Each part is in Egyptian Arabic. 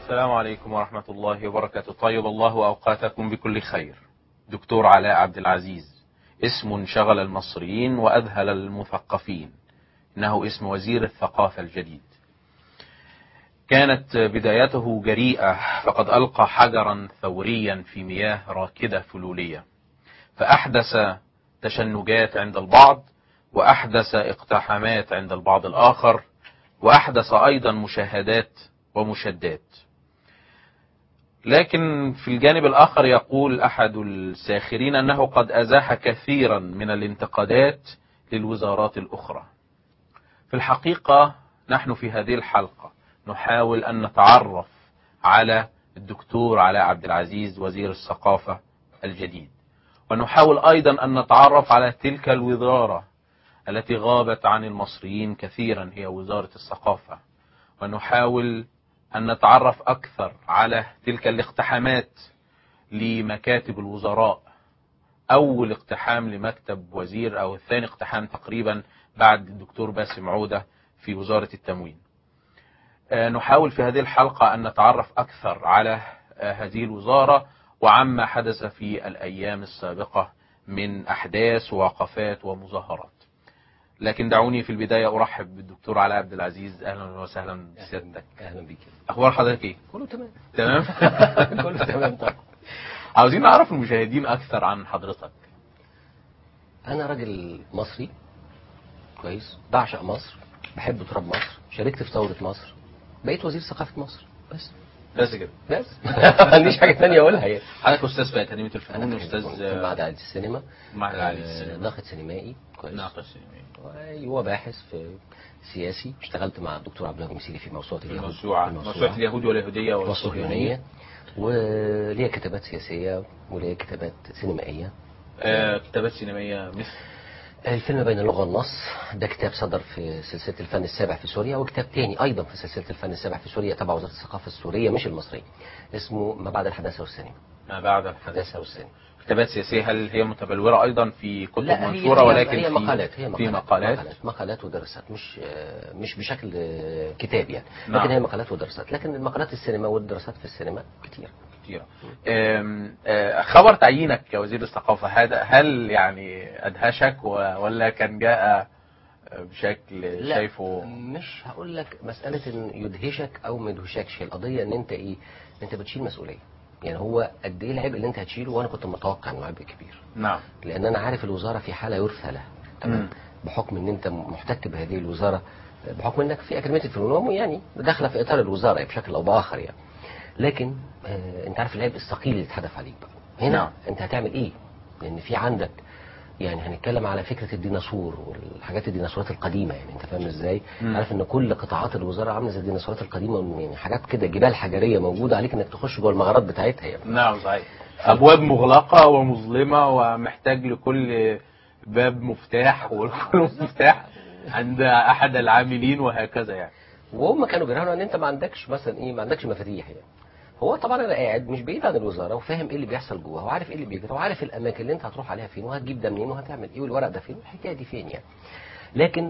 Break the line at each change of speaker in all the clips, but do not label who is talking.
السلام عليكم ورحمة الله وبركاته طيب الله أوقاتكم بكل خير دكتور علاء عبد العزيز اسم شغل المصريين وأذهل المثقفين إنه اسم وزير الثقافة الجديد كانت بدايته جريئة فقد ألقى حجرا ثوريا في مياه راكدة فلولية فأحدث تشنجات عند البعض وأحدث اقتحامات عند البعض الآخر وأحدث أيضا مشاهدات ومشدات لكن في الجانب الآخر يقول أحد الساخرين أنه قد أزاح كثيرا من الانتقادات للوزارات الأخرى في الحقيقة نحن في هذه الحلقة نحاول أن نتعرف على الدكتور علاء عبد العزيز وزير الثقافة الجديد ونحاول أيضا أن نتعرف على تلك الوزارة التي غابت عن المصريين كثيرا هي وزارة الثقافة ونحاول أن نتعرف أكثر على تلك الاقتحامات لمكاتب الوزراء أول اقتحام لمكتب وزير أو الثاني اقتحام تقريبا بعد الدكتور باسم عودة في وزارة التموين آه، نحاول في هذه الحلقة أن نتعرف أكثر على آه، هذه الوزارة وعما حدث في الأيام السابقة من أحداث ووقفات ومظاهرات لكن دعوني في البداية أرحب بالدكتور علاء عبد العزيز أهلا وسهلا بسيادتك
اهلا بيك
أخبار حضرتك إيه؟
كله تمام
تمام؟
كله تمام طبعا
عاوزين نعرف المشاهدين أكثر عن حضرتك
انا راجل مصري كويس بعشق مصر بحب تراب مصر شاركت في ثوره مصر بقيت وزير ثقافه مصر بس
بس كده
بس ما عنديش حاجه ثانيه اقولها يعني
حضرتك أستاذ في أكاديمية الفنون
انا
أستاذ
في معهد عالي السينما
معهد عالي
آه،
السينما.
ناقد سينمائي كويس
ناقد سينمائي
ايوه باحث في سياسي اشتغلت مع الدكتور عبد الله مسيري في موسوعه
في
اليهود
الموسوعة موسوعة اليهود واليهودية
والصهيونيه وليا كتابات سياسيه وليا كتابات سينمائيه
آه، كتابات سينمائية مثل
الفيلم بين اللغة والنص ده كتاب صدر في سلسلة الفن السابع في سوريا وكتاب تاني أيضا في سلسلة الفن السابع في سوريا تبع وزارة الثقافة السورية مش المصرية اسمه ما بعد الحداثة والسينما
ما بعد الحدث
الحداثة والسينما
كتابات سياسية هل هي متبلورة أيضا في كتب
لا هي
منشورة
هي
ولكن
هي
في
مقالات هي
في
مقالات
مقالات
مقالات, مقالات ودراسات مش آه، مش بشكل آه، كتاب يعني
نعم.
لكن هي مقالات ودراسات لكن المقالات السينما والدراسات في السينما كتير
كتيرة آم، آه، خبر تعيينك كوزير الثقافة هذا هل يعني أدهشك و- ولا كان جاء بشكل
لا
شايفه
مش هقول لك مسألة ان يدهشك او ما يدهشكش القضية ان انت ايه انت بتشيل مسؤولية يعني هو قد ايه العبء اللي انت هتشيله وانا كنت متوقع انه عبء كبير
نعم
لان انا عارف الوزاره في حاله يرثى لها تمام
مم.
بحكم ان انت محتك بهذه الوزاره بحكم انك في اكاديميه الفنون يعني داخله في اطار الوزاره بشكل او باخر يعني لكن آه انت عارف العبء الثقيل اللي اتحدف عليك بقى هنا
نعم.
انت هتعمل ايه لان في عندك يعني هنتكلم على فكره الديناصور والحاجات الديناصورات القديمه يعني انت فاهم ازاي
مم.
عارف ان كل قطاعات الوزاره عامله زي الديناصورات القديمه يعني حاجات كده جبال حجريه موجوده عليك انك تخش جوه المغارات بتاعتها يعني
نعم صحيح أبواب مغلقة ومظلمة ومحتاج لكل باب مفتاح وكل مفتاح عند أحد العاملين وهكذا يعني
وهم كانوا بيراهنوا ان انت ما عندكش مثلا ايه ما عندكش مفاتيح يعني هو طبعا انا قاعد مش بعيد عن الوزاره وفاهم ايه اللي بيحصل جوه وعارف ايه اللي بيجري وعارف الاماكن اللي انت هتروح عليها فين وهتجيب ده منين وهتعمل ايه والورق ده فين والحكايه دي فين يعني لكن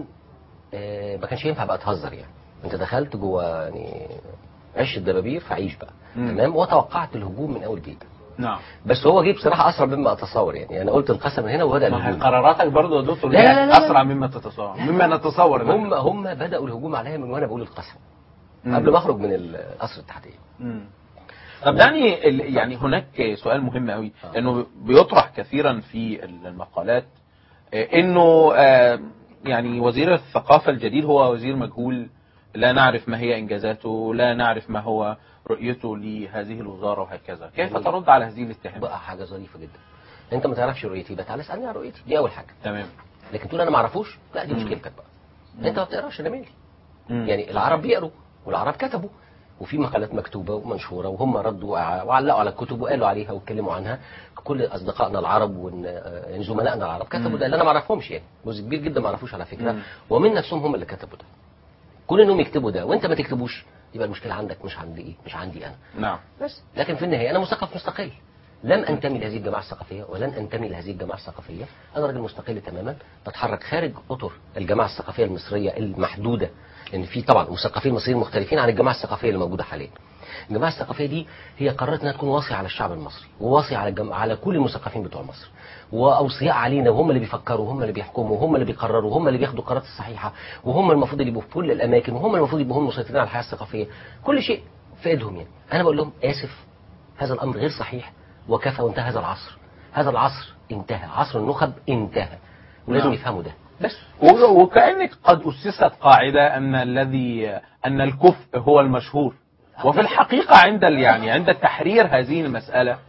آه ما كانش ينفع بقى تهزر يعني انت دخلت جوه يعني عش الدبابير فعيش بقى
مم.
تمام وتوقعت الهجوم من اول جيب
نعم
بس هو جه بصراحه اسرع مما اتصور يعني انا قلت القسم من هنا وبدا
ما هي
الهجوم
قراراتك برضه يا دكتور
لا، لا، لا، لا.
أسرع مما تتصور مما نتصور
هم هم بداوا الهجوم عليا من وانا بقول القسم
مم.
قبل ما اخرج من القصر التحتيه
مم. طب دعني ال- يعني هناك سؤال مهم قوي
آه.
لانه بيطرح كثيرا في المقالات آه، انه آه، يعني وزير الثقافة الجديد هو وزير مجهول لا نعرف ما هي انجازاته لا نعرف ما هو رؤيته لهذه الوزارة وهكذا كيف
جميل.
ترد على هذه الاتهامات
بقى حاجه ظريفه جدا انت ما تعرفش رؤيتي يبقى تعالى اسالني عن رؤيتي دي اول حاجه
تمام
لكن تقول انا ما اعرفوش لا دي
مم.
مشكلتك بقى انت ما بتقراش انا مالي
مم.
يعني العرب بيقروا والعرب كتبوا وفي مقالات مكتوبه ومنشوره وهم ردوا وع- وعلقوا على الكتب وقالوا عليها واتكلموا عنها كل اصدقائنا العرب وإن- آه، يعني زملائنا العرب كتبوا
مم.
ده اللي انا ما اعرفهمش يعني جزء كبير جدا ما اعرفوش على فكره
مم.
ومن نفسهم هم اللي كتبوا ده كون انهم يكتبوا ده وانت ما تكتبوش يبقى المشكله عندك مش عندي ايه مش عندي انا
نعم
بس لكن في النهايه انا مثقف مستقل لم انتمي لهذه الجماعه الثقافيه ولن انتمي لهذه الجماعه الثقافيه انا راجل مستقل تماما بتحرك خارج اطر الجماعه الثقافيه المصريه المحدوده ان في طبعا مثقفين مصريين مختلفين عن الجماعه الثقافيه اللي موجوده حاليا الجماعه الثقافيه دي هي قررت انها تكون واصيه على الشعب المصري وواصيه على الجم... على كل المثقفين بتوع مصر واوصياء علينا وهم اللي بيفكروا وهم اللي بيحكموا وهم اللي بيقرروا وهم اللي بياخدوا القرارات الصحيحه وهم المفروض اللي يبقوا في كل الاماكن وهم المفروض يبقوا هم المسيطرين على الحياه الثقافيه كل شيء في ايدهم يعني انا بقول لهم اسف هذا الامر غير صحيح وكفى وانتهى هذا العصر هذا العصر انتهى عصر النخب انتهى ولازم
نعم.
يفهموا ده بس
و- وكأنك قد أسست قاعدة أن الذي أن الكفء هو المشهور وفي الحقيقة عند ال- يعني عند تحرير هذه المسألة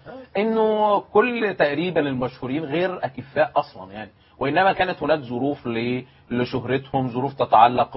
انه كل تقريبا المشهورين غير اكفاء اصلا يعني وانما كانت هناك ظروف ل- لشهرتهم ظروف تتعلق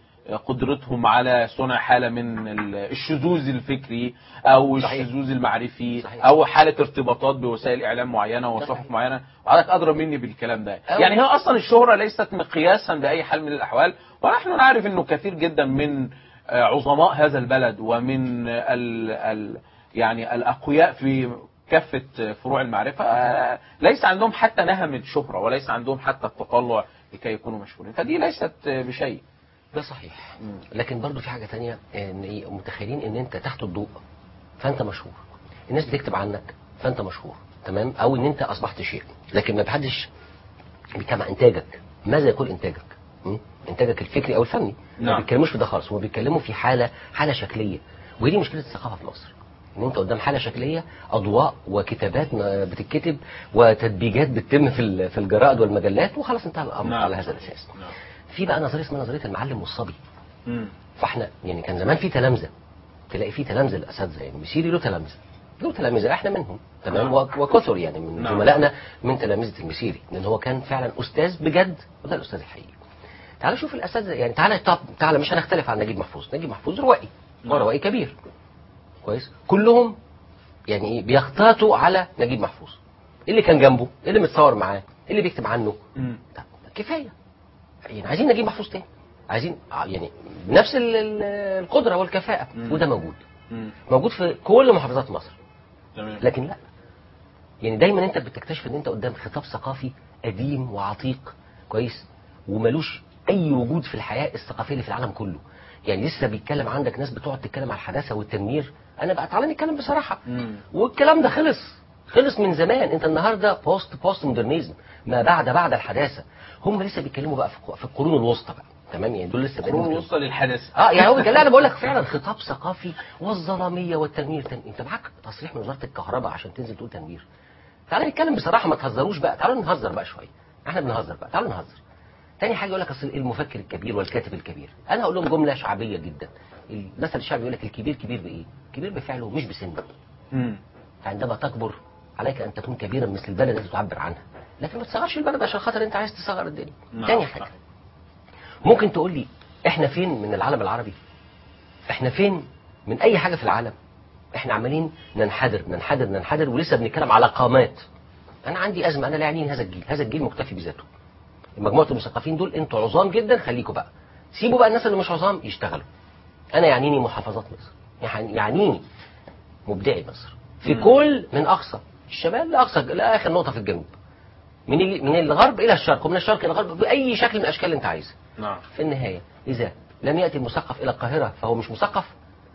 بقدرتهم على صنع حالة من ال- الشذوذ الفكري او
صحيح.
الشذوذ المعرفي
صحيح.
او حالة ارتباطات بوسائل اعلام معينة وصحف
صحيح.
معينة وحضرتك ادرى مني بالكلام ده
أو-
يعني هي اصلا الشهرة ليست مقياسا باي حال من الاحوال ونحن نعرف انه كثير جدا من آه، عظماء هذا البلد ومن ال ال يعني الاقوياء في كافة فروع المعرفة آه، ليس عندهم حتى نهمة شهرة وليس عندهم حتى التطلع لكي يكونوا مشهورين فدي ليست آه، بشيء
ده صحيح لكن برضو في حاجه تانية ان ايه متخيلين ان انت تحت الضوء فانت مشهور الناس بتكتب عنك فانت مشهور تمام او ان انت اصبحت شيء لكن ما بحدش بيتكلم عن انتاجك ماذا يكون انتاجك م? انتاجك الفكري او الفني ما
نعم.
بيتكلموش في ده خالص هم بيتكلموا في حاله حاله شكليه وهي دي مشكله الثقافه في مصر ان انت قدام حاله شكليه اضواء وكتابات ما بتتكتب وتدبيجات بتتم في ال- في الجرائد والمجلات وخلاص انتهى الامر
نعم.
على هذا الاساس في بقى نظريه اسمها نظريه المعلم والصبي
مم.
فاحنا يعني كان زمان في تلامذه تلاقي في تلامذه الاساتذه يعني مسيري له تلامذه له تلامذه احنا منهم تمام
نعم.
وك- وكثر يعني من
نعم.
زملائنا من تلامذه المسيري لان هو كان فعلا استاذ بجد وده الاستاذ الحقيقي تعال شوف الاساتذه يعني تعال طب تعال مش هنختلف عن نجيب محفوظ نجيب محفوظ روائي هو
نعم.
روائي كبير كويس كلهم يعني ايه بيختاتوا على نجيب محفوظ اللي كان جنبه اللي متصور معاه اللي بيكتب عنه
مم.
طب كفايه يعني عايزين نجيب محفوظ تاني عايزين ع- يعني بنفس ال- ال- القدره والكفاءه
مم.
وده موجود
مم.
موجود في كل محافظات مصر
تمام
لكن لا يعني دايما انت بتكتشف ان انت قدام خطاب ثقافي قديم وعتيق كويس وملوش اي وجود في الحياه الثقافيه اللي في العالم كله يعني لسه بيتكلم عندك ناس بتقعد تتكلم على الحداثه والتنوير انا بقى تعالى نتكلم بصراحه
مم.
والكلام ده خلص خلص من زمان انت النهارده بوست بوست مودرنيزم ما بعد بعد الحداثه هم لسه بيتكلموا بقى في في القرون الوسطى بقى تمام يعني دول لسه
قرون
بيتكلموا
الوسطى للحدث
اه يعني هو لا انا بقول لك فعلا خطاب ثقافي والظلاميه والتنوير تن... انت معاك تصريح من وزاره الكهرباء عشان تنزل تقول تنوير تعالى نتكلم بصراحه ما تهزروش بقى تعالوا نهزر بقى شويه احنا بنهزر بقى تعالوا نهزر تاني حاجه يقول لك اصل المفكر الكبير والكاتب الكبير انا هقول لهم جمله شعبيه جدا المثل الشعبي يقول لك الكبير كبير بايه كبير بفعله مش بسنه
مم.
فعندما تكبر عليك ان تكون كبيرا مثل البلد التي تعبر عنها لكن ما تصغرش البلد عشان خاطر انت عايز تصغر الدنيا
نعم.
تاني حاجه ممكن تقول لي احنا فين من العالم العربي احنا فين من اي حاجه في العالم احنا عمالين ننحدر ننحدر ننحدر ولسه بنتكلم على قامات انا عندي ازمه انا لا يعنيني هذا الجيل هذا الجيل مكتفي بذاته مجموعه المثقفين دول انتوا عظام جدا خليكم بقى سيبوا بقى الناس اللي مش عظام يشتغلوا انا يعنيني محافظات مصر يعني يعنيني مبدعي مصر في
مم.
كل من اقصى الشمال لاقصى لاخر نقطه في الجنوب من ال- من الغرب الى الشرق ومن الشرق الى الغرب باي شكل من الاشكال اللي انت عايزها
نعم
في النهايه اذا لم ياتي المثقف الى القاهره فهو مش مثقف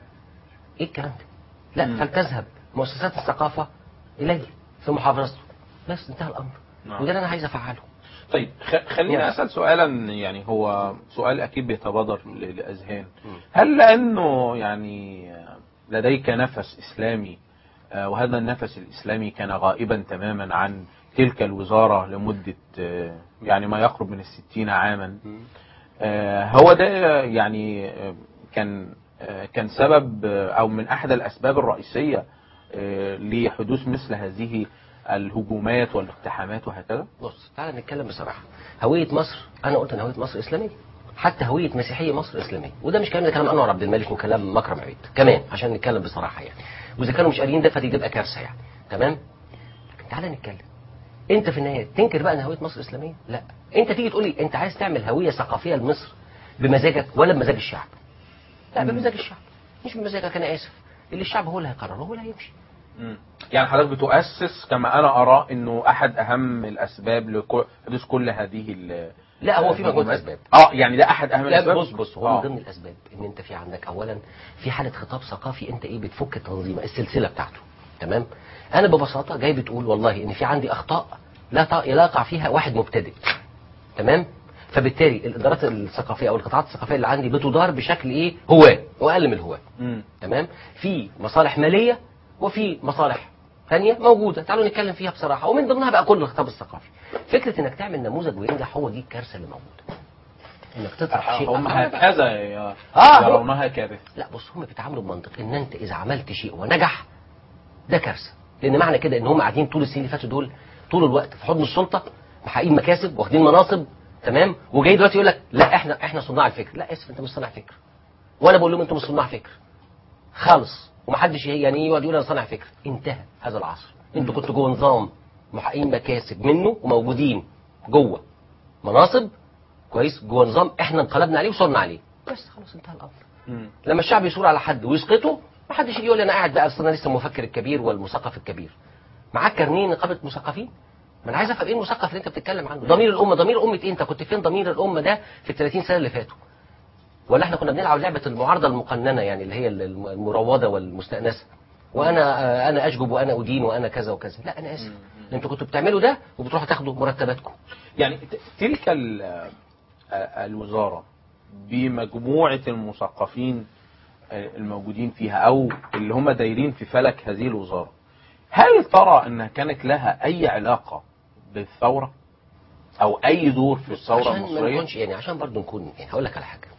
ايه الكلام ده لا
مم.
فلتذهب مؤسسات الثقافه اليه في محافظته بس انتهى الامر
نعم.
وده اللي انا عايز افعله
طيب خ- خليني
نعم.
اسال سؤالا يعني هو سؤال اكيد بيتبادر ل- لاذهان
مم.
هل لانه يعني لديك نفس اسلامي آه، وهذا النفس الاسلامي كان غائبا تماما عن تلك الوزاره لمده آه، يعني ما يقرب من الستين عاما آه، هو ده يعني آه، كان آه، كان سبب آه، او من احد الاسباب الرئيسيه آه، لحدوث مثل هذه الهجومات والاقتحامات وهكذا
بص تعالى نتكلم بصراحه هويه مصر انا قلت ان هويه مصر اسلاميه حتى هويه مسيحيه مصر اسلاميه وده مش كلام ده كلام انور عبد الملك وكلام مكرم عيد كمان عشان نتكلم بصراحه يعني واذا كانوا مش قاريين ده فدي تبقى كارثه يعني تمام لكن تعالى نتكلم انت في النهايه تنكر بقى ان هويه مصر اسلاميه لا انت تيجي تقول لي انت عايز تعمل هويه ثقافيه لمصر بمزاجك ولا بمزاج الشعب لا بمزاج الشعب مش بمزاجك انا اسف اللي الشعب هو اللي هيقرر هو اللي هيمشي
مم. يعني حضرتك بتؤسس كما انا ارى انه احد اهم الاسباب لحدوث كل هذه ال-
لا هو في مجموعه
مجموعات.
اسباب
اه يعني ده احد اهم
لا
الاسباب
بص بص هو
آه.
من ضمن الاسباب ان انت في عندك اولا في حاله خطاب ثقافي انت ايه بتفك التنظيم السلسله بتاعته تمام انا ببساطه جاي بتقول والله ان في عندي اخطاء لا ت- لا يقع فيها واحد مبتدئ تمام فبالتالي الادارات الثقافيه او القطاعات الثقافيه اللي عندي بتدار بشكل ايه هواه واقل من الهواه
مم.
تمام في مصالح ماليه وفي مصالح ثانيه موجوده تعالوا نتكلم فيها بصراحه ومن ضمنها بقى كل الخطاب الثقافي فكره انك تعمل نموذج وينجح هو دي الكارثه اللي موجوده انك تطرح شيء
هم
أفعال بقى.
هكذا ي-
آه، هو-
يرونها كارثه
لا بص هم بيتعاملوا بمنطق ان انت اذا عملت شيء ونجح ده كارثه لان معنى كده ان هم قاعدين طول السنين اللي فاتوا دول طول الوقت في حضن السلطه محققين مكاسب واخدين مناصب تمام وجاي دلوقتي يقول لك لا احنا احنا صناع الفكر لا اسف انت مش صانع فكر وانا بقول لهم انتوا مش صناع فكر خالص ومحدش يعني يقعد يقول انا صانع فكر انتهى هذا العصر انتوا كنتوا جوه نظام محققين مكاسب منه وموجودين جوه مناصب كويس جوه نظام احنا انقلبنا عليه وصرنا عليه بس خلاص انتهى الامر
مم.
لما الشعب يثور على حد ويسقطه ما حدش يجي يقول لي انا قاعد بقى اصل انا لسه المفكر الكبير والمثقف الكبير معاك كارنيه نقابه مثقفين ما انا عايز افهم ايه المثقف اللي انت بتتكلم عنه ضمير الامه ضمير امه ايه انت كنت فين ضمير الامه ده في ال 30 سنه اللي فاتوا ولا احنا كنا بنلعب لعبه المعارضه المقننه يعني اللي هي الم- المروضه والمستانسه وانا آه، انا اشجب وانا ادين وانا كذا وكذا لا انا اسف انتوا كنتوا بتعملوا ده وبتروحوا تاخدوا مرتباتكم
يعني ت- تلك ال- آه، الوزارة بمجموعة المثقفين آه، الموجودين فيها أو اللي هم دايرين في فلك هذه الوزارة هل ترى أنها كانت لها أي علاقة بالثورة أو أي دور في الثورة
عشان ما
المصرية
نكونش يعني عشان برضو نكون يعني هقول لك على حاجه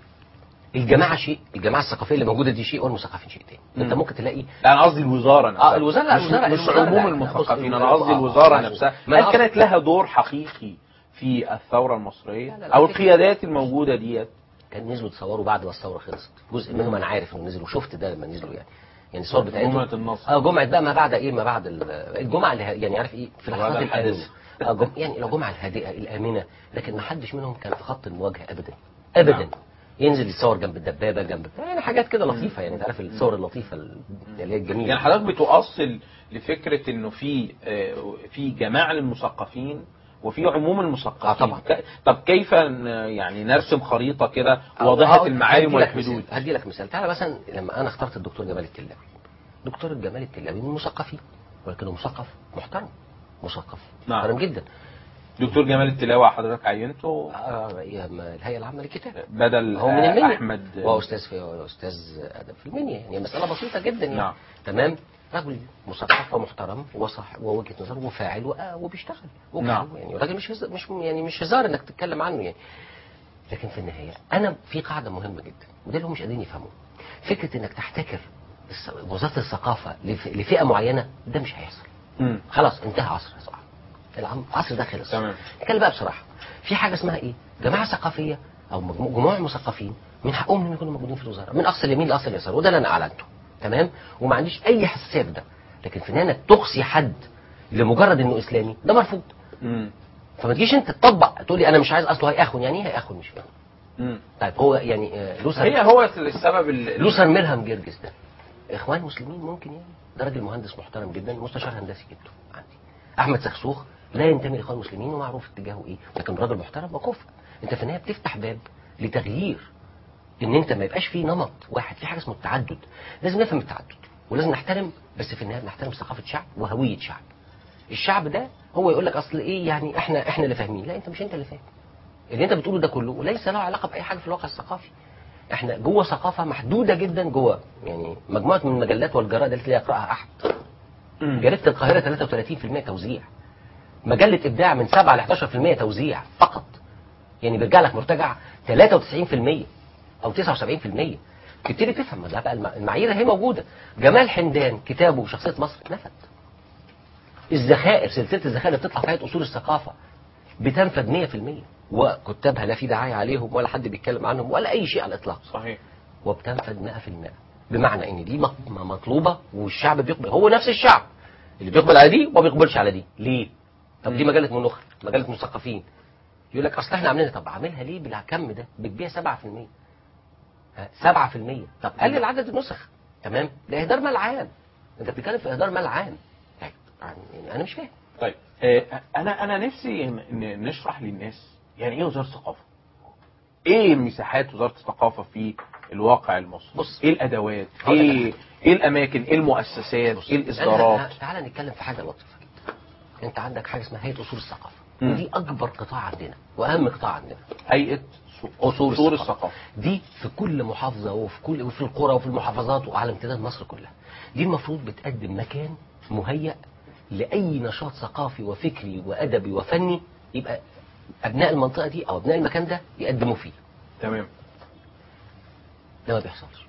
الجماعه شيء الجماعه الثقافيه اللي موجوده دي شيء والمثقفين شيء تاني انت
مم.
ممكن تلاقي
لا أنا قصدي الوزارة نفسها
اه الوزاره لا
مش,
الوزاره
مش
الوزارة لا،
عموم
لا، بص،
المثقفين
الوزارة-
أنا قصدي
آه،
الوزارة
معلش.
نفسها
ما أنا
هل كانت لها دور حقيقي في الثورة المصرية
لا، لا، لا،
أو
في-
القيادات الموجودة ديت
كان نزلوا تصوروا بعد ما الثوره خلصت جزء منهم انا عارف انه نزلوا شفت ده لما نزلوا يعني يعني الصور بتاعتهم
جمعة النصر.
اه جمعه بقى ما بعد ايه ما بعد ال- الجمعه اللي ه- يعني عارف ايه في
بعد
اللحظات
الحدث.
الامنه اه جم... يعني لو جمعه الهادئه الامنه لكن ما حدش منهم كان في خط المواجهه ابدا ابدا
نعم.
ينزل يتصور جنب الدبابه جنب يعني حاجات كده لطيفه يعني انت عارف الصور اللطيفه ال- اللي هي الجميله
يعني حضرتك بتؤصل لفكره انه في آه، في جماعه للمثقفين وفي عموم المثقفين
آه، طبعا.
ك- طب كيف ن- يعني نرسم خريطه كده
أو-
واضحه
أو-
المعالم
هدي لك
والحدود
مثال- هدي لك مثال تعالى مثلا لما انا اخترت الدكتور جمال التلاوي دكتور جمال التلاوي من المثقفين ولكنه مثقف محترم مثقف
نعم.
محترم جدا
دكتور جمال التلاوه حضرتك عينته
آه، يا ما الهيئه العامه للكتاب
بدل
هو من
آه،
المنيا
احمد
هو استاذ في استاذ ادب في المنيا يعني مساله بسيطه جدا يعني
نعم.
تمام رجل مثقف ومحترم وصح ووجهه نظر وفاعل وآ- وبيشتغل وكان
نعم.
يعني راجل مش هز- مش يعني مش هزار انك تتكلم عنه يعني لكن في النهايه انا في قاعده مهمه جدا وده اللي هم مش قادرين يفهموه فكره انك تحتكر الس- وزاره الثقافه لف- لفئه معينه ده مش هيحصل
مم.
خلاص انتهى عصر يا صاحبي العم- العصر ده خلص
تمام.
نتكلم بقى بصراحه في حاجه اسمها ايه جماعه ثقافيه او مجموعه جموع مثقفين من حقهم انهم يكونوا موجودين في الوزاره من اقصى اليمين لاقصى اليسار وده اللي انا اعلنته تمام وما عنديش اي حساسيه في ده لكن في انك تقصي حد لمجرد انه اسلامي ده مرفوض
مم.
فما تجيش انت تطبق تقول لي انا مش عايز اصله هيأخن يعني ايه هيأخن مش فاهم
مم.
طيب هو يعني آه، لوثر
هي هو السبب ال-
لوثر ميرهام جرجس ده اخوان مسلمين ممكن يعني ده راجل مهندس محترم جدا مستشار هندسي جدا عندي احمد سخسوخ لا ينتمي لاخوان المسلمين ومعروف اتجاهه ايه لكن راجل محترم وكفء انت في النهايه بتفتح باب لتغيير ان انت ما يبقاش في نمط واحد في حاجه اسمه التعدد لازم نفهم التعدد ولازم نحترم بس في النهايه بنحترم ثقافه شعب وهويه شعب الشعب ده هو يقول لك اصل ايه يعني احنا احنا اللي فاهمين لا انت مش انت اللي فاهم اللي انت بتقوله ده كله ليس له علاقه باي حاجه في الواقع الثقافي احنا جوه ثقافه محدوده جدا جوه يعني مجموعه من المجلات والجرائد التي لا يقراها احد
مم.
جريده القاهره 33% توزيع مجله ابداع من 7 ل 11% توزيع فقط يعني بيرجع لك مرتجع 93% او 79% تبتدي تفهم ما ده بقى الم- المعايير هي موجوده جمال حمدان كتابه شخصيه مصر نفد الذخائر سلسله الذخائر اللي بتطلع في هيئه اصول الثقافه بتنفذ 100% وكتابها لا في دعايه عليهم ولا حد بيتكلم عنهم ولا اي شيء على الاطلاق
صحيح
وبتنفذ 100% بمعنى ان دي مط- مطلوبه والشعب بيقبل هو نفس الشعب اللي بيقبل على دي وما بيقبلش على دي ليه؟ طب دي مجله منوخه مجله مثقفين يقول لك اصل احنا عاملينها طب عاملها ليه بالكم ده بتبيع 7% ها، 7% طب قلل عدد النسخ تمام ده اهدار مال عام انت بتتكلم في اهدار مال عام طيب، يعني انا مش فاهم
طيب آه، انا انا نفسي ن- ن- نشرح للناس يعني ايه وزاره الثقافه ايه مساحات وزاره الثقافه في الواقع المصري
بص.
ايه الادوات
هقول لك
ايه ايه الاماكن ايه المؤسسات ايه الاصدارات
أنا- تعالى نتكلم في حاجه لطيفه جدا انت عندك حاجه اسمها هيئه اصول الثقافه
مم.
ودي اكبر قطاع عندنا واهم قطاع عندنا
هيئه
اصول
اصول
الثقافه
الثقافه
دي في كل محافظه وفي كل وفي القرى وفي المحافظات وعلى امتداد مصر كلها دي المفروض بتقدم مكان مهيأ لاي نشاط ثقافي وفكري وادبي وفني يبقى ابناء المنطقه دي او ابناء المكان ده يقدموا فيه
تمام
ده ما بيحصلش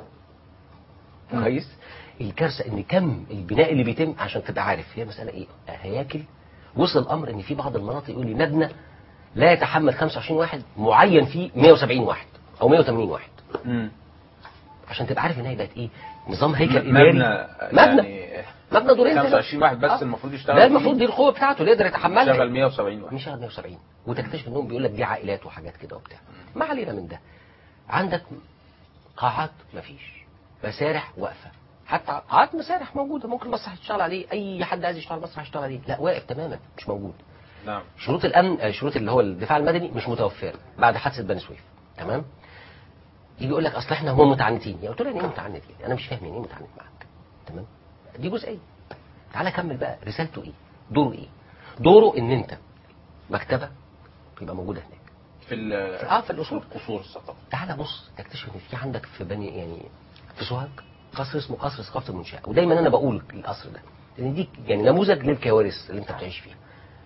كويس الكارثه ان كم البناء اللي بيتم عشان تبقى عارف هي مساله ايه هياكل وصل الامر ان في بعض المناطق يقول لي مبنى لا يتحمل 25 واحد معين فيه 170 واحد او 180 واحد
مم.
عشان تبقى عارف ان هي بقت ايه نظام هيكل
مبنى
اداري مبنى
يعني
مبنى دورين ثلاثة.
25 واحد بس
آه.
المفروض يشتغل
ده
فيه.
المفروض دي القوه بتاعته اللي يقدر يتحملها
شغل 170 واحد
مش 170 وتكتشف انهم بيقول لك دي عائلات وحاجات كده وبتاع ما علينا من ده عندك قاعات مفيش مسارح واقفه حتى قاعات مسارح موجوده ممكن مسرح يشتغل عليه اي حد عايز يشتغل مسرح يشتغل عليه لا واقف تماما مش موجود
نعم
شروط الامن آه، شروط اللي هو الدفاع المدني مش متوفره بعد حادثه بني سويف تمام يجي يقول لك اصل احنا هم متعنتين يعني قلت له يعني ايه متعنت يعني انا مش فاهم يعني ايه متعنت معاك تمام دي جزئيه تعالى كمل بقى رسالته ايه دوره ايه دوره ان انت مكتبه يبقى موجوده هناك
في ال
اه في الاصول
قصور الثقافه
تعالى بص تكتشف ان في عندك في بني يعني في سوهاج قصر اسمه قصر ثقافه المنشاه ودايما انا بقول القصر ده لان دي يعني نموذج للكوارث اللي انت بتعيش فيها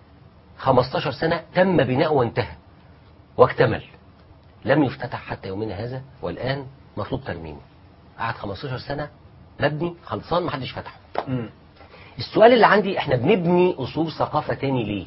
15 سنه تم بناؤه وانتهى واكتمل لم يفتتح حتى يومنا هذا والان مطلوب ترميمه قعد 15 سنه مبني خلصان محدش فتحه
مم.
السؤال اللي عندي احنا بنبني اصول ثقافه تاني ليه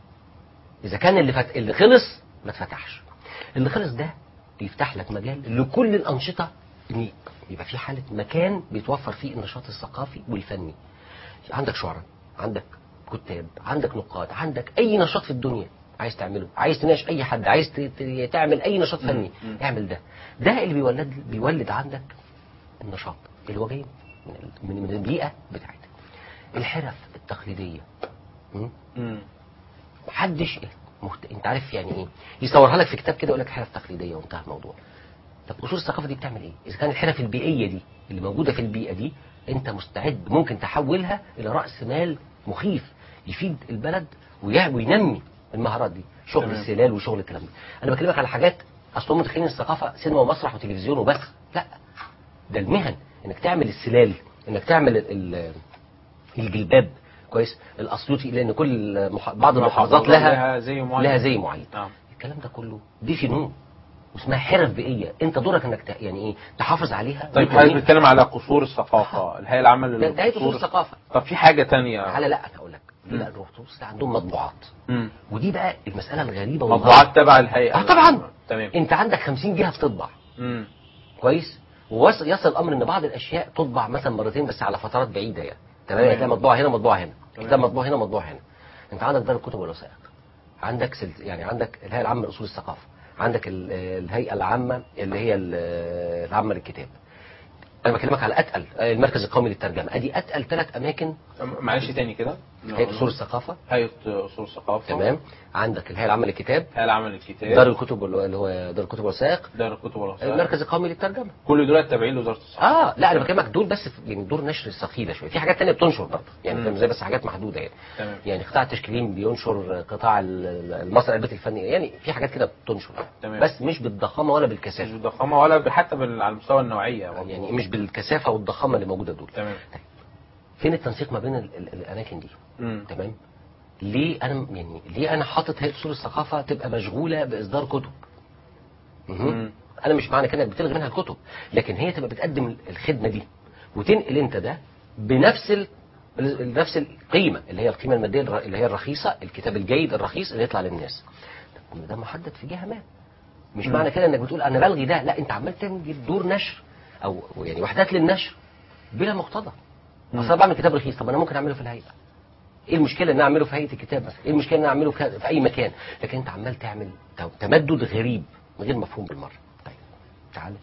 اذا كان اللي فت... اللي خلص ما اتفتحش اللي خلص ده بيفتح لك مجال لكل الانشطه ان يبقى في حاله مكان بيتوفر فيه النشاط الثقافي والفني عندك شعراء عندك كتاب عندك نقاد عندك اي نشاط في الدنيا عايز تعمله عايز تناقش اي حد عايز ت- ت- تعمل اي نشاط فني
مم.
اعمل ده ده اللي بيولد بيولد عندك النشاط اللي هو جاي من ال- من من البيئه بتاعتك الحرف التقليديه م?
مم.
محدش مهت... انت عارف يعني ايه يصورها لك في كتاب كده يقول لك حرف تقليديه وانتهى الموضوع طب اصول الثقافه دي بتعمل ايه اذا كانت الحرف البيئيه دي اللي موجوده في البيئه دي انت مستعد ممكن تحولها الى راس مال مخيف يفيد البلد ويع- وينمي المهارات دي شغل
تمام.
السلال وشغل الكلام ده انا بكلمك على حاجات اصل هم متخيلين الثقافه سينما ومسرح وتلفزيون وبس لا ده المهن انك تعمل السلال انك تعمل ال- ال- الجلباب كويس الاسيوطي لان كل مح... بعض المحافظات لها
لها زي معين
لها زي معين
نعم
الكلام ده كله دي فنون واسمها حرف بيئيه انت دورك انك ت... يعني ايه تحافظ عليها
طيب
وتنميها.
حضرتك بتتكلم على قصور الثقافه الهيئه العامه
ده ده هي
للقصور
اصول الثقافه
طب في حاجه تانية
تعالى لا انا اقول لك في لا الرخص ده عندهم مطبوعات
مم.
ودي بقى المساله الغريبه
مطبوعات تبع الهيئه
اه طبعا
تمام
انت عندك 50 جهه بتطبع
مم.
كويس ويصل يصل الامر ان بعض الاشياء تطبع مثلا مرتين بس على فترات بعيده يعني تمام
تمام.
يعني تلاقي مطبوعه هنا مطبوعه هنا
تمام.
كتاب مطبوع هنا مطبوع هنا انت عندك دار الكتب والوثائق عندك سل... يعني عندك الهيئه العامه لاصول الثقافه عندك ال- الهيئه العامه اللي هي ال- العامه للكتاب انا بكلمك على اتقل المركز القومي للترجمه ادي اتقل ثلاث اماكن
معلش تاني كده
هيئه اصول الثقافه
هيئه اصول الثقافه
تمام عندك الهيئه العامه للكتاب
الهيئه العامه للكتاب
دار الكتب والو- اللي هو دار الكتب والوثائق
دار الكتب والوثائق
المركز القومي للترجمه
كل دول تابعين لوزاره الثقافه
اه لا انا بكلمك دول بس في- يعني دور نشر ثقيله شويه في حاجات تانية بتنشر برضه يعني
مم.
فاهم ازاي بس حاجات محدوده يعني
تمام.
يعني قطاع التشكيلين بينشر قطاع ال- المسرح البيت الفني يعني في حاجات كده بتنشر
تمام.
بس مش بالضخامه ولا
مش
بالكثافه
بالضخامه ولا ب- حتى بال- على المستوى النوعيه برضه.
يعني مش بالكثافه والضخامه اللي موجوده دول
تمام
فين التنسيق ما بين ال- ال- الاماكن دي
مم.
تمام ليه انا يعني ليه انا حاطط هيئه اصول الثقافه تبقى مشغوله باصدار كتب مهم.
مم.
انا مش معنى كده انك بتلغي منها الكتب لكن هي تبقى بتقدم الخدمه دي وتنقل انت ده بنفس ال... نفس القيمه اللي هي القيمه الماديه الر- اللي هي الرخيصه الكتاب الجيد الرخيص اللي يطلع للناس طب كل ده محدد في جهه ما مش
مم.
معنى كده انك بتقول انا بلغي ده لا انت عمال تعمل دور نشر او يعني وحدات للنشر بلا مقتضى
مم.
اصل انا بعمل كتاب رخيص طب انا ممكن اعمله في الهيئه ايه المشكله ان أنا اعمله في هيئه الكتاب مثلا ايه المشكله ان أنا اعمله في في اي مكان لكن انت عمال تعمل ت- تمدد غريب غير مفهوم بالمره طيب تعالى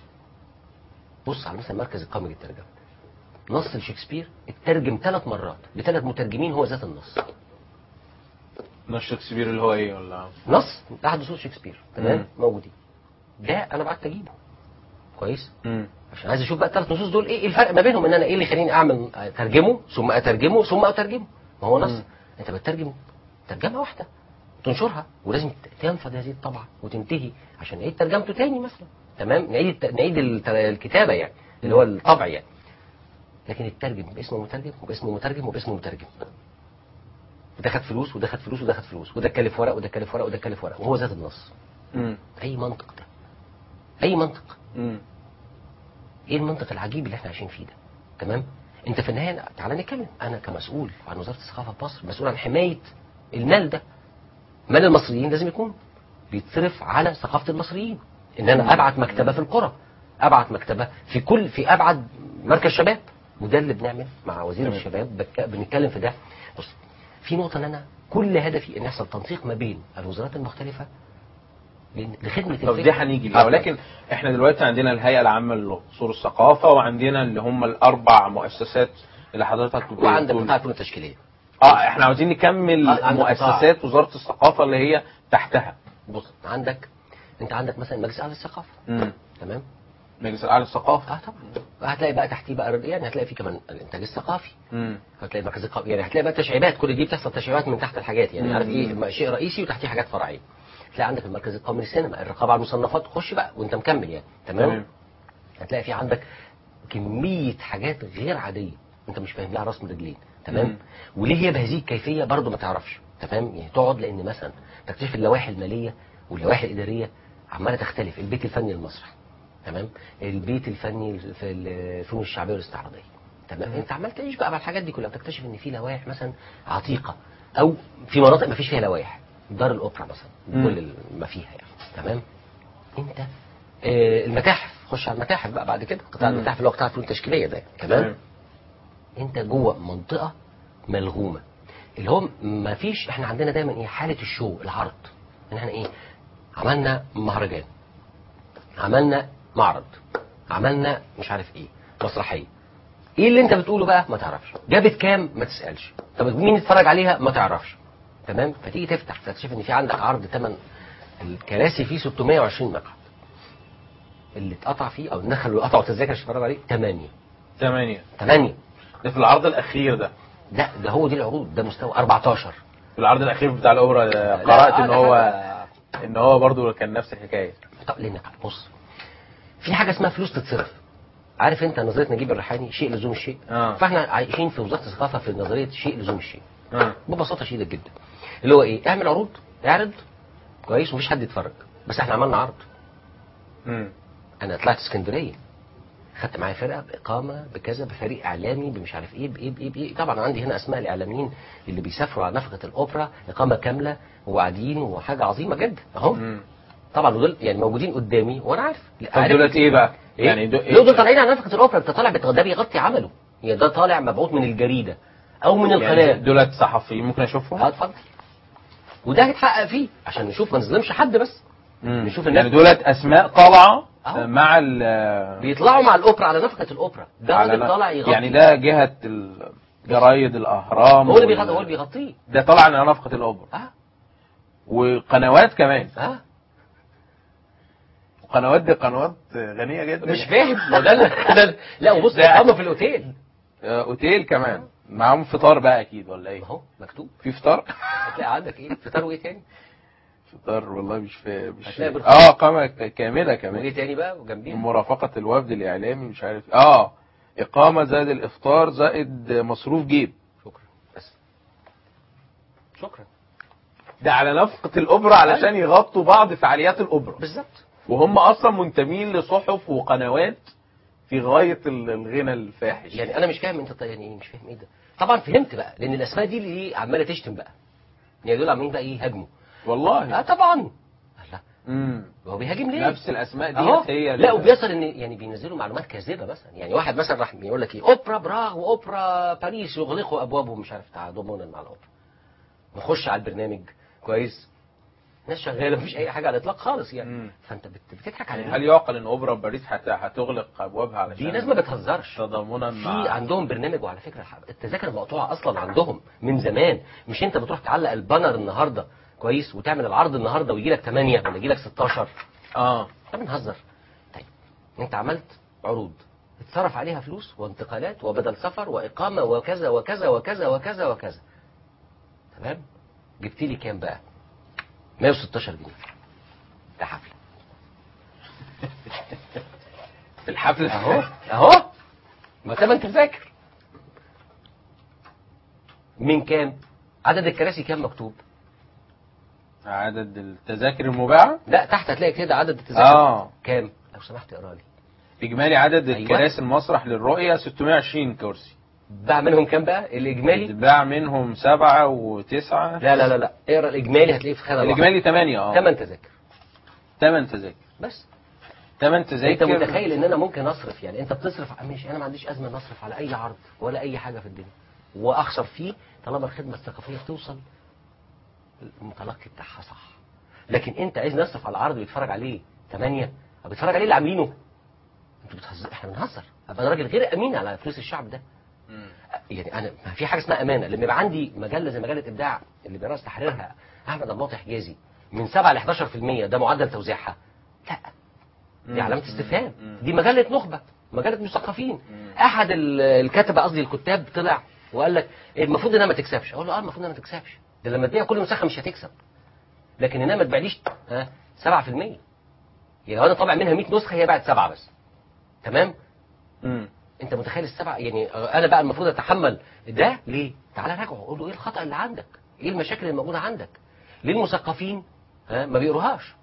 بص على مثلا المركز القومي للترجمه نص لشكسبير اترجم ثلاث مرات بثلاث مترجمين هو ذات النص
نص شكسبير اللي هو ايه ولا
نص احد نصوص شكسبير تمام
مم.
موجودين ده انا بعت اجيبه كويس
مم.
عشان عايز اشوف بقى الثلاث نصوص دول ايه الفرق ما بينهم ان انا ايه اللي يخليني اعمل اترجمه ثم اترجمه ثم اترجمه ما هو نص
مم.
انت بتترجم ترجمه واحده تنشرها ولازم تنفذ هذه الطبعه وتنتهي عشان نعيد ترجمته تاني مثلا تمام نعيد الت- نعيد الت- الكتابه يعني اللي هو الطبع يعني لكن الترجم باسم مترجم وباسم مترجم وباسم مترجم وده خد فلوس وده خد فلوس وده خد فلوس وده كلف ورق وده كلف ورق وده كلف ورق وهو ذات النص
مم.
اي منطق ده اي منطق
مم.
ايه المنطق العجيب اللي احنا عايشين فيه ده تمام انت في النهايه تعالى نتكلم انا كمسؤول عن وزاره الثقافه في مصر مسؤول عن حمايه المال ده مال المصريين لازم يكون بيتصرف على ثقافه المصريين ان انا ابعت مكتبه في القرى ابعت مكتبه في كل في ابعد مركز شباب وده اللي بنعمل مع وزير
تمام.
الشباب بك... بنتكلم في ده بص في نقطه ان انا كل هدفي ان يحصل تنسيق ما بين الوزارات المختلفه لن- لخدمه
طب
الفكر.
دي هنيجي لها
آه.
ولكن احنا دلوقتي عندنا الهيئه العامه لقصور الثقافه وعندنا اللي هم الاربع مؤسسات اللي حضرتك بتقول-
وعندك
بتقول-
قطاع الفنون التشكيليه
اه احنا عاوزين نكمل
آه، عندك
مؤسسات وزاره الثقافه اللي هي تحتها
بص عندك انت عندك مثلا مجلس اعلى الثقافه
مم.
تمام
مجلس الاعلى للثقافه
اه طبعا هتلاقي بقى تحتيه بقى يعني هتلاقي فيه كمان الانتاج الثقافي
مم.
هتلاقي المركز القومي يعني هتلاقي بقى تشعيبات كل دي بتحصل تشعيبات من تحت الحاجات يعني
مم.
عارف ايه شيء رئيسي وتحتيه حاجات فرعيه تلاقي عندك المركز القومي للسينما الرقابه على المصنفات خش بقى وانت مكمل يعني تمام
تمام.
هتلاقي في عندك كميه حاجات غير عاديه انت مش فاهم لها راس من رجلين تمام
مم.
وليه هي بهذه الكيفيه برضه ما تعرفش تمام يعني تقعد لان مثلا تكتشف اللوائح الماليه واللوائح الاداريه عماله تختلف البيت الفني المسرح تمام البيت الفني في الفنون الشعبيه والاستعراضيه تمام انت عمال تعيش بقى مع الحاجات دي كلها تكتشف ان في لوائح مثلا عتيقه او في مناطق ما فيش فيها لوائح دار الاوبرا مثلا
مم.
كل ما فيها يعني تمام انت آه، المتاحف خش على المتاحف بقى بعد كده قطاع
مم.
المتاحف اللي هو قطاع الفنون التشكيليه ده تمام انت جوه منطقه ملغومه اللي هو ما فيش احنا عندنا دايما ايه حاله الشو العرض ان احنا ايه عملنا مهرجان عملنا معرض عملنا مش عارف ايه مسرحيه ايه اللي انت بتقوله بقى ما تعرفش جابت كام ما تسالش طب مين اتفرج عليها ما تعرفش تمام فتيجي تفتح تكتشف ان في عندك عرض ثمن الكراسي فيه 620 مقعد اللي اتقطع فيه او النخل اللي قطعوا تذاكر عشان يتفرجوا عليه 8
ثمانية
8
ده في العرض الاخير ده
لا ده هو دي العروض ده مستوى 14
في العرض الاخير بتاع الاوبرا ده
لا،
قرات
آه،
ان
ده
هو
حاجة-
ان هو برضو كان نفس الحكايه
طب لان بص في حاجه اسمها فلوس تتصرف عارف انت نظريه نجيب الريحاني شيء لزوم الشيء
آه.
فاحنا عايشين في وزاره الثقافه في نظريه شيء لزوم الشيء
اه
ببساطه شديده جدا اللي هو ايه اعمل عروض اعرض كويس ومفيش حد يتفرج بس احنا عملنا عرض
مم.
انا طلعت اسكندريه خدت معايا فرقه باقامه بكذا بفريق اعلامي بمش عارف ايه بايه بايه بايه طبعا عندي هنا اسماء الاعلاميين اللي بيسافروا على نفقه الاوبرا اقامه كامله وقاعدين وحاجه عظيمه جدا اهو
مم.
طبعا دول يعني موجودين قدامي وانا عارف
طب دولت ايه بقى؟
يعني
دول
دول, دول طالعين على نفقه الاوبرا انت طالع بت- ده بيغطي عمله يعني ده طالع مبعوث من الجريده او من
يعني
القناه
دولت صحفيين ممكن اشوفهم؟
اه اتفضل وده هيتحقق فيه عشان نشوف ما نظلمش حد بس
مم.
نشوف الناس-
يعني دولت اسماء طالعه
أهو.
مع ال
بيطلعوا مع الاوبرا على نفقه الاوبرا ده
على
راجل
ن-
طالع يغطي
يعني ده جهه ال- جرايد الاهرام
هو اللي
وال-
بيغطي هو اللي بيغطيه
ده طالع على نفقه الاوبرا
اه
وقنوات كمان
اه
وقنوات دي قنوات غنيه جدا
مش فاهم ما ده اللي- ده- لا وبص
ده-
اقامه في الاوتيل
آه، اوتيل كمان معاهم فطار بقى اكيد ولا ايه؟
ما هو مكتوب
في فطار؟
هتلاقي عندك ايه فطار وايه تاني
فطار والله مش فاهم مش
هتلاقي
فاهم.
بالفطار.
اه قامه ك- كامله كمان
وايه تاني بقى وجنبيه
مرافقة الوفد الإعلامي مش عارف اه إقامة زائد الإفطار زائد مصروف جيب
شكرا بس شكرا
ده على نفقة الأوبرا علشان يغطوا بعض فعاليات الأوبرا
بالظبط
وهم أصلا منتمين لصحف وقنوات في غاية ال- الغنى الفاحش
يعني انا مش فاهم انت طيب يعني ايه مش فاهم ايه ده طبعا فهمت بقى لان الاسماء دي اللي ايه عماله تشتم بقى يعني دول عاملين بقى ايه يهاجموا اه
والله
طبعا لا
امم
هو بيهاجم ليه
نفس الأسماء دي
اهو
هي
لا
اللي-
وبيصل ان يعني بينزلوا معلومات كاذبه مثلا يعني واحد مثلا راح يقول لك ايه اوبرا براغ واوبرا باريس يغلقوا ابوابهم مش عارف تعاضمونا مع الاوبرا نخش على البرنامج كويس ناس شغاله مفيش اي حاجه على الاطلاق خالص يعني
مم.
فانت بت- بتضحك على
يعني هل
مين؟
يعقل ان اوبرا باريس هت- هتغلق ابوابها علشان
دي ناس ما بتهزرش
تضامنا
في
مع
عندهم برنامج وعلى فكره الح- التذاكر مقطوعه اصلا عندهم من زمان مش انت بتروح تعلق البانر النهارده كويس وتعمل العرض النهارده ويجي لك 8 ولا يجي لك 16
اه
احنا بنهزر طيب انت عملت عروض اتصرف عليها فلوس وانتقالات وبدل سفر واقامه وكذا وكذا وكذا وكذا وكذا تمام جبت لي كام بقى 116 جنيه ده حفله
الحفل
اهو اهو ما تمن تذاكر من كام عدد الكراسي كام مكتوب
عدد التذاكر المباعة
لا تحت هتلاقي كده عدد التذاكر
اه
كام لو سمحت اقرا لي
اجمالي عدد
أيوة.
الكراسي المسرح للرؤية 620 كرسي
باع منهم كام بقى الاجمالي
اتباع منهم سبعة وتسعة
لا لا لا لا اقرا الاجمالي هتلاقيه في خانه
الإجمالي ثمانية اه
ثمان تذاكر
ثمان تذاكر
بس
ثمان تذاكر
انت متخيل ان انا ممكن اصرف يعني انت بتصرف ماشي انا ما عنديش ازمه ان اصرف على اي عرض ولا اي حاجه في الدنيا واخسر فيه طالما الخدمه الثقافيه توصل المتلقي بتاعها صح لكن انت عايز نصرف على عرض ويتفرج عليه ثمانية او بيتفرج عليه اللي عاملينه انتوا بتهزر احنا بنهزر ابقى انا راجل غير امين على فلوس الشعب ده
مم.
يعني انا ما في حاجه اسمها امانه لما يبقى عندي مجله زي مجله ابداع اللي بيرأس تحريرها احمد الباطي حجازي من 7 ل 11% ده معدل توزيعها لا دي علامه استفهام
مم.
دي مجله نخبه مجله مثقفين
مم.
احد ال- الكتبه قصدي الكتاب طلع وقال لك المفروض انها ما تكسبش اقول له اه المفروض انها ما تكسبش ده لما تبيع كل نسخه مش هتكسب لكن انها ما تبيعليش ها 7% يعني لو انا طابع منها 100 نسخه هي باعت سبعه بس تمام
مم.
انت متخيل السبعه يعني انا بقى المفروض اتحمل ده ليه؟ تعالى راجعه قول له ايه الخطا اللي عندك؟ ايه المشاكل اللي موجوده عندك؟ ليه المثقفين ها ما بيقروهاش؟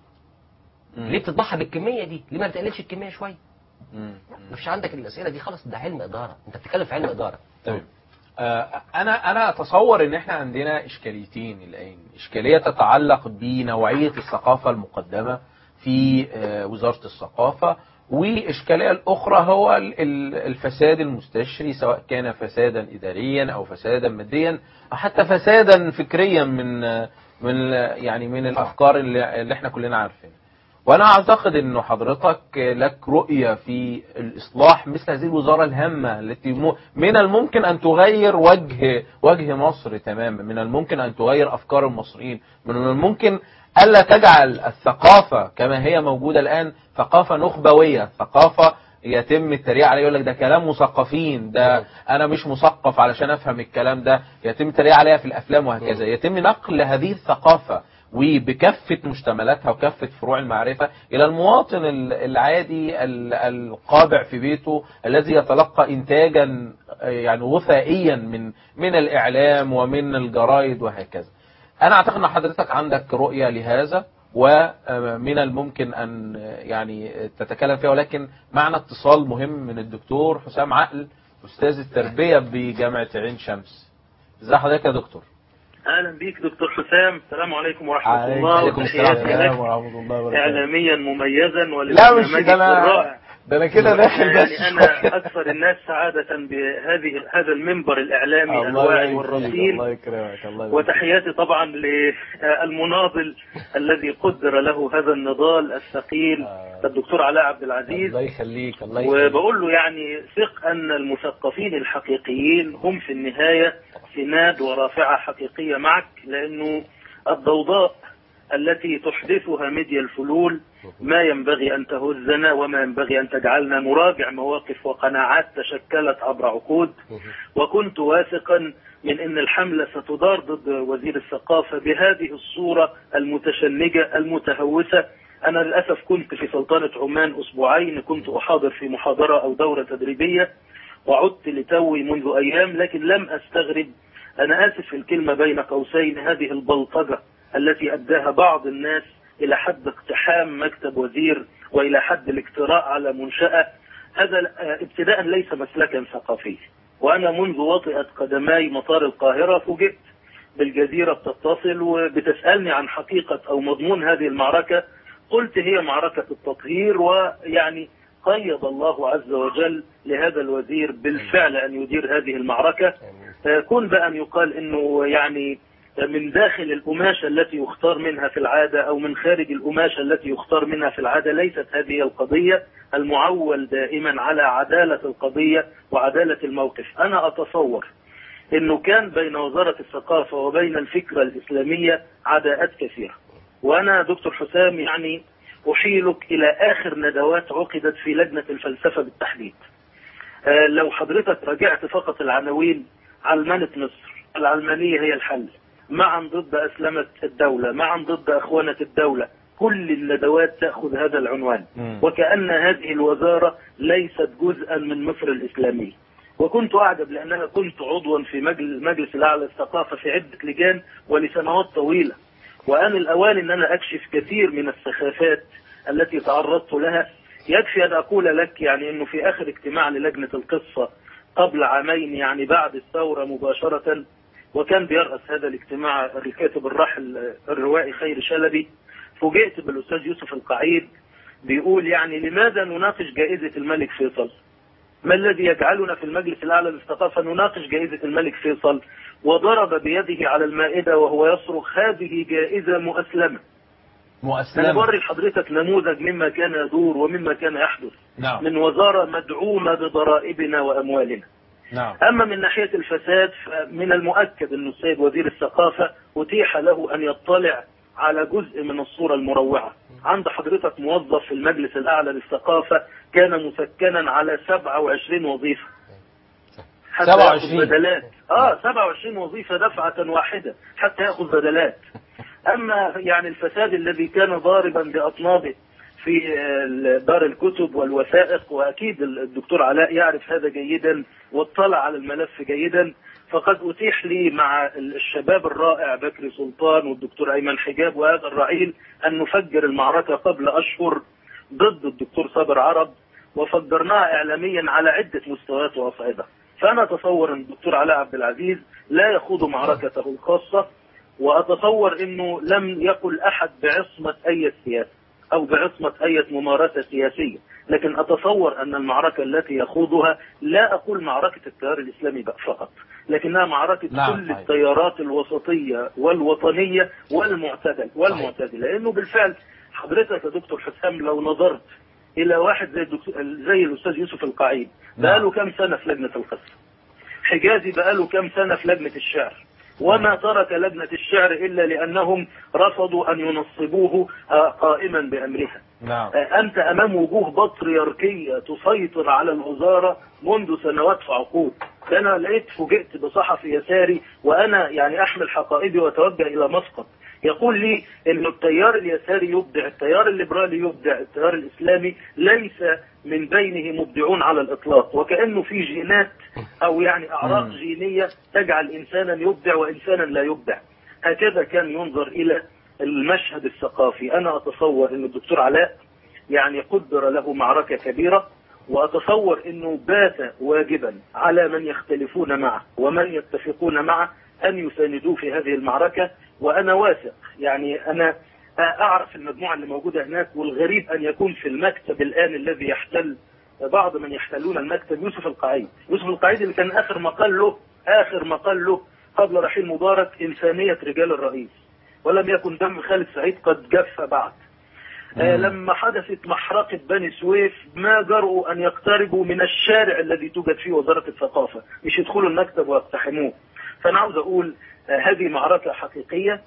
مم.
ليه بتطبعها بالكميه دي؟ ليه ما بتقللش الكميه شويه؟
مم.
مفيش عندك الاسئله دي خلاص ده علم اداره انت بتتكلم في علم اداره
تمام آه، انا انا اتصور ان احنا عندنا اشكاليتين الان اشكاليه تتعلق بنوعيه الثقافه المقدمه في آه، وزاره الثقافه والاشكاليه الاخرى هو ال- ال- الفساد المستشري سواء كان فسادا اداريا او فسادا ماديا او حتى فسادا فكريا من آه، من ال- يعني من الافكار اللي اللي احنا كلنا عارفينها وانا اعتقد انه حضرتك لك رؤية في الاصلاح مثل هذه الوزارة الهامة التي م- من الممكن ان تغير وجه وجه مصر تماما من الممكن ان تغير افكار المصريين من الممكن الا تجعل الثقافة كما هي موجودة الان ثقافة نخبوية ثقافة يتم التريق عليه يقول لك ده كلام مثقفين ده انا مش مثقف علشان افهم الكلام ده يتم التريق عليها في الافلام وهكذا يتم نقل هذه الثقافة وبكافة مشتملاتها وكافة فروع المعرفة إلى المواطن ال- العادي ال- القابع في بيته الذي يتلقى إنتاجا آه، يعني وثائيا من من الإعلام ومن الجرائد وهكذا أنا أعتقد أن حضرتك عندك رؤية لهذا ومن الممكن أن آه، يعني تتكلم فيها ولكن معنا اتصال مهم من الدكتور حسام عقل أستاذ التربية بجامعة عين شمس ازي حضرتك يا دكتور
اهلا بيك دكتور حسام السلام عليكم ورحمه
عليكم
الله
عليكم
وتحياتي
السلام
لك
ورحمة الله وبركاته
اعلاميا مميزا
لا مش
ولبرنامجك
ده انا
الرائع
ده انا كده داخل بس
يعني انا اكثر الناس سعاده بهذه هذا المنبر الاعلامي
الله
الواعي
يبارك فيك،
والرصين
الله يكرمك الله يبارك فيك.
وتحياتي طبعا للمناضل الذي قدر له هذا النضال الثقيل
آه.
الدكتور علاء عبد العزيز
الله يخليك الله يخليك
وبقول له يعني ثق ان المثقفين الحقيقيين هم في النهايه سناد ورافعه حقيقيه معك لانه الضوضاء التي تحدثها ميديا الفلول ما ينبغي ان تهزنا وما ينبغي ان تجعلنا نراجع مواقف وقناعات تشكلت عبر عقود وكنت واثقا من ان الحمله ستدار ضد وزير الثقافه بهذه الصوره المتشنجه المتهوسه انا للاسف كنت في سلطنه عمان اسبوعين كنت احاضر في محاضره او دوره تدريبيه وعدت لتوي منذ ايام لكن لم استغرب انا اسف في الكلمه بين قوسين هذه البلطجه التي اداها بعض الناس الى حد اقتحام مكتب وزير والى حد الاجتراء على منشاه هذا آه، ابتداء ليس مسلكا ثقافيا وانا منذ وطئت قدماي مطار القاهره فوجئت بالجزيره بتتصل وبتسالني عن حقيقه او مضمون هذه المعركه قلت هي معركه التطهير ويعني قيض الله عز وجل لهذا الوزير بالفعل ان يدير هذه المعركه آه، كن بقى ان يقال انه يعني من داخل القماشة التي يختار منها في العادة أو من خارج القماشة التي يختار منها في العادة ليست هذه القضية المعول دائما على عدالة القضية وعدالة الموقف أنا أتصور أنه كان بين وزارة الثقافة وبين الفكرة الإسلامية عداءات كثيرة وأنا دكتور حسام يعني أحيلك إلى آخر ندوات عقدت في لجنة الفلسفة بالتحديد آه، لو حضرتك رجعت فقط العناوين علمنة مصر العلمانية هي الحل معا ضد أسلمة الدولة معا ضد أخوانة الدولة كل الندوات تأخذ هذا العنوان
مم.
وكأن هذه الوزارة ليست جزءا من مصر الإسلامية وكنت أعجب لأنها كنت عضوا في مجل- مجلس الأعلى للثقافة في عدة لجان ولسنوات طويلة وآن الأوان أن أنا أكشف كثير من السخافات التي تعرضت لها يكفي أن أقول لك يعني أنه في آخر اجتماع للجنة القصة قبل عامين يعني بعد الثورة مباشرة وكان بيرأس هذا الاجتماع الكاتب الراحل الروائي خير شلبي فوجئت بالأستاذ يوسف القعيد بيقول يعني لماذا نناقش جائزة الملك فيصل ما الذي يجعلنا في المجلس الأعلى للثقافة نناقش جائزة الملك فيصل وضرب بيده على المائدة وهو يصرخ هذه جائزة مؤسلمة أنا
مؤسلمة
بوري لحضرتك نموذج مما كان يدور ومما كان يحدث
نعم
من وزارة مدعومة بضرائبنا وأموالنا
نعم
أما من ناحية الفساد فمن المؤكد أن السيد وزير الثقافة أتيح له أن يطلع على جزء من الصورة المروعة عند حضرتك موظف في المجلس الأعلى للثقافة كان مسكنا على 27 وظيفة حتى
27.
يأخذ بدلات اه 27 وظيفة دفعة واحدة حتى يأخذ بدلات أما يعني الفساد الذي كان ضاربا بأطنابه في آه، دار الكتب والوثائق وأكيد الدكتور علاء يعرف هذا جيدا واطلع على الملف جيدا فقد أتيح لي مع الشباب الرائع بكري سلطان والدكتور أيمن حجاب وهذا الرعيل أن نفجر المعركة قبل أشهر ضد الدكتور صابر عرب وفجرناها إعلاميا على عدة مستويات وأصعدة فأنا أتصور أن الدكتور علاء عبد العزيز لا يخوض معركته الخاصة وأتصور أنه لم يقل أحد بعصمة أي سياسة أو بعصمة أي ممارسة سياسية لكن أتصور أن المعركة التي يخوضها لا أقول معركة التيار الإسلامي بقى فقط لكنها معركة
نعم،
كل
صحيح.
التيارات الوسطية والوطنية والمعتدل والمعتدل لأنه بالفعل حضرتك يا دكتور حسام لو نظرت إلى واحد زي الدكتور زي الأستاذ يوسف القعيد بقاله كم سنة في لجنة القصة حجازي بقاله كم سنة في لجنة الشعر وما ترك لجنة الشعر إلا لأنهم رفضوا أن ينصبوه آه، قائما بأمرها
نعم
آه، أنت أمام وجوه بطريركية تسيطر على الوزارة منذ سنوات في عقود أنا لقيت فوجئت بصحفي يساري وأنا يعني أحمل حقائبي وأتوجه إلى مسقط يقول لي أن التيار اليساري يبدع التيار الليبرالي يبدع التيار الإسلامي ليس من بينه مبدعون على الإطلاق وكأنه في جينات أو يعني أعراق
مم.
جينية تجعل إنسانا يبدع وإنسانا لا يبدع هكذا كان ينظر إلى المشهد الثقافي أنا أتصور أن الدكتور علاء يعني قدر له معركة كبيرة وأتصور أنه بات واجبا على من يختلفون معه ومن يتفقون معه أن يساندوه في هذه المعركة وأنا واثق يعني أنا أعرف المجموعة اللي موجودة هناك والغريب أن يكون في المكتب الآن الذي يحتل بعض من يحتلون المكتب يوسف القعيد يوسف القعيد اللي كان آخر مقال له آخر مقال له قبل رحيل مبارك إنسانية رجال الرئيس ولم يكن دم خالد سعيد قد جف بعد آه
مم.
لما حدثت محرقة بني سويف ما جرؤوا أن يقتربوا من الشارع الذي توجد فيه وزارة الثقافة مش يدخلوا المكتب ويقتحموه فأنا عاوز أقول آه هذه معركة حقيقية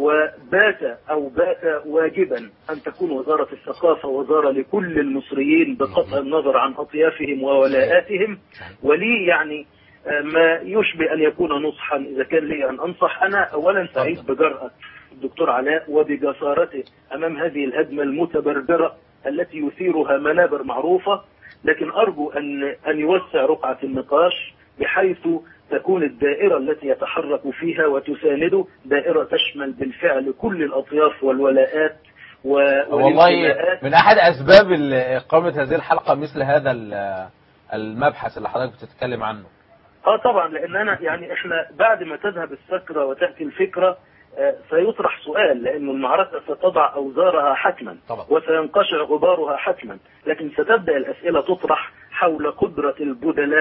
وبات أو بات واجبا أن تكون وزارة الثقافة وزارة لكل المصريين بقطع النظر عن أطيافهم وولاءاتهم ولي يعني آه، ما يشبه أن يكون نصحا إذا كان لي أن أنصح أنا أولا سعيد بجرأة الدكتور علاء وبجسارته أمام هذه الهجمة المتبربرة التي يثيرها منابر معروفة لكن أرجو أن أن يوسع رقعة النقاش بحيث تكون الدائرة التي يتحرك فيها وتسانده دائرة تشمل بالفعل كل الأطياف والولاءات و-
والله
والانتماءات
من احد اسباب ال- اقامه هذه الحلقه مثل هذا ال- المبحث اللي حضرتك بتتكلم عنه
اه طبعا لان انا يعني احنا بعد ما تذهب السكره وتاتي الفكره آه، سيطرح سؤال لأن المعركة ستضع أوزارها حتما
طبعا.
وسينقشع غبارها حتما لكن ستبدأ الأسئلة تطرح حول قدرة البدلاء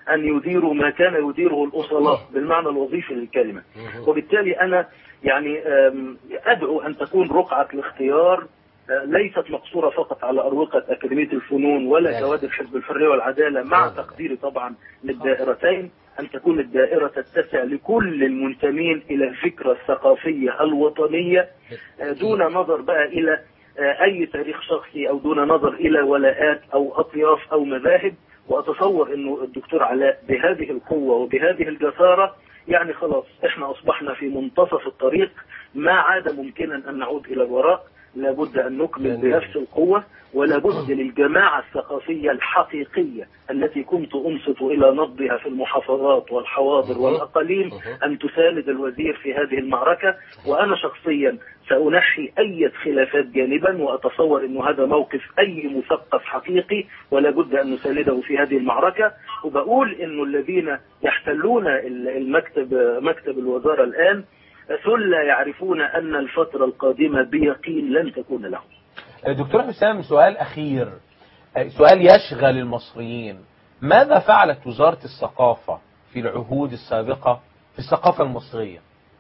أن يديروا ما كان يديره الأصلاء بالمعنى الوظيفي للكلمة وبالتالي أنا يعني آم، أدعو أن تكون رقعة الاختيار آه، ليست مقصورة فقط على أروقة أكاديمية الفنون ولا
لا.
كوادر حزب الحرية والعدالة مع
لا، لا.
تقديري طبعا للدائرتين أن تكون الدائرة تتسع لكل المنتمين إلى الفكرة الثقافية الوطنية آه، دون نظر بقى إلى آه، أي تاريخ شخصي أو دون نظر إلى ولاءات أو أطياف أو مذاهب وأتصور أنه الدكتور علاء بهذه القوة وبهذه الجسارة يعني خلاص احنا أصبحنا في منتصف الطريق ما عاد ممكنا أن نعود إلى الوراء لابد أن نكمل
جميل.
بنفس القوة ولا بد للجماعة الثقافية الحقيقية التي كنت أنصت إلى نبضها في المحافظات والحواضر
مه.
والأقاليم
مه.
أن تساند الوزير في هذه المعركة وأنا شخصيا سأنحي أي خلافات جانبا وأتصور أن هذا موقف أي مثقف حقيقي ولا بد أن نسانده في هذه المعركة وبقول أن الذين يحتلون المكتب مكتب الوزارة الآن ثلة يعرفون أن الفترة القادمة بيقين لن تكون لهم
دكتور حسام سؤال أخير سؤال يشغل المصريين ماذا فعلت وزارة الثقافة في العهود السابقة في الثقافة المصرية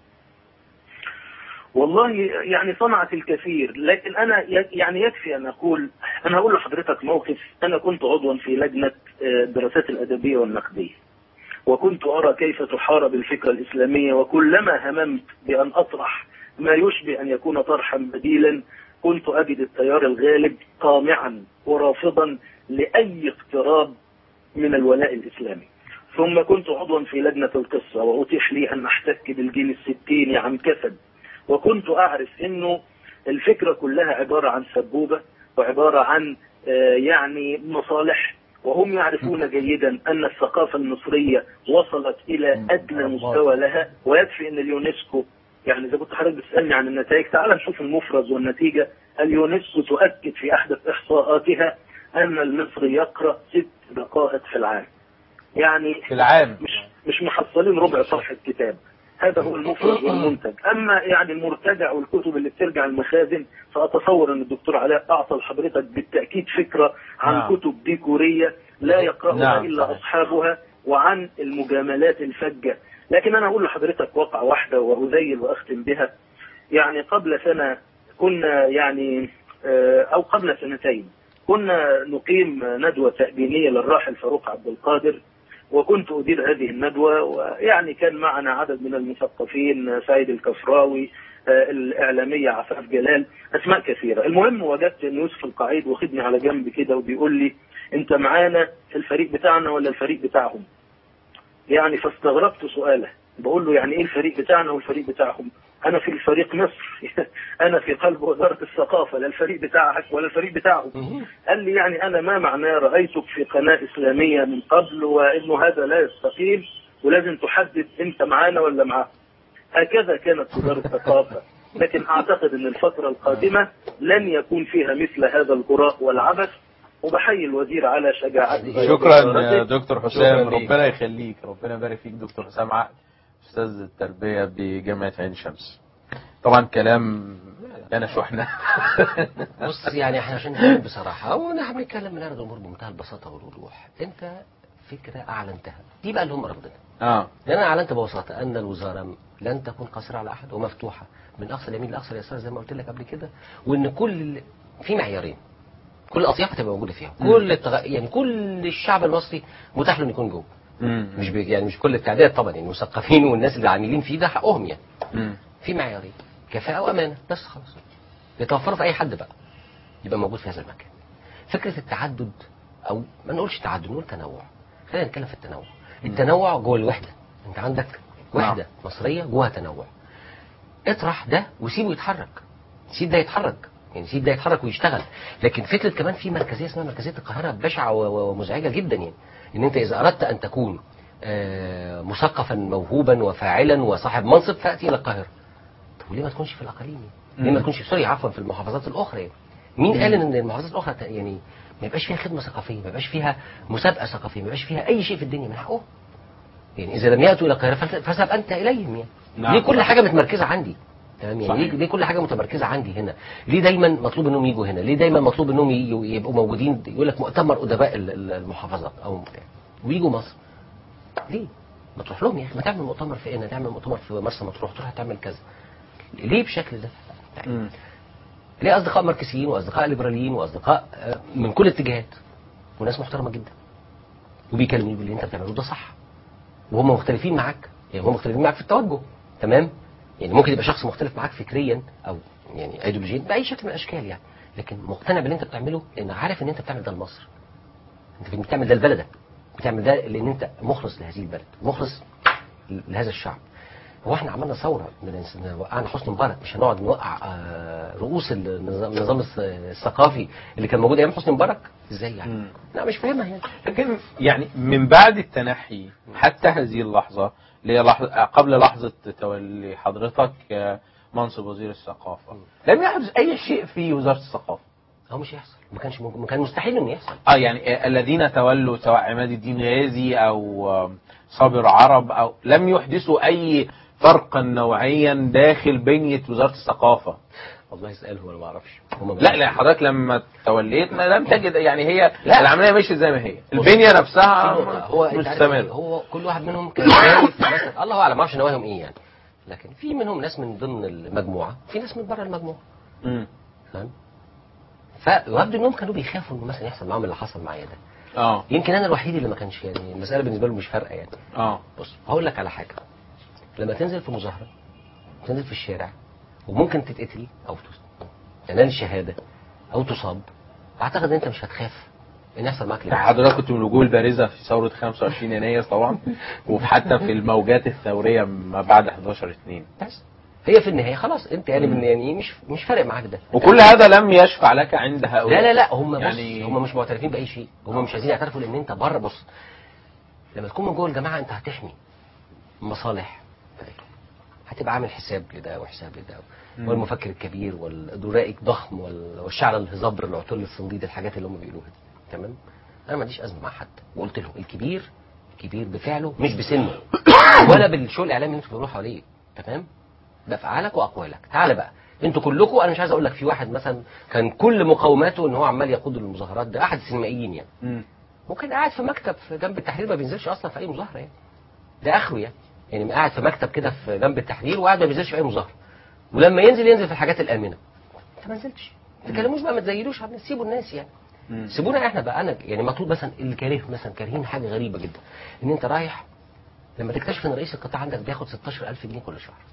والله يعني صنعت الكثير لكن انا ي- يعني يكفي ان اقول انا هقول لحضرتك موقف انا كنت عضوا في لجنه آه، الدراسات الادبيه والنقديه وكنت ارى كيف تحارب الفكره الاسلاميه وكلما هممت بان اطرح ما يشبه ان يكون طرحا بديلا كنت اجد التيار الغالب قامعا ورافضا لاي اقتراب من الولاء الاسلامي ثم كنت عضوا في لجنه القصه واتيح لي ان احتك بالجيل الستيني عن كسب وكنت أعرف أنه الفكرة كلها عبارة عن سبوبة وعبارة عن آه، يعني مصالح وهم يعرفون جيدا أن الثقافة المصرية وصلت إلى أدنى مستوى لها ويكفي أن اليونسكو يعني إذا كنت حضرتك بتسألني عن النتائج تعال نشوف المفرز والنتيجة اليونسكو تؤكد في أحدث إحصاءاتها أن المصري يقرأ ست دقائق في العام يعني
في العام
مش مش محصلين ربع صفحة كتاب هذا هو المفرد والمنتج اما يعني المرتجع والكتب اللي بترجع المخازن فاتصور ان الدكتور علاء اعطى لحضرتك بالتاكيد فكره عن
نعم.
كتب ديكوريه لا يقراها
نعم،
الا
صحيح.
اصحابها وعن المجاملات الفجه لكن انا اقول لحضرتك واقعه واحده واذيل واختم بها يعني قبل سنه كنا يعني آه، او قبل سنتين كنا نقيم ندوه تأبينيه للراحل فاروق عبد القادر وكنت أدير هذه الندوة ويعني كان معنا عدد من المثقفين سعيد الكفراوي آه، الإعلامية عفاف جلال أسماء كثيرة المهم وجدت أن يوسف القعيد واخدني على جنب كده وبيقول لي أنت معانا في الفريق بتاعنا ولا الفريق بتاعهم يعني فاستغربت سؤاله بقول له يعني ايه الفريق بتاعنا والفريق بتاعهم انا في الفريق مصر انا في قلب وزارة الثقافة لا الفريق بتاعك ولا الفريق بتاعهم قال لي يعني انا ما معناه رايتك في قناه اسلاميه من قبل وانه هذا لا يستقيم ولازم تحدد انت معانا ولا معاه هكذا كانت وزاره الثقافه لكن اعتقد ان الفتره القادمه لن يكون فيها مثل هذا الهراء والعبث وبحيي الوزير على شجاعته
شكرا
وجسارته.
يا دكتور حسام
شكرا ليك.
ربنا يخليك ربنا يبارك فيك دكتور حسام عقل استاذ التربيه بجامعه عين شمس طبعا كلام انا شحنه
بص يعني احنا عشان نتكلم بصراحه ونحن بنتكلم من هذا الامور بمنتهى البساطه والوضوح انت فكره اعلنتها دي بقى اللي هم رافضينها
اه
لان انا اعلنت ببساطه ان الوزاره لن تكون قاصره على احد ومفتوحه من اقصى اليمين لاقصى اليسار زي ما قلت لك قبل كده وان كل في معيارين كل الاطياف هتبقى موجوده فيها كل التغ... يعني كل الشعب المصري متاح له انه يكون جوه
مم.
مش بي... يعني مش كل التعداد طبعا يعني المثقفين والناس اللي عاملين فيه ده حقهم يعني
مم.
في معيارين كفاءه وامانه بس خلاص يتوفروا في اي حد بقى يبقى موجود في هذا المكان فكره التعدد او ما نقولش تعدد نقول تنوع خلينا نتكلم في التنوع التنوع جوه الوحده انت عندك وحده مصريه جواها تنوع اطرح ده وسيبه يتحرك سيب ده يتحرك يعني سيب ده يتحرك ويشتغل لكن فكره كمان في مركزيه اسمها مركزيه القاهره بشعه و- و- ومزعجه جدا يعني ان انت اذا اردت ان تكون آه، مثقفا موهوبا وفاعلا وصاحب منصب فاتي الى القاهره طب وليه ما تكونش في الاقاليم يعني؟ ليه ما تكونش في سوريا عفوا في المحافظات الاخرى يعني مين قال ان المحافظات الاخرى ت- يعني ما يبقاش فيها خدمه ثقافيه ما يبقاش فيها مسابقه ثقافيه ما يبقاش فيها اي شيء في الدنيا من حقهم يعني اذا لم ياتوا الى القاهره فلت- فاذهب انت اليهم يعني
نعم.
ليه كل حاجه متمركزه عندي تمام يعني
صحيح.
ليه, ليه كل حاجه متمركزه عندي هنا ليه دايما مطلوب انهم يجوا هنا ليه دايما مطلوب انهم ي- يبقوا موجودين يقول لك مؤتمر ادباء ال- ال- المحافظات او بتاع ويجوا مصر ليه؟ ما تروح لهم يا اخي ما تعمل مؤتمر في هنا تعمل مؤتمر في مرسى مطروح تروح تعمل كذا ليه بالشكل ده؟
مم.
ليه اصدقاء ماركسيين واصدقاء ليبراليين واصدقاء آه، من كل الاتجاهات وناس محترمه جدا وبيكلموني باللي انت بتعمله ده صح وهم مختلفين معاك يعني هم مختلفين معاك في التوجه تمام يعني ممكن يبقى شخص مختلف معاك فكريا او يعني ايديولوجيا باي شكل من الاشكال يعني لكن مقتنع باللي انت بتعمله لان عارف ان انت بتعمل ده لمصر انت بتعمل ده لبلدك بتعمل ده لان انت مخلص لهذه البلد مخلص لهذا الشعب هو احنا عملنا ثوره من إن وقعنا حسني مبارك مش هنقعد نوقع آه، رؤوس النظام النظام الث- الثقافي اللي كان موجود ايام حسني مبارك ازاي يعني؟
مم.
لا مش فاهمها يعني
لكن يعني من بعد التنحي حتى هذه اللحظة اللي هي لحظة قبل لحظة تولي حضرتك آه، منصب وزير الثقافة لم يحدث أي شيء في وزارة الثقافة
هو مش هيحصل ما كانش ممكن ما كان مستحيل انه يحصل
اه يعني آه، الذين تولوا سواء عماد الدين غازي أو آه، صابر عرب أو لم يحدثوا أي فرقا نوعيا داخل بنية وزارة الثقافة
والله اساله انا ما اعرفش هم
لا لا حضرتك لما توليت ما لم تجد يعني هي
لا.
العملية مشيت زي ما هي البنية نفسها
هو انت عارف
مستمرة
إيه؟ هو كل واحد منهم كان شايف مثلا الله اعلم ما اعرفش نواياهم ايه يعني لكن في منهم ناس من ضمن المجموعه في ناس من بره المجموعه
مم.
فاهم فيبدو انهم كانوا بيخافوا انه مثلا يحصل معاهم اللي حصل معايا ده
اه
يمكن انا الوحيد اللي ما كانش يعني المساله بالنسبه له مش فارقه يعني
اه
بص هقول لك على حاجه لما تنزل في مظاهره تنزل في الشارع وممكن تتقتل او تس- تنال الشهاده او تصاب اعتقد ان انت مش هتخاف ان يحصل معاك اللي بيحصل.
حضرتك كنت من الوجوه البارزة في ثورة 25 يناير طبعا وفي حتى في الموجات الثورية ما بعد 11 2
بس هي في النهايه خلاص انت يعني من يعني إيه مش مش فارق معاك ده
وكل هذا لم يشفع لك عند هؤلاء
لا لا لا هم يعني
يعني-
هم مش معترفين باي شيء هم مش عايزين يعترفوا لان انت بره بص لما تكون من جوه الجماعه انت هتحمي مصالح هتبقى عامل حساب لده وحساب لده
مم.
والمفكر الكبير والدرائي الضخم وال- والشعر الهزبر العتل الصنديد الحاجات اللي هم بيقولوها دي تمام انا ما عنديش ازمه مع حد وقلت لهم الكبير الكبير بفعله مش بسنه ولا بالشو الاعلامي اللي انتوا بتقولوه حواليه تمام بافعالك واقوالك تعال بقى انتوا كلكم انا مش عايز اقول لك في واحد مثلا كان كل مقاوماته ان هو عمال يقود المظاهرات ده احد السينمائيين يعني
مم.
ممكن قاعد في مكتب في جنب التحرير ما بينزلش اصلا في اي مظاهره يعني ده اخره يعني يعني قاعد في مكتب كده في جنب التحرير وقاعد ما بينزلش في اي مظاهره ولما ينزل ينزل في الحاجات الامنه انت ما نزلتش ما تتكلموش بقى ما تزيدوش عم سيبوا الناس يعني
مم.
سيبونا احنا بقى انا يعني مطلوب مثلا اللي كاره مثلا كارهين حاجه غريبه جدا ان انت رايح لما تكتشف ان رئيس القطاع عندك بياخد 16000 جنيه كل شهر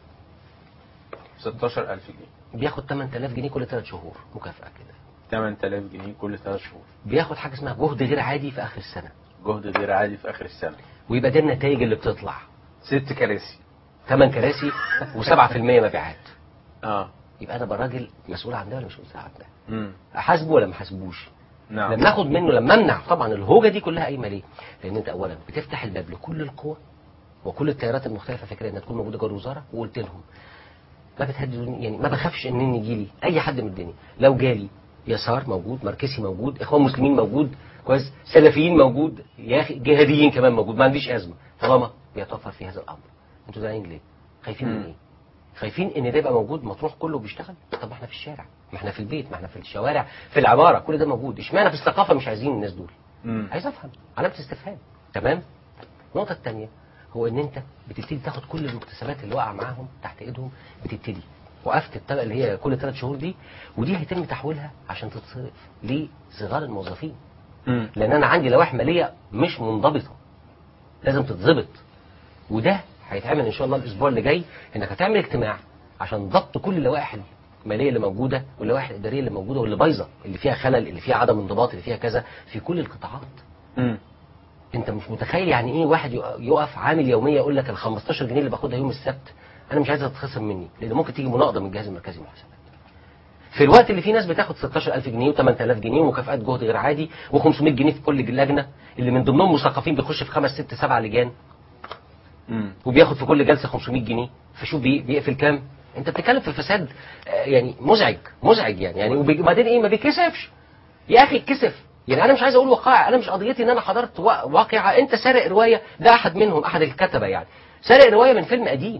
16000 جنيه
بياخد 8000 جنيه كل ثلاث شهور مكافاه كده
8000 جنيه كل 3 شهور
بياخد حاجه اسمها جهد غير عادي في اخر السنه
جهد غير عادي في اخر السنة
ويبقى ده النتائج اللي بتطلع
ست كراسي
8 كراسي و7% مبيعات
اه
يبقى انا براجل مسؤول عن ده ولا مش مسؤول عن ده
مم.
احاسبه ولا ما احاسبوش
نعم
لما اخد منه لما امنع طبعا الهوجه دي كلها قايمه ليه؟ لان انت اولا بتفتح الباب لكل القوى وكل التيارات المختلفه فكره انها تكون موجوده جوه الوزاره وقلت لهم ما بتهددوني يعني ما بخافش ان يجي لي اي حد من الدنيا لو جالي يسار موجود ماركسي موجود اخوان مسلمين موجود كويس سلفيين موجود يا اخي جهاديين كمان موجود ما عنديش ازمه طالما بيتوفر في هذا الامر انتوا زعلانين ليه؟ خايفين من
مم.
ايه؟ خايفين ان ده يبقى موجود مطروح كله بيشتغل طب ما احنا في الشارع ما احنا في البيت ما احنا في الشوارع في العماره كل ده موجود اشمعنى في الثقافه مش عايزين الناس دول
مم.
عايز افهم علامه استفهام تمام النقطه الثانيه هو ان انت بتبتدي تاخد كل المكتسبات اللي وقع معاهم تحت ايدهم بتبتدي وقفت الطبقه اللي هي كل ثلاث شهور دي ودي هيتم تحويلها عشان تتصرف لصغار الموظفين
مم.
لان انا عندي لوائح ماليه مش منضبطه لازم تتظبط وده هيتعمل ان شاء الله الاسبوع اللي جاي انك هتعمل اجتماع عشان ضبط كل اللوائح الماليه اللي موجوده واللوائح الاداريه اللي موجوده واللي بايظه اللي فيها خلل اللي فيها عدم انضباط اللي فيها كذا في كل القطاعات
مم.
انت مش متخيل يعني ايه واحد يق- يقف عامل يوميه يقول لك ال 15 جنيه اللي باخدها يوم السبت انا مش عايزها تتخصم مني لان ممكن تيجي مناقضه من الجهاز المركزي للمحاسبات في الوقت اللي فيه ناس بتاخد 16000 جنيه و8000 جنيه ومكافآت جهد غير عادي و500 جنيه في كل لجنه اللي من ضمنهم مثقفين بيخش في خمس ست سبع لجان
مم.
وبياخد في كل جلسه 500 جنيه فشوف بي- بيقفل كام انت بتتكلم في فساد آه، يعني مزعج مزعج يعني يعني وبي- وبعدين ايه ما بيكسفش يا اخي اتكسف يعني انا مش عايز اقول وقائع انا مش قضيتي ان انا حضرت وا- واقعه انت سارق روايه ده احد منهم احد الكتبه يعني سارق روايه من فيلم قديم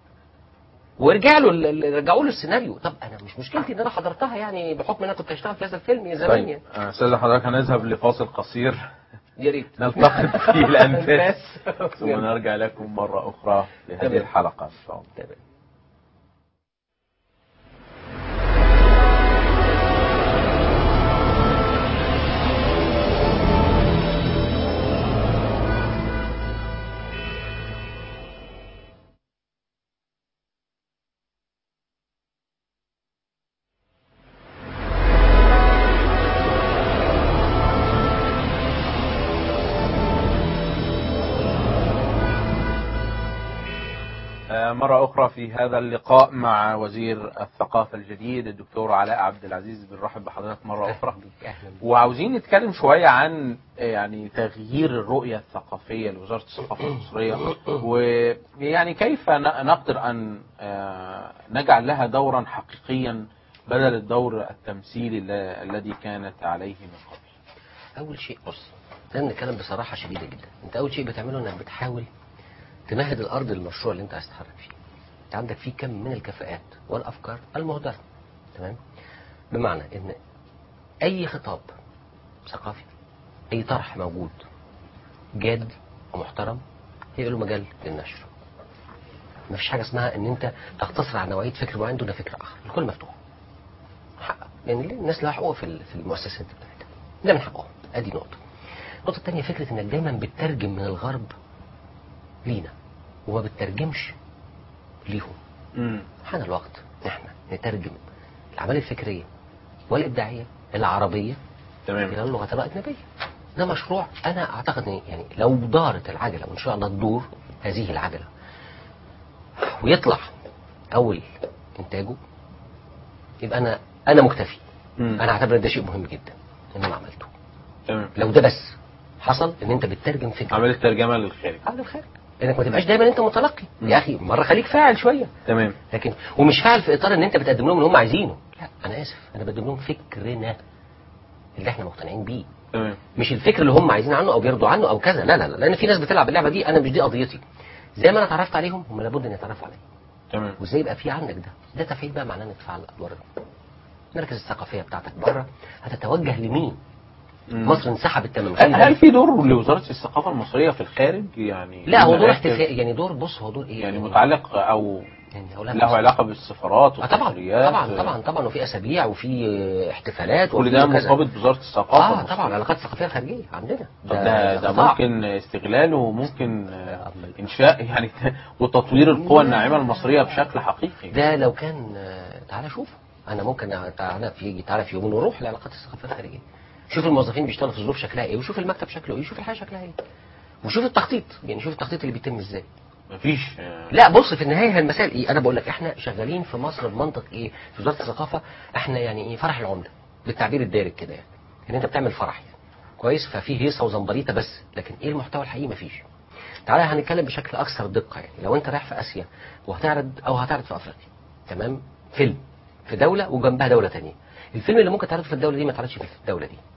ورجع له ال- ال- رجعوا له السيناريو طب انا مش مشكلتي ان انا حضرتها يعني بحكم ان انا كنت هشتغل في هذا الفيلم يا زمان
طيب
يعني
آه، استاذ حضرتك هنذهب لفاصل قصير
يا ريت
نلتقط فيه الأنفاس
أنفاس.
ثم نرجع لكم مرة أخرى لهذه
تمام.
الحلقة إن شاء الله
تمام
آه، مرة أخرى في هذا اللقاء مع وزير الثقافة الجديد الدكتور علاء عبد العزيز بنرحب بحضرتك مرة أخرى
اهلا بك.
وعاوزين نتكلم شوية عن آه، يعني تغيير الرؤية الثقافية لوزارة الثقافة المصرية ويعني كيف ن- نقدر أن آه، نجعل لها دورا حقيقيا بدل الدور التمثيلي ال- الذي كانت عليه من قبل
اول شيء بص لازم نتكلم بصراحه شديده جدا انت اول شيء بتعمله انك بتحاول تمهد الارض للمشروع اللي انت عايز تتحرك فيه انت عندك فيه كم من الكفاءات والافكار المهدره تمام بمعنى ان اي خطاب ثقافي اي طرح موجود جاد ومحترم هيبقى له مجال للنشر مفيش حاجه اسمها ان انت تقتصر على نوعيه فكر معين دون فكر اخر الكل مفتوح حق يعني الناس لها حقوق في ال- في المؤسسات بتاعتها ده من حقهم ادي نقطه النقطه الثانيه فكره انك دايما بتترجم من الغرب لينا وما بتترجمش ليهم
مم.
حان الوقت احنا نترجم الاعمال الفكريه والابداعيه العربيه
تمام
الى اللغه الاجنبيه ده مشروع انا اعتقد ان يعني لو دارت العجله وان شاء الله تدور هذه العجله ويطلع اول انتاجه يبقى انا انا مكتفي
مم.
انا اعتبر ده شيء مهم جدا ان انا عملته
تمام
لو ده بس حصل ان انت بتترجم فكره
عملت ترجمة للخارج
على الخارج انك ما تبقاش دايما انت متلقي يا اخي مره خليك فاعل شويه
تمام
لكن ومش فاعل في اطار ان انت بتقدم لهم اللي هم عايزينه لا انا اسف انا بقدم لهم فكرنا اللي احنا مقتنعين بيه
تمام
مش الفكر اللي هم عايزين عنه او بيرضوا عنه او كذا لا لا لا لان في ناس بتلعب اللعبه دي انا مش دي قضيتي زي ما انا اتعرفت عليهم هم لابد ان يتعرفوا عليا
تمام
وازاي يبقى في عندك ده ده تفعيل بقى معناه انك تفعل الادوار دي. المراكز الثقافيه بتاعتك بره هتتوجه لمين
مم.
مصر انسحبت من
هل هل في دور لوزارة الثقافة المصرية في الخارج يعني
لا هو دور
مراكز
احتفال يعني دور بص هو دور ايه
يعني متعلق او
يعني هقول لك
له
بص.
علاقة بالسفارات
آه طبعا
والقصريات
طبعا طبعا طبعا وفي اسابيع وفي احتفالات
كل
وفي
ده
كذا.
مرتبط بوزارة الثقافة
اه
المصرية.
طبعا علاقات ثقافيه خارجيه عندنا
طب ده ده
قطاع.
ممكن استغلاله وممكن آه،
أمال.
انشاء يعني وتطوير القوى الناعمة المصرية بشكل حقيقي
ده لو كان آه، تعالى شوف انا ممكن تعالى في تعالى في يوم نروح لعلاقات الثقافيه الخارجيه شوف الموظفين بيشتغلوا في ظروف شكلها ايه وشوف المكتب شكله ايه وشوف الحياه شكلها ايه وشوف التخطيط يعني شوف التخطيط اللي بيتم ازاي
مفيش آه،
لا بص في النهايه المسائل ايه انا بقول لك احنا شغالين في مصر بمنطق ايه في وزاره الثقافه احنا يعني ايه فرح العمله بالتعبير الدارج كده يعني ان انت بتعمل فرح يعني كويس ففي هيصه وزمبريطه بس لكن ايه المحتوى الحقيقي مفيش تعالى هنتكلم بشكل اكثر دقه يعني لو انت رايح في اسيا وهتعرض او هتعرض في افريقيا تمام فيلم في دوله وجنبها دوله تانية الفيلم اللي ممكن تعرضه في الدوله دي ما تعرضش في الدوله دي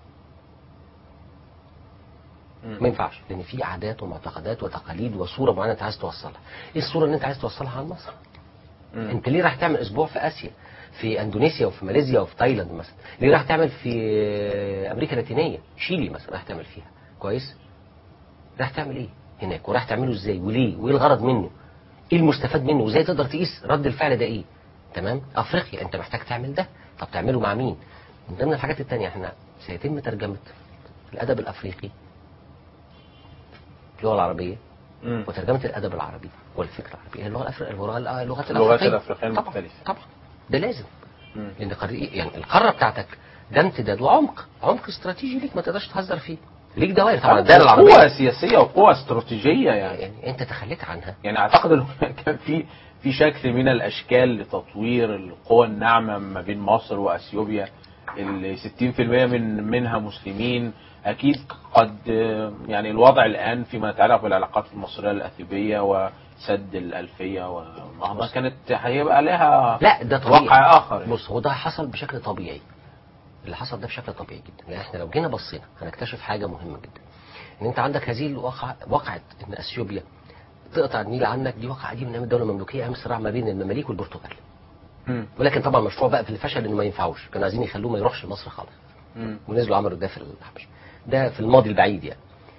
ما ينفعش لان في عادات ومعتقدات وتقاليد وصوره معينه انت عايز توصلها ايه الصوره اللي انت عايز توصلها عن مصر
مم.
انت ليه راح تعمل اسبوع في اسيا في اندونيسيا وفي ماليزيا وفي تايلاند مثلا ليه راح تعمل في امريكا اللاتينيه شيلي مثلا راح تعمل فيها كويس راح تعمل ايه هناك وراح تعمله ازاي وليه وايه الغرض منه ايه المستفاد منه وازاي تقدر تقيس رد الفعل ده ايه تمام افريقيا انت محتاج تعمل ده طب تعمله مع مين من ضمن الحاجات التانية احنا سيتم ترجمه الادب الافريقي اللغه العربيه
مم.
وترجمه الادب العربي والفكر العربي هي اللغه الأفريقية اللغه اللغات
اللغات
الافريقيه
الأفريقية
طبعا
المختلفة.
طبعا ده لازم
مم.
لان قر- يعني القاره بتاعتك ده امتداد وعمق عمق استراتيجي ليك ما تقدرش تهزر فيه ليك دوائر طبعا الدائره
قوة
العربيه
سياسية وقوة استراتيجية يعني
يعني انت تخليت عنها
يعني اعتقد انه كان في في شكل من الاشكال لتطوير القوى الناعمه ما بين مصر واثيوبيا ال 60% من منها مسلمين اكيد قد يعني الوضع الان فيما يتعلق بالعلاقات المصريه الاثيوبيه وسد الالفيه والنهضه كانت هيبقى لها
لا ده طبيعي
واقع اخر يعني.
بص هو ده حصل بشكل طبيعي اللي حصل ده بشكل طبيعي جدا لان احنا لو جينا بصينا هنكتشف حاجه مهمه جدا ان انت عندك هذه الواقعه وقعت ان اثيوبيا تقطع النيل عنك دي واقعه دي من ايام الدوله المملوكيه ايام الصراع ما بين المماليك والبرتغال
مم.
ولكن طبعا مشروع بقى في الفشل انه ما ينفعوش كانوا عايزين يخلوه ما يروحش لمصر خالص
مم.
ونزلوا عملوا ده في الحبش ده في الماضي البعيد يعني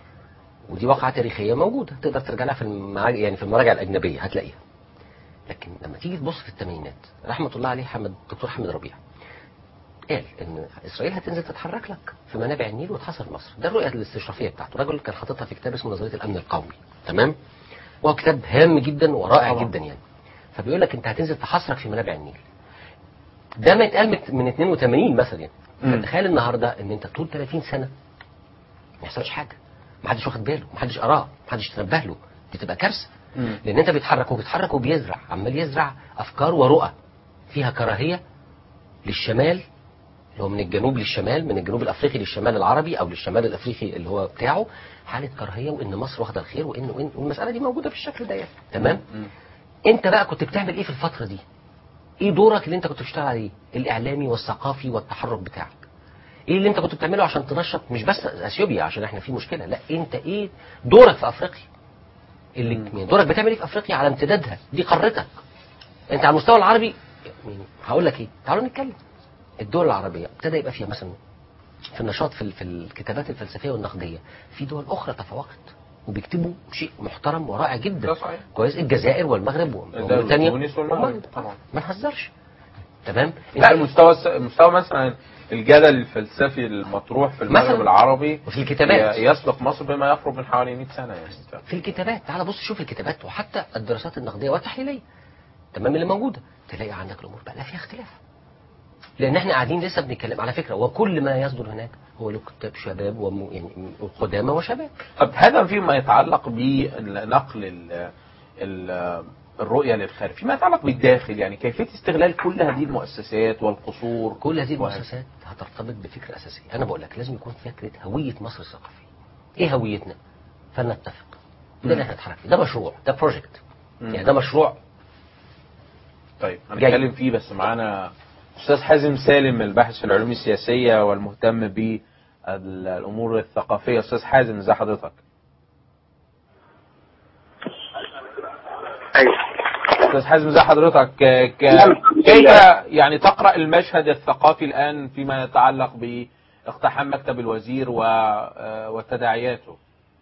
ودي واقعة تاريخية موجودة تقدر ترجع لها في المراجع يعني في المراجع الأجنبية هتلاقيها لكن لما تيجي تبص في الثمانينات رحمة الله عليه حمد الدكتور حمد ربيع قال ان اسرائيل هتنزل تتحرك لك في منابع النيل وتحاصر مصر ده الرؤيه الاستشرافيه بتاعته الراجل كان حاططها في كتاب اسمه نظريه الامن القومي تمام وهو كتاب هام جدا ورائع
طبعا.
جدا يعني فبيقول لك انت هتنزل تحاصرك في منابع النيل ده ما يتقال من- من 82 مثلا يعني
مم.
فتخيل النهارده ان انت طول 30 سنه ما يحصلش حاجه ما حدش واخد باله ما حدش قراه ما حدش تنبه له دي تبقى كارثه
مم.
لان انت بيتحرك وبيتحرك وبيزرع عمال يزرع افكار ورؤى فيها كراهيه للشمال اللي هو من الجنوب للشمال من الجنوب الافريقي للشمال العربي او للشمال الافريقي اللي هو بتاعه حاله كراهيه وان مصر واخده الخير وان وان والمساله دي موجوده بالشكل ده يعني تمام
مم.
انت بقى كنت بتعمل ايه في الفتره دي ايه دورك اللي انت كنت بتشتغل عليه الاعلامي والثقافي والتحرك بتاعك ايه اللي انت كنت بتعمله عشان تنشط مش بس اثيوبيا عشان احنا في مشكله لا انت ايه دورك في افريقيا اللي يعني دورك بتعمل ايه في افريقيا على امتدادها دي قارتك انت على المستوى العربي يعني هقول لك ايه تعالوا نتكلم الدول العربيه ابتدى يبقى فيها مثلا في النشاط في, ال- في الكتابات الفلسفيه والنقديه في دول اخرى تفوقت وبيكتبوا شيء محترم ورائع جدا
ده صحيح.
كويس الجزائر والمغرب و-
ده
وموريتانيا
وتونس والمغرب طبعا.
ما نهزرش تمام
لا المستوى الس- المستوى مثلا الجدل الفلسفي المطروح في المغرب
مثلاً.
العربي
وفي الكتابات.
ي- يسبق مصر بما يقرب من حوالي 100 سنه يعني
في الكتابات تعال بص شوف الكتابات وحتى الدراسات النقديه والتحليليه تمام اللي موجوده تلاقي عندك الامور بقى لا فيها اختلاف لان احنا قاعدين لسه بنتكلم على فكره وكل ما يصدر هناك هو له كتاب شباب وم... يعني قدامى وشباب
طب هذا فيما يتعلق بنقل ال ال الرؤية للخارج فيما يتعلق بالداخل يعني كيفية استغلال كل هذه المؤسسات والقصور
كل هذه
وهذا.
المؤسسات هترتبط بفكره اساسيه انا بقول لك لازم يكون فكره هويه مصر الثقافيه ايه هويتنا فلنتفق ده اللي احنا نتحرك فيه. ده مشروع ده بروجكت
مم.
يعني ده مشروع
طيب
جاي.
هنتكلم فيه بس معانا أستاذ حازم سالم الباحث في العلوم السياسية والمهتم بالأمور الثقافية أستاذ حازم ازي حضرتك
ايوه
أستاذ حازم ازي حضرتك ك- ك-
نعم.
كيف يعني تقرأ المشهد الثقافي الآن فيما يتعلق باقتحام مكتب الوزير و- آه، وتداعياته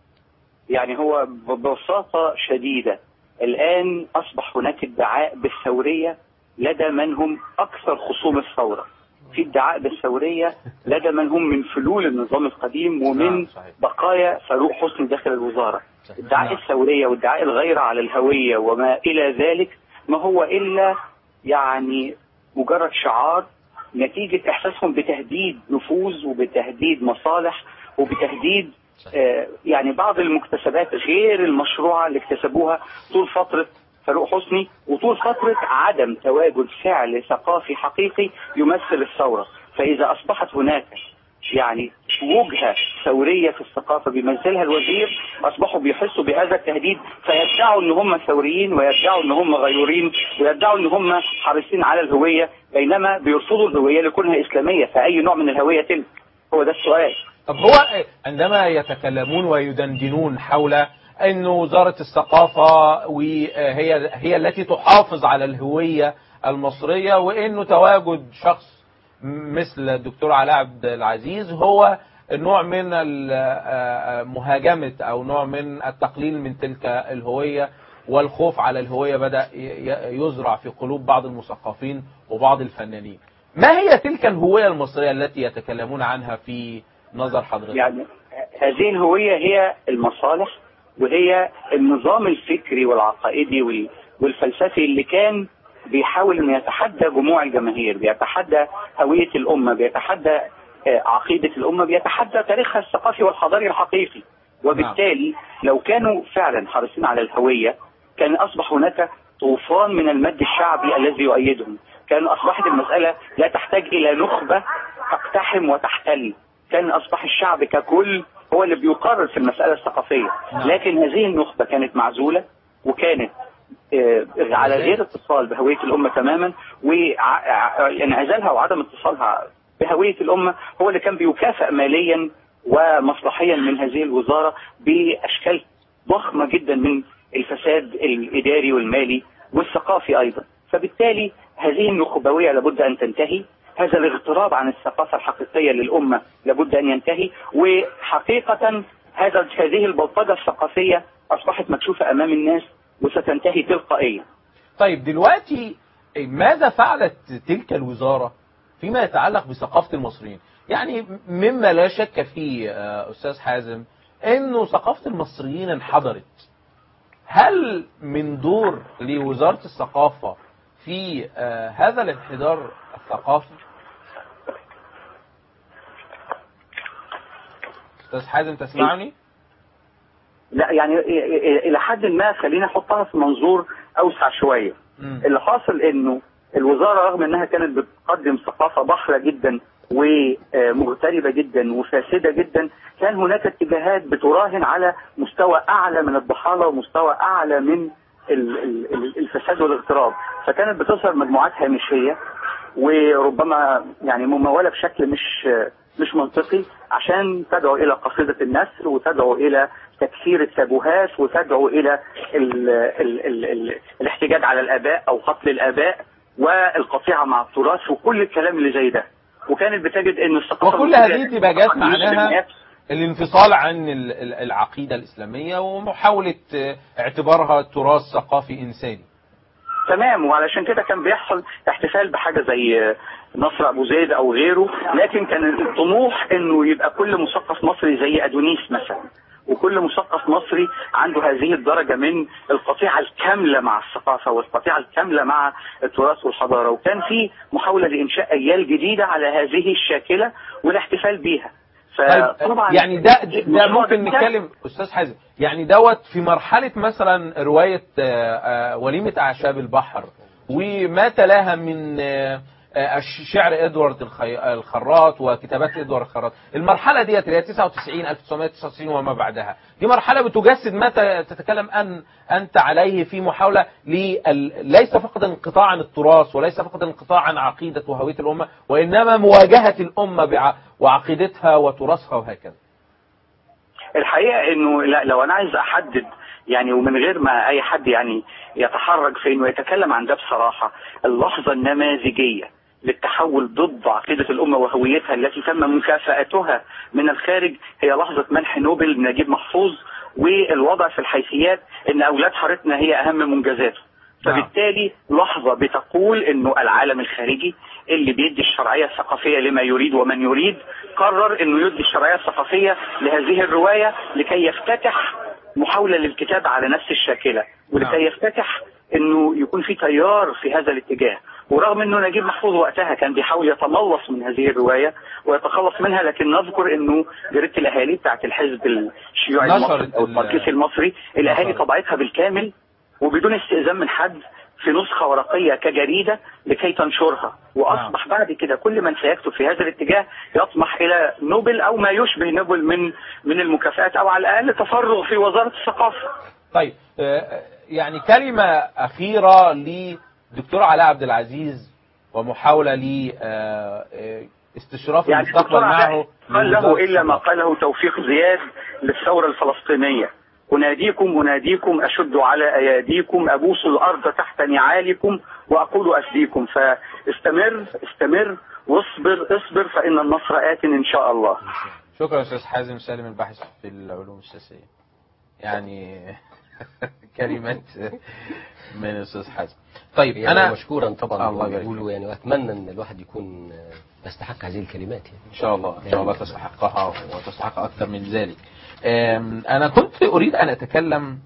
يعني هو ببساطة شديدة الآن أصبح هناك ادعاء بالثورية لدى من هم أكثر خصوم الثورة في ادعاء بالثورية لدى من هم من فلول النظام القديم
نعم،
ومن
صحيح.
بقايا فاروق حسني داخل الوزارة
صحيح.
ادعاء
نعم.
الثورية وادعاء الغيرة على الهوية وما إلى ذلك ما هو إلا يعني مجرد شعار نتيجة إحساسهم بتهديد نفوذ وبتهديد مصالح وبتهديد آه، يعني بعض المكتسبات غير المشروعة اللي اكتسبوها طول فترة فاروق حسني وطول فترة عدم تواجد فعل ثقافي حقيقي يمثل الثورة فإذا أصبحت هناك يعني وجهة ثورية في الثقافة بيمثلها الوزير أصبحوا بيحسوا بهذا التهديد فيدعوا إن هم ثوريين ويدعوا إن هم غيورين ويدعوا إن هم حريصين على الهوية بينما بيرفضوا الهوية لكونها إسلامية فأي نوع من الهوية تلك هو ده السؤال
طب هو عندما يتكلمون ويدندنون حول أن وزارة الثقافة وهي هي التي تحافظ على الهوية المصرية وأنه تواجد شخص مثل الدكتور علاء عبد العزيز هو نوع من ال- مهاجمة أو نوع من التقليل من تلك الهوية والخوف على الهوية بدأ ي- يزرع في قلوب بعض المثقفين وبعض الفنانين ما هي تلك الهوية المصرية التي يتكلمون عنها في نظر حضرتك
يعني هذه الهوية هي المصالح وهي النظام الفكري والعقائدي وال- والفلسفي اللي كان بيحاول انه يتحدى جموع الجماهير بيتحدى هوية الأمة بيتحدى آه، عقيدة الأمة بيتحدى تاريخها الثقافي والحضاري الحقيقي وبالتالي لو كانوا فعلا حريصين على الهوية كان أصبح هناك طوفان من المد الشعبي الذي يؤيدهم كان أصبحت المسألة لا تحتاج إلى نخبة تقتحم وتحتل كان أصبح الشعب ككل هو اللي بيقرر في المسألة الثقافية
نعم.
لكن هذه النخبة كانت معزولة وكانت آه، على غير اتصال بهوية الأمة تماما وانعزالها وعدم اتصالها بهوية الأمة هو اللي كان بيكافئ ماليا ومصلحيا من هذه الوزارة بأشكال ضخمة جدا من الفساد الإداري والمالي والثقافي أيضا فبالتالي هذه النخبوية لابد أن تنتهي هذا الاغتراب عن الثقافة الحقيقية للأمة لابد أن ينتهي وحقيقة هذا هذه البلطجه الثقافيه اصبحت مكشوفه امام الناس وستنتهي تلقائيا
طيب دلوقتي ماذا فعلت تلك الوزارة فيما يتعلق بثقافة المصريين يعني مما لا شك فيه آه، أستاذ حازم أنه ثقافة المصريين انحدرت هل من دور لوزارة الثقافة في آه، هذا الانحدار الثقافي أستاذ حازم تسمعني؟
لا يعني الى حد ما خلينا نحطها في منظور اوسع شويه
مم.
اللي حاصل انه الوزاره رغم انها كانت بتقدم ثقافه ضحله جدا ومغتربه جدا وفاسده جدا كان هناك اتجاهات بتراهن على مستوى اعلى من الضحاله ومستوى اعلى من ال- ال- ال- الفساد والاغتراب فكانت بتظهر مجموعات هامشيه وربما يعني مموله بشكل مش مش منطقي عشان تدعو الى قصيده النسر وتدعو الى تكثير التابوهات وتدعو الى ال ال ال ال الاحتجاج على الاباء او قتل الاباء والقطيعه مع التراث وكل الكلام اللي زي ده وكانت بتجد ان الثقافه
وكل
المصرية
هذه الديباجات
تقدم
معناها
بالناس
الانفصال عن ال- ال- العقيدة الإسلامية ومحاولة آه، اعتبارها تراث ثقافي إنساني
تمام وعلشان كده كان بيحصل احتفال بحاجه زي نصر ابو زيد او غيره لكن كان الطموح انه يبقى كل مثقف مصري زي ادونيس مثلا وكل مثقف مصري عنده هذه الدرجه من القطيعه الكامله مع الثقافه والقطيعه الكامله مع التراث والحضاره وكان في محاوله لانشاء اجيال جديده على هذه الشاكله والاحتفال بيها
طيب
فطبعا
يعني ده ده
المشروع
ممكن
ده
نتكلم استاذ حازم يعني دوت في مرحله مثلا روايه آه، آه، وليمه اعشاب البحر وما تلاها من آه، آه، شعر ادوارد الخي- الخراط وكتابات ادوارد الخراط المرحله ديت اللي هي 99 1999 وما بعدها دي مرحله بتجسد ما ت- تتكلم ان انت عليه في محاوله لل... ليس فقط انقطاع عن التراث وليس فقط انقطاع عن عقيده وهويه الامه وانما مواجهه الامه بع... وعقيدتها وتراثها وهكذا
الحقيقه انه لا لو انا عايز احدد يعني ومن غير ما اي حد يعني يتحرج في انه يتكلم عن ده بصراحه اللحظه النماذجيه للتحول ضد عقيده الامه وهويتها التي تم مكافاتها من الخارج هي لحظه منح نوبل لنجيب محفوظ والوضع في الحيثيات ان اولاد حارتنا هي اهم منجزاته
نعم.
فبالتالي لحظة بتقول انه العالم الخارجي اللي بيدي الشرعية الثقافية لما يريد ومن يريد قرر انه يدي الشرعية الثقافية لهذه الرواية لكي يفتتح محاولة للكتاب على نفس الشاكلة ولكي
نعم.
يفتتح انه يكون في تيار في هذا الاتجاه ورغم انه نجيب محفوظ وقتها كان بيحاول يتملص من هذه الروايه ويتخلص منها لكن نذكر انه جريده الاهالي بتاعت الحزب الشيوعي
نشرت
المصري او
ال-
الماركسي المصري الاهالي
نشرت.
طبعتها بالكامل وبدون استئذان من حد في نسخة ورقية كجريدة لكي تنشرها وأصبح بعد كده كل من سيكتب في هذا الاتجاه يطمح إلى نوبل أو ما يشبه نوبل من من المكافآت أو على الأقل تفرغ في وزارة الثقافة
طيب آه، يعني كلمة أخيرة لدكتور علاء عبد العزيز ومحاولة ل آه، آه، استشراف
يعني
المستقبل
الدكتور
معه
علاء قال له
لوزارة
إلا ما
الثقافة.
قاله توفيق زياد للثورة الفلسطينية أناديكم أناديكم أشد على أياديكم أبوس الأرض تحت نعالكم وأقول أفديكم فاستمر استمر واصبر اصبر فإن النصر آت إن شاء الله
شكرا أستاذ حازم سالم الباحث في العلوم السياسية يعني كلمات من الأستاذ حازم طيب
يعني
أنا
مشكورا طبعا
الله يبارك
بيقولوا يعني واتمنى ان الواحد يكون آه، يستحق هذه الكلمات يعني
إن شاء الله إن شاء الله تستحقها وتستحق أكثر من ذلك أم، أنا كنت أريد أن أتكلم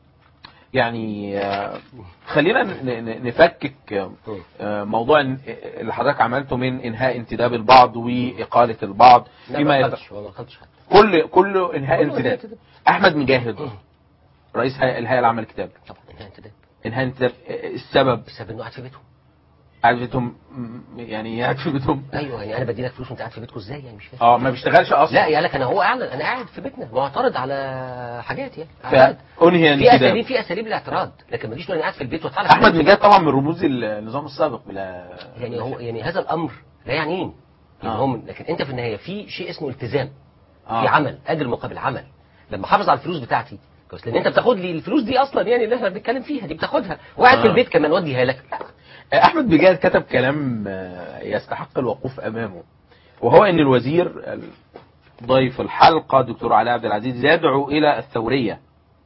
يعني آه، خلينا ن- ن- نفكك آه، موضوع إن- اللي حضرتك عملته من إنهاء انتداب البعض وإقالة البعض
لا
فيما
ما
يت...
قلتش ما قلتش حتى
كل كل إنهاء
كله
انتداب
انتداب.
أحمد مجاهد رئيس هيئة- الهيئة العامة للكتاب
طبعا انتهى انتداب
إنهاء انتداب آه، السبب
بسبب انه قاعد في بيتهم
قاعد في بيتهم م- يعني قاعد في بيتهم
ايوه يعني انا بدي لك فلوس وانت قاعد في بيتكم ازاي يعني مش فاهم
اه ما بيشتغلش اصلا
لا يا لك انا هو قاعد انا قاعد في بيتنا معترض على حاجات يعني قاعد.
فانهي
في اساليب
انتداب
في اساليب الاعتراض لكن ما تجيش تقول انا قاعد في البيت واتحرك
احمد مجاهد طبعا من رموز النظام السابق بلا
يعني هو يعني هذا الامر لا يعنيني يعني
آه.
هو من- لكن انت في النهايه في شيء اسمه التزام
آه.
في عمل اجر مقابل عمل لما احافظ على الفلوس بتاعتي كويس لان انت بتاخد لي الفلوس دي اصلا يعني اللي احنا بنتكلم فيها دي بتاخدها وقاعد
آه.
في البيت كمان وديها لك لا
احمد مجاهد كتب كلام آه، يستحق الوقوف امامه وهو ان الوزير ال- ضيف الحلقة دكتور علاء عبد العزيز يدعو إلى الثورية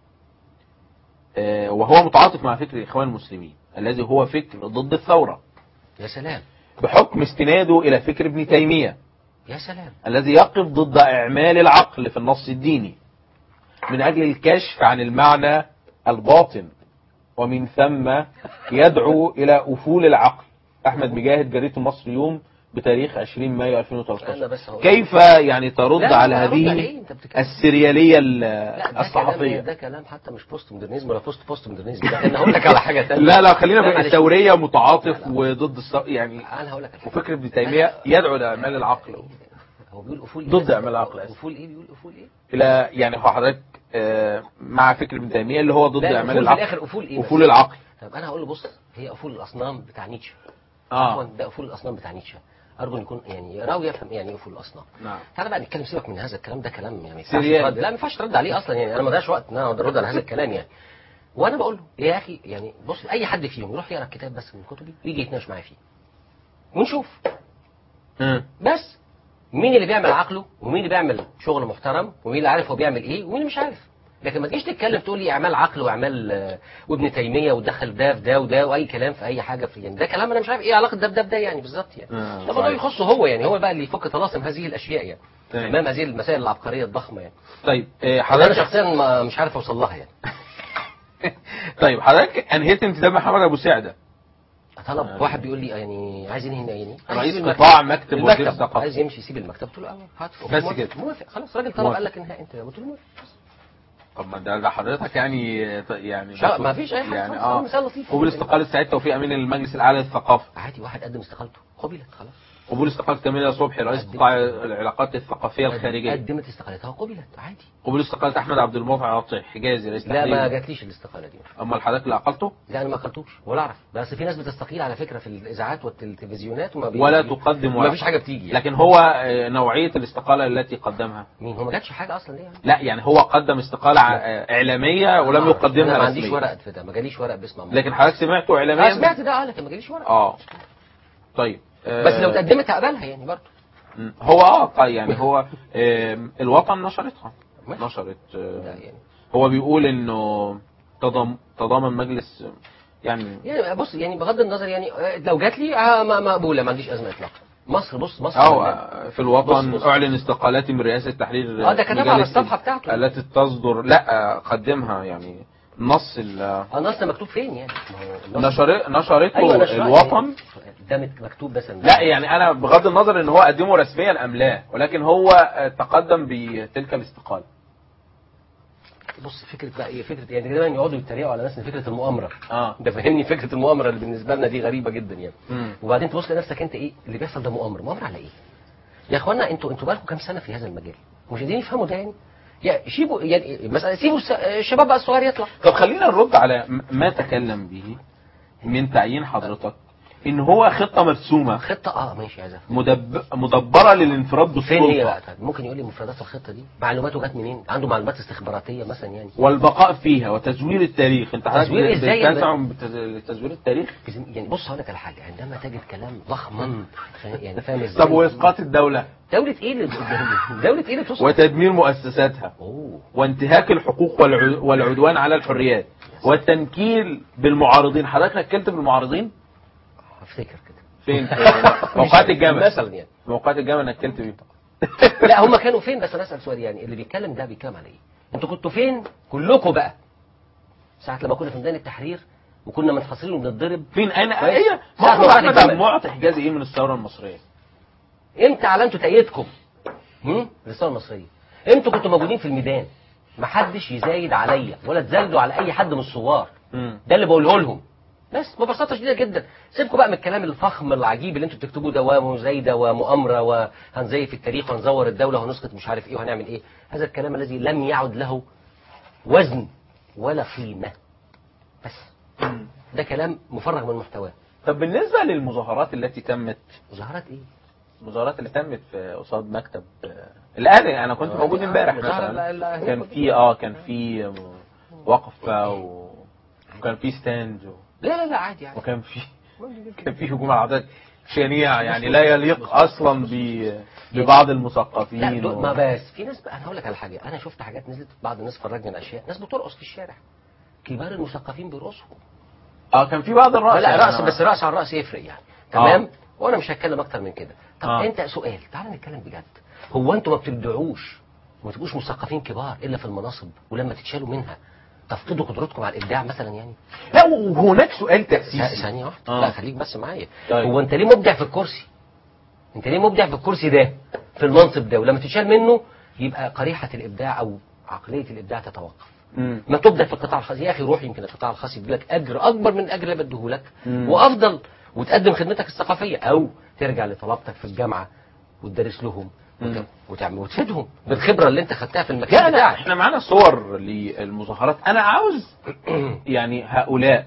آه، وهو متعاطف مع فكر الإخوان المسلمين الذي هو فكر ضد الثورة
يا سلام
بحكم استناده إلى فكر ابن تيمية
يا سلام
الذي يقف ضد إعمال العقل في النص الديني من أجل الكشف عن المعنى الباطن ومن ثم يدعو إلى أفول العقل أحمد مجاهد جريدة المصري يوم بتاريخ 20 مايو
أنا
2013
بس هقول-
كيف يعني ترد
لا،
على
لا، أرد
هذه
عليه، أنت بتتكلم.
السريالية ال-
لا ده كلام
الصحفية
ده كلام حتى مش بوست مودرنزم ولا بوست بوست مودرنزم ده انا هقول لك على حاجه ثانيه
لا لا خلينا في
معلش.
الثورية متعاطف
لا، لا.
وضد الص... يعني
انا هقول لك على حاجة.
وفكر ابن تيمية يدعو لإعمال العقل
هو بيقول افول
ضد اعمال العقل.
افول ايه بيقول افول ايه
إلى يعني هو حضرتك آه، مع فكر ابن تيمية اللي هو ضد
لا
إعمال
أفول في
العقل
الاخر افول ايه
أفول
بس؟
العقل
طب انا هقول له بص هي افول الاصنام بتاع نيتشه
اه
عفواً، ده افول الاصنام بتاع نيتشه ارجو ان يكون يعني راوي يفهم يعني ايه افول الاصنام
نعم
تعالى بقى نتكلم سيبك من هذا الكلام ده كلام يعني ما ينفعش
سريان.
ترد لا ما ينفعش ترد عليه اصلا يعني انا ما ضيعش وقت ان انا أقعد ارد على هذا الكلام يعني وانا بقول له يا اخي يعني بص اي حد فيهم يروح يقرا الكتاب بس من كتبي ويجي يتناقش معايا فيه ونشوف
مم.
بس مين اللي بيعمل عقله ومين اللي بيعمل شغل محترم ومين اللي عارف هو بيعمل ايه ومين اللي مش عارف لكن ما تجيش تتكلم تقول لي اعمال عقل واعمال آه، وابن تيميه ودخل ده في ده وده واي كلام في اي حاجه في يعني ده كلام انا مش عارف ايه علاقه ده بده بده يعني بالظبط يعني
آه،
ده موضوع
صحيح.
يخصه هو يعني هو بقى اللي يفك طلاسم هذه الاشياء يعني
تمام.
امام هذه المسائل العبقريه الضخمه يعني
طيب آه،
انا
حضرتك
شخصيا ما مش عارف اوصل لها يعني
طيب حضرتك انهيت انتداب محمد ابو سعده
طلب واحد بيقول لي يعني عايز ينهي يعني عايز
رئيس
يسيب
قطاع
المكتب.
مكتب وزير
المكتب
الثقافة.
عايز يمشي يسيب المكتب قلت له اه هات
بس
موافق.
كده.
موافق خلاص راجل طلب
موافق.
قال لك انهاء انت قلت له موافق
طب ما ده ده حضرتك يعني يعني
لا، ما فيش أي حاجة
يعني
خالص،
اه
هو مثال لطيف.
قبول استقالة سعيد توفيق امين المجلس الاعلى للثقافه
عادي واحد قدم استقالته قبلت خلاص
قبول استقالة كاملة صبحي رئيس
قدمت.
قطاع العلاقات الثقافيه الخارجيه
قدمت استقالتها وقبلت عادي
قبول استقالة احمد عبد المطعم حجازي رئيس
لا ما
تحرير
جاتليش الاستقاله دي
امال حضرتك اللي عقلته
لا انا ما اكلتوش ولا اعرف بس في ناس بتستقيل على فكره في الاذاعات والتلفزيونات وما بي...
ولا تقدم
ما
ولا
فيش حاجه بتيجي يعني.
لكن هو آه، نوعيه الاستقاله التي قدمها
مين هو ما جاتش حاجه اصلا ليه يعني
لا يعني هو قدم استقالة ع- آه، إعلامية ولم
آه،
يقدمها
انا ما عنديش
رسميا
ورق في ده ما جاليش ورق باسم عمار.
لكن حضرتك سمعته
انا
إعلاميا
سمعت ده اه لكن ما جاليش ورق
اه طيب آه،
بس لو تقدمت هقبلها يعني برضه
م. هو اه طيب يعني هو آم، الوطن نشرتها
ماشي.
نشرت آه،
لا يعني
هو بيقول انه تضم تضامن مجلس يعني
يعني بص يعني بغض النظر يعني آه، لو جات لي آه، ما- مقبوله ما عنديش ازمه اطلاقا مصر بص مصر
او
بلد.
آه، في الوطن
بص- بص.
اعلن استقالاتي من رئاسة تحرير
اه ده كتبها على
مجلة
الصفحه بتاعته
التي تصدر لا آه، قدمها يعني نص ال-
اه النص مكتوب فين يعني ما هو النص-
نشر نشرته
ايوه نشرها
الوطن
يعني ده مت- مكتوب مثلا
لا يعني انا بغض النظر ان هو قدمه رسميا ام لا ولكن هو آه، تقدم بتلك الاستقالة
بص فكره بقى ايه فكره يعني دايما يقعدوا يتريقوا على ناس إن فكره المؤامره
اه
ده فاهمني فكره المؤامره اللي بالنسبه لنا دي غريبه جدا يعني
مم.
وبعدين تبص لنفسك انت ايه اللي بيحصل ده مؤامره مؤامره على ايه يا اخوانا انتوا انتوا بقالكم كام سنه في هذا المجال مش قادرين يفهموا ده يعني يا سيبوا يعني مثلا سيبوا الس- الشباب بقى الصغير يطلع
طب خلينا نرد على م- ما تكلم به من تعيين حضرتك ان هو خطة مرسومة
خطه اه ماشي عايز افهم
مدب... مدبرة للانفراد
فين هي
بالسلطة
بقى طيب ممكن يقول لي مفردات الخطه دي معلوماته جت منين عنده معلومات استخباراتيه مثلا يعني
والبقاء فيها وتزوير التاريخ انت حضرتك
تزوير ازاي يا
بتزعم بتز- تزوير التاريخ
يعني بص هقول لك على حاجه عندما تجد كلام ضخما فا- يعني فاهم ازاي
طب واسقاط الدولة
دوله ايه اللي دوله ايه اللي تصل
وتدمير مؤسساتها
اوه
وانتهاك الحقوق والع... والعدوان على الحريات والتنكيل بالمعارضين حضرتك نكلت بالمعارضين
افتكر كده
فين موقعات الجامعة
مثلا يعني
موقعات الجامعة نكلت بيه
لا هم كانوا فين بس انا اسال سؤال يعني اللي بيتكلم ده بيتكلم على ايه انتوا كنتوا فين كلكم بقى ساعه لما كنا في ميدان التحرير وكنا منفصلين وبنتضرب
فين اين
كويس.
هي
ساعة ما
ما
بعد الجامعة.
معطي حجازي ايه من الثورة المصرية
امتى اعلنتوا تأييدكم هم الرساله المصريه انتوا كنتوا موجودين في الميدان محدش يزايد عليا ولا تزايدوا على اي حد من الثوار
مم.
ده اللي بقوله لهم بس ببساطه شديده جدا سيبكم بقى من الكلام الفخم العجيب اللي انتوا بتكتبوه ده ومزايده ومؤامره وهنزيف التاريخ وهنزور الدوله وهنسقط مش عارف ايه وهنعمل ايه هذا الكلام الذي لم يعد له وزن ولا قيمه بس ده كلام مفرغ من محتواه
طب بالنسبة للمظاهرات التي تمت
مظاهرات ايه
المظاهرات اللي تمت في قصاد مكتب آه، الآن انا كنت
آه،
موجود
آه،
امبارح
مظاهرة
مثلا
لا- لا-
كان في اه كان في وقفة و- وكان في ستاند و-
لا لا لا عادي عادي
وكان في كان في هجوم على العضلات شنيع يعني لا يليق اصلا ب- ببعض
لا
المثقفين
دول
و-
ما بس في ناس بقى انا هقول لك على حاجه انا شفت حاجات نزلت بعض الناس فرجني على اشياء ناس بترقص في الشارع كبار المثقفين بيرقصوا
اه كان في بعض الرأس
لا
يعني
رأس
أنا-
بس رأس على الرأس يفرق يعني تمام وانا مش هتكلم اكتر من كده طب
آه.
انت سؤال تعال نتكلم بجد هو انتوا ما بتبدعوش وما تبقوش مثقفين كبار الا في المناصب ولما تتشالوا منها تفقدوا قدرتكم على الابداع مثلا يعني
لا وهناك سؤال
ث-
تأسيسي
ثانيه واحده
آه.
لا خليك بس معايا
طيب.
هو انت ليه مبدع في الكرسي انت ليه مبدع في الكرسي ده في المنصب ده ولما تتشال منه يبقى قريحه الابداع او عقليه الابداع تتوقف
مم.
ما تبدأ في القطاع الخاص يا اخي روح يمكن القطاع الخاص يديلك اجر اكبر من الاجر اللي بديهولك
مم.
وافضل وتقدم خدمتك الثقافيه او ترجع لطلبتك في الجامعه وتدرس لهم وت-
مم.
وتعمل وتفيدهم بالخبره اللي انت خدتها في
لا
المكان
لا
بتاعك
احنا معانا صور للمظاهرات انا عاوز يعني هؤلاء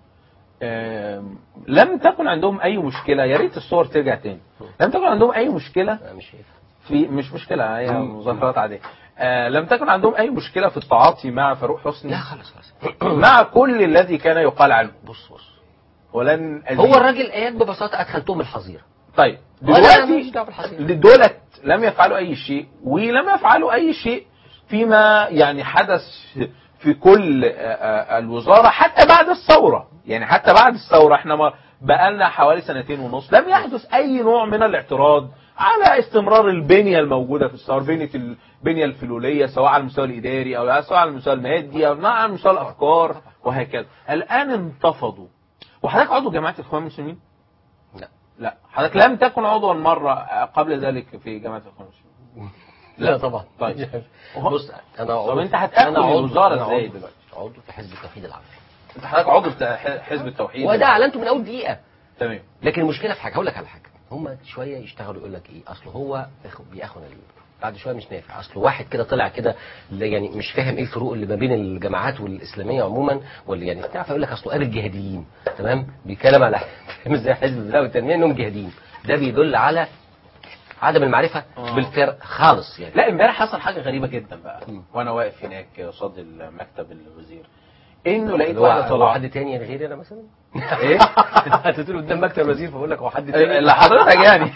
آم، لم تكن عندهم اي مشكله يا ريت الصور ترجع تاني لم تكن عندهم اي مشكله
انا مش شايفها
في مش مشكله هي
مم.
مظاهرات عاديه آه، لم تكن عندهم اي مشكله في التعاطي مع فاروق حسني
لا خلاص خلاص
مع كل الذي كان يقال عنه
بص بص
ولن أزيد.
هو الراجل قال ببساطه ادخلتهم الحظيره
طيب
وأنا ماليش
دلوقتي
دعوة بالحظيرة.
دولت لم يفعلوا اي شيء ولم يفعلوا اي شيء فيما يعني حدث في كل آه، آه، الوزاره حتى بعد الثوره يعني حتى بعد الثوره احنا ما بقالنا حوالي سنتين ونص لم يحدث اي نوع من الاعتراض على استمرار البنيه الموجوده في الثوره بنيه البنيه الفلوليه سواء على المستوى الاداري او سواء على المستوى المادي او على مستوى الافكار وهكذا الان انتفضوا وحضرتك عضو جماعه الاخوان المسلمين؟
لا
لا حضرتك لم تكن عضوا مرة قبل ذلك في جماعة الإخوان المسلمين
لا طبعا
طيب.
بص انا عضو
طب أنت هتأكل
أنا عضو-
الوزارة
أنا
إزاي
عضو-
دلوقتي؟
عضو في حزب التوحيد العربي
انت حضرتك عضو بتاع ح- حزب التوحيد
وده اعلنته من اول دقيقه
تمام
لكن المشكله في حاجه هقول لك على حاجه هم شويه يشتغلوا يقول لك ايه اصل هو إخ- بيأخن ال- بعد شويه مش نافع اصل واحد كده طلع كده لا يعني مش فاهم ايه الفروق اللي ما بين الجماعات والاسلاميه عموما واللي يعني بتاع فيقول لك اصله قال الجهاديين تمام بيتكلم على فاهم ازاي حزب الله والتنميه انهم جهاديين ده بيدل على عدم المعرفه
آه.
بالفرق خالص يعني
لا امبارح حصل حاجة غريبة جدا بقى
مم.
وانا واقف هناك قصاد المكتب الوزير انه لقيت
اللي هو
واحدة
هو
طالعة
حد تاني غيري انا مثلا
ايه
انت تقول قدام مكتب وزير فبقول لك هو حد تاني
اللي حضرتك يعني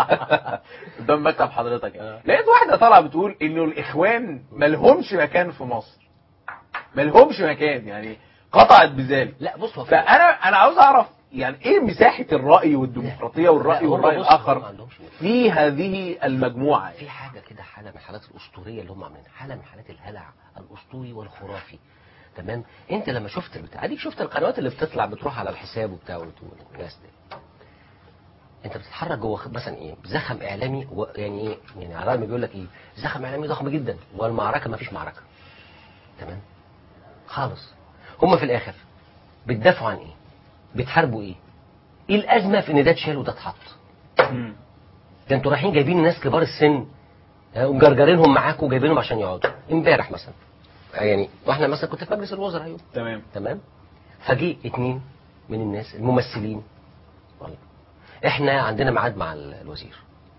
قدام مكتب حضرتك يعني.
آه.
لقيت واحدة طالعة بتقول انه الاخوان ملهمش مكان في مصر ملهمش مكان يعني قطعت بذلك
لا بص هو في-
فانا انا عاوز اعرف يعني ايه مساحه الراي والديمقراطيه والراي
لا، هم
والراي
بص، هم ما
الاخر
عندهمش مشكلة.
في هذه المجموعه
في حاجة كده حالة من حالات الأسطورية اللي هم عاملينها حالة من حالات الهلع الأسطوري والخرافي تمام انت لما شفت البتاع اديك شفت القنوات اللي بتطلع بتروح على الحساب وبتاع وتقول الناس دي انت بتتحرك جوه خ- مثلا ايه زخم اعلامي و... يعني ايه يعني على الرغم بيقول لك ايه زخم اعلامي ضخم جدا والمعركه ما فيش معركه تمام خالص هم في الاخر بتدافعوا عن ايه بتحاربوا ايه ايه الازمه في ان ده اتشال وده اتحط
مم.
ده انتوا رايحين جايبين ناس كبار السن ها، ومجرجرينهم معاكم وجايبينهم عشان يقعدوا امبارح مثلا يعني واحنا مثلا كنت في مجلس الوزراء يوم
تمام
تمام فجي اتنين من الناس الممثلين والله احنا عندنا ميعاد مع ال- الوزير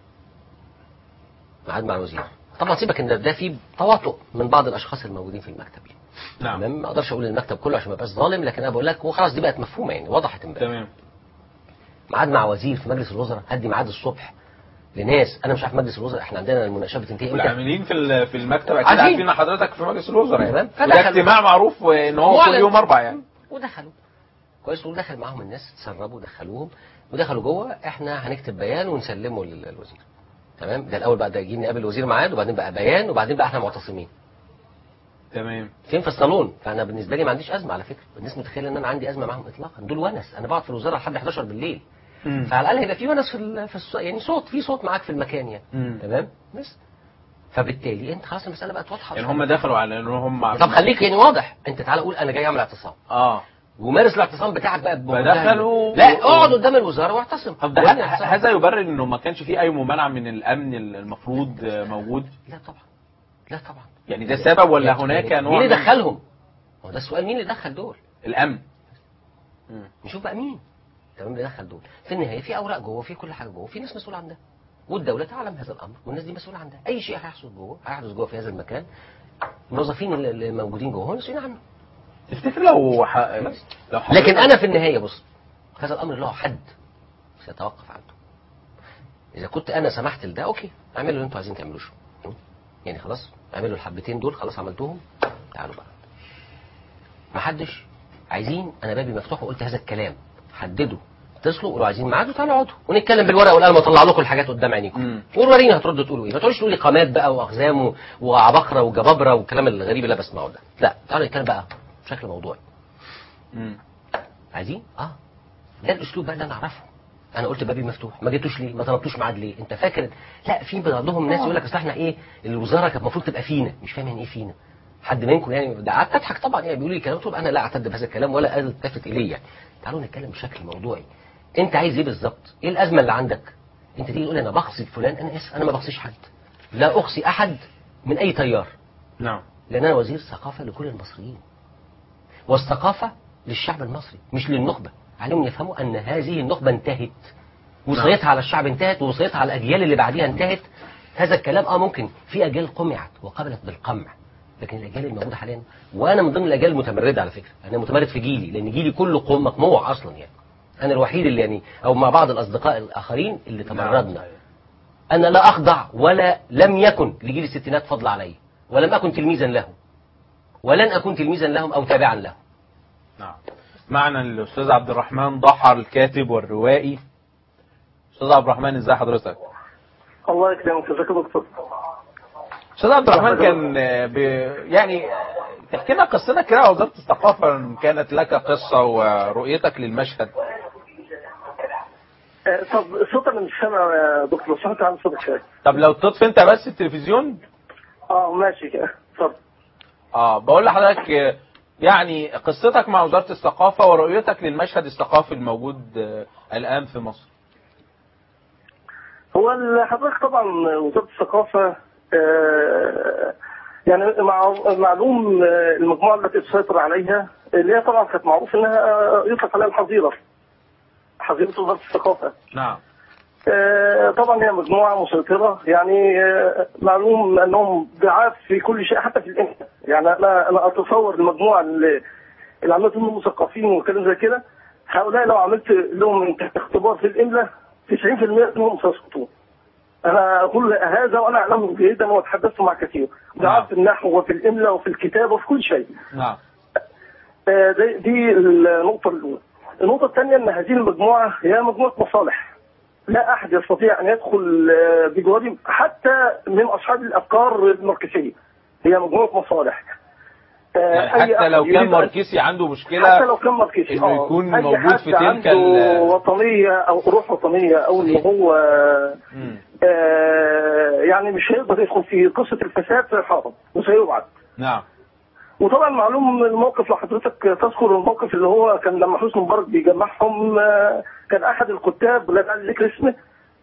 ميعاد مع الوزير طبعا سيبك ان ده- ده في تواطؤ من بعض الاشخاص الموجودين في المكتب يعني
نعم
تمام ما اقدرش اقول المكتب كله عشان ما ابقاش ظالم لكن انا بقول لك هو خلاص دي بقت مفهومه يعني وضحت امبارح
تمام
ميعاد مع وزير في مجلس الوزراء هدي ميعاد الصبح لناس انا مش عارف مجلس الوزراء احنا عندنا المناقشه بتنتهي امتى
والعاملين في ال- في المكتب اكيد
عارفين.
عارفين ان حضرتك في مجلس الوزراء
تمام.
يعني
فدخلوا.
وده اجتماع معروف ان هو كل
معلن.
يوم اربع يعني
ودخلوا كويس ودخل معاهم الناس تسربوا دخلوهم ودخلوا جوه احنا هنكتب بيان ونسلمه لل- للوزير تمام ده الاول بقى ده يجي نقابل الوزير ميعاد وبعدين بقى بيان وبعدين بقى احنا معتصمين
تمام
فين في الصالون فانا بالنسبه لي ما عنديش ازمه على فكره الناس متخيله ان انا عندي ازمه معاهم اطلاقا دول ونس انا بقعد في الوزاره لحد 11 بالليل
مم.
فعلى الاقل هيبقى في ونس في, ال- في الص... يعني صوت في صوت معاك في المكان يعني
مم.
تمام بس فبالتالي انت خلاص المساله بقت واضحه
يعني هم دخلوا على ان هم
طب خليك يعني واضح انت تعالى قول انا جاي اعمل اعتصام
اه
ومارس الاعتصام بتاعك بقى بمنتهى-
فدخلوا-
لا اقعد قدام الوزاره واعتصم
طب ده
وابني
ه-
اعتصام.
هذا يبرر انه ما كانش فيه اي ممانعه من الامن المفروض موجود
لا طبعا لا طبعا
يعني ده سبب ولا
يعني
هناك
مين
نوع
اللي
من
دخلهم؟ هو ده السؤال مين اللي دخل دول؟
الامن مم.
نشوف بقى مين تمام اللي دخل دول في النهايه في اوراق جوه في كل حاجه جوه في ناس مسؤوله عن ده والدوله تعلم هذا الامر والناس دي مسؤوله عن ده اي شيء هيحصل جوه هيحدث جوه في هذا المكان الموظفين اللي- اللي موجودين جوه هم مسؤولين عنه
تفتكر لو ح... لو حضرتك-
لكن انا في النهايه بص هذا الامر له حد سيتوقف عنده اذا كنت انا سمحت لده اوكي اعملوا اللي انتوا عايزين تعملوه شو يعني خلاص اعملوا الحبتين دول خلاص عملتوهم تعالوا بقى ما حدش عايزين انا بابي مفتوح وقلت هذا الكلام حددوا اتصلوا قولوا عايزين ميعاد وتعالوا اقعدوا ونتكلم بالورقه والقلم واطلع لكم الحاجات قدام عينيكم
مم.
قولوا ورينا هتردوا تقولوا ايه ما تقولوش تقولوا لي قامات بقى واقزام و- وعبقره وجبابره والكلام الغريب اللي أنا بسمعه ده لا تعالوا نتكلم بقى بشكل موضوعي
مم.
عايزين اه ده الاسلوب بقى اللي انا اعرفه انا قلت بابي مفتوح ما جيتوش ليه ما طلبتوش ميعاد ليه انت فاكر لا في بعضهم ناس يقول لك اصل احنا ايه الوزاره كانت المفروض تبقى فينا مش فاهم يعني ايه فينا حد منكم يعني ده قعدت اضحك طبعا يعني بيقول لي كلام قلت له انا لا اعتد بهذا الكلام ولا التفت اليه يعني تعالوا نتكلم بشكل موضوعي انت عايز ايه بالظبط ايه الازمه اللي عندك انت تيجي تقول انا بقصد فلان انا اسف انا ما بقصيش حد لا اقصي احد من اي تيار
نعم
لان انا وزير ثقافه لكل المصريين والثقافه للشعب المصري مش للنخبه عليهم يفهموا ان هذه النخبه انتهت وصيتها على الشعب انتهت وصيتها على الاجيال اللي بعديها انتهت هذا الكلام اه ممكن في اجيال قمعت وقبلت بالقمع لكن الاجيال الموجوده حاليا وانا من ضمن الاجيال المتمرده على فكره انا متمرد في جيلي لان جيلي كله قم- مقموع اصلا يعني انا الوحيد اللي يعني او مع بعض الاصدقاء الاخرين اللي تمردنا أنا لا أخضع ولا لم يكن لجيل الستينات فضل علي ولم أكن تلميذا لهم ولن أكون تلميذا لهم أو تابعا لهم
نعم معنا الاستاذ عبد الرحمن ضحى الكاتب والروائي استاذ عبد الرحمن ازي حضرتك
الله يكرمك ازيك يا دكتور
استاذ عبد الرحمن كان آه، ب... يعني تحكي لنا قصتك كده على وزاره الثقافه إن كانت لك قصه ورؤيتك للمشهد
آه، طب الصوت انا مش سامع يا دكتور لو سمحت عن صوتك شويه
طب لو تطفي انت بس التلفزيون
اه ماشي كده اتفضل
اه بقول لحضرتك آه، يعني قصتك مع وزاره الثقافه ورؤيتك للمشهد الثقافي الموجود آه، الان في مصر
هو ال- حضرتك طبعا وزاره الثقافه آه، يعني مع معلوم آه، المجموعه التي تسيطر عليها اللي هي طبعا كانت معروف انها آه، يطلق عليها الحظيره حظيره وزاره الثقافه
نعم
آه، طبعا هي مجموعة مسيطرة يعني آه، معلوم أنهم ضعاف في كل شيء حتى في الإنتاج يعني أنا أنا أتصور المجموعة اللي اللي عملت منهم مثقفين وكلام زي كده هؤلاء لو عملت لهم انت- اختبار في الإملاء 90% منهم سيسقطون أنا أقول هذا وأنا أعلمه جيدا وأتحدثت مع كثير ضعاف في النحو وفي الإملاء وفي الكتابة وفي كل شيء
نعم
آه، دي, دي النقطة الأولى. النقطة الثانية أن هذه المجموعة هي مجموعة مصالح. لا أحد يستطيع أن يدخل آه، بجوارهم حتى من أصحاب الأفكار الماركسية. هي مجموعة مصالح. آه،
يعني
أي
حتى
أحد
لو
يريد
كان
أن-
ماركسي عنده
حتى
مشكله
لو كان ماركسي
إنه
آه.
يكون
أي
موجود
حد
في تلك
عنده
ال-
وطنية أو روح وطنية أو إن هو
مم.
آه، يعني مش هيقدر يدخل في قصة الفساد سيحارب وسيبعد.
نعم
وطبعا معلوم الموقف لو حضرتك تذكر الموقف اللي هو كان لما حسني مبارك بيجمعهم آه، كان احد الكتاب لا داعي لذكر اسمه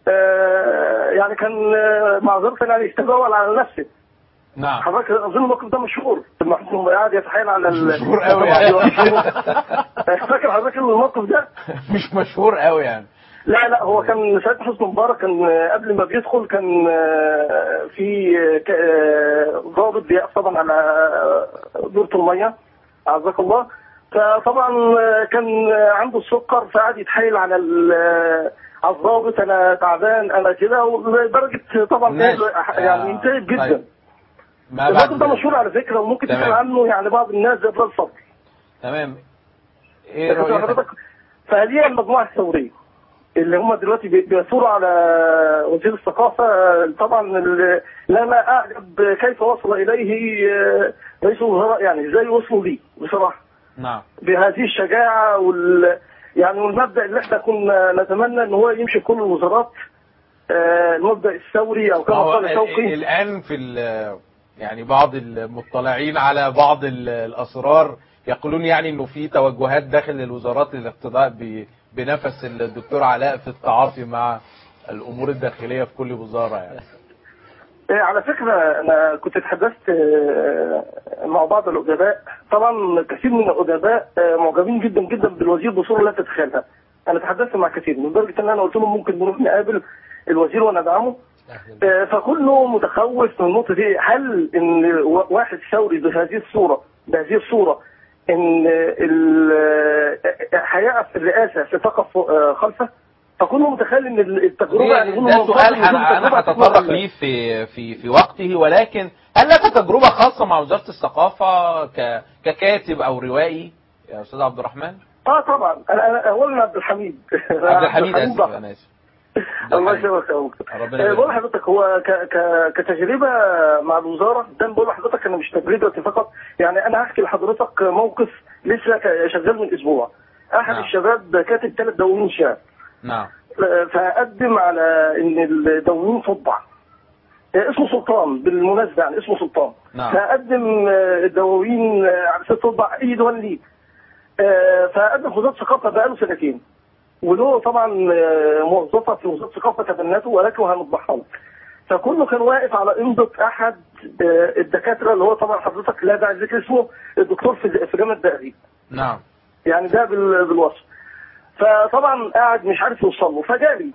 آه، يعني كان آه، معذرة يعني يتبول على نفسه
نعم
حضرتك اظن الموقف ده مشهور لما حسني مبارك قاعد يتحايل على ال-
مشهور قوي يعني.
فاكر حضرتك الموقف ده؟
مش مشهور قوي يعني
لا لا هو كان سيد حسني مبارك كان آه، قبل ما بيدخل كان آه، في آه، ك- آه، ضابط بيقف طبعا على آه، دورة المية أعزك الله فطبعا آه، كان آه، عنده السكر فقعد يتحايل على ال- آه، على الضابط انا تعبان انا كده ولدرجه طبعا
ماشي.
يعني
آه،
تعب جدا
طيب. ما
الراجل ده
بعد
مشهور على فكره وممكن
تمام.
تسال عنه يعني بعض الناس زي بلال فضل
تمام ايه
لكن
رؤيتك
حضرتك فهذه المجموعه الثوريه اللي هم دلوقتي بي- بيثوروا على وزير الثقافه طبعا ال- لا ما اعجب كيف وصل اليه آه، رئيس الوزراء يعني ازاي وصلوا ليه بصراحه
نعم
بهذه الشجاعه وال يعني والمبدا اللي احنا كنا نتمنى ان هو يمشي كل الوزارات آه، المبدا الثوري او
ما
كما
هو
قال
ال-
شوقي
الان في ال- يعني بعض المطلعين على بعض ال- الاسرار يقولون يعني انه في توجهات داخل الوزارات للاقتداء ب- بنفس الدكتور علاء في التعاطي مع الامور الداخليه في كل وزاره يعني
آه، على فكرة أنا كنت اتحدثت آه، مع بعض الأدباء طبعا كثير من الأدباء آه، معجبين جدا جدا بالوزير بصورة لا تتخيلها أنا تحدثت مع كثير من درجة أن أنا قلت لهم ممكن نروح نقابل الوزير وندعمه آه، فكله متخوف من النقطة دي هل إن و- واحد ثوري بهذه الصورة بهذه الصورة إن ال- آه، هيقف الرئاسة ستقف آه، خلفه فكله متخيل ان التجربه يعني كله
ده
منتظر
سؤال
إن دي
انا
تجربة
انا
هتكون
هتطرق
أحلى.
ليه في في في وقته ولكن هل لك تجربه خاصه مع وزاره الثقافه ك ككاتب او روائي يا استاذ عبد الرحمن؟
اه طبعا انا انا اولا عبد الحميد
عبد الحميد اسف
ضحى.
انا اسف
الله
عبد الحميد.
يسلمك يا أبو
ربنا
آه،
يبارك
بقول
فيك.
لحضرتك هو ك ك كتجربه مع الوزاره ده بقول لحضرتك انا مش تجربتي فقط يعني انا هحكي لحضرتك موقف لسه ك- شغال من اسبوع احد
نعم.
الشباب كاتب ثلاث دواوين شعر
نعم
آه، فقدم على ان الدواوين تطبع آه، اسمه سلطان بالمناسبه يعني اسمه سلطان
نعم.
فقدم آه، الدواوين آه، على اساس تطبع اي ديوان ليه آه، فقدم في وزاره الثقافه بقاله سنتين وله طبعا آه، موظفه في وزاره الثقافه تبنته ولكن هنطبعها لك فكله كان واقف على امضه احد آه، الدكاتره اللي هو طبعا حضرتك لا داعي ذكر اسمه الدكتور في في جامعه الدقهليه
نعم
يعني ده بال- بالوصف فطبعا قاعد مش عارف يوصل له فجالي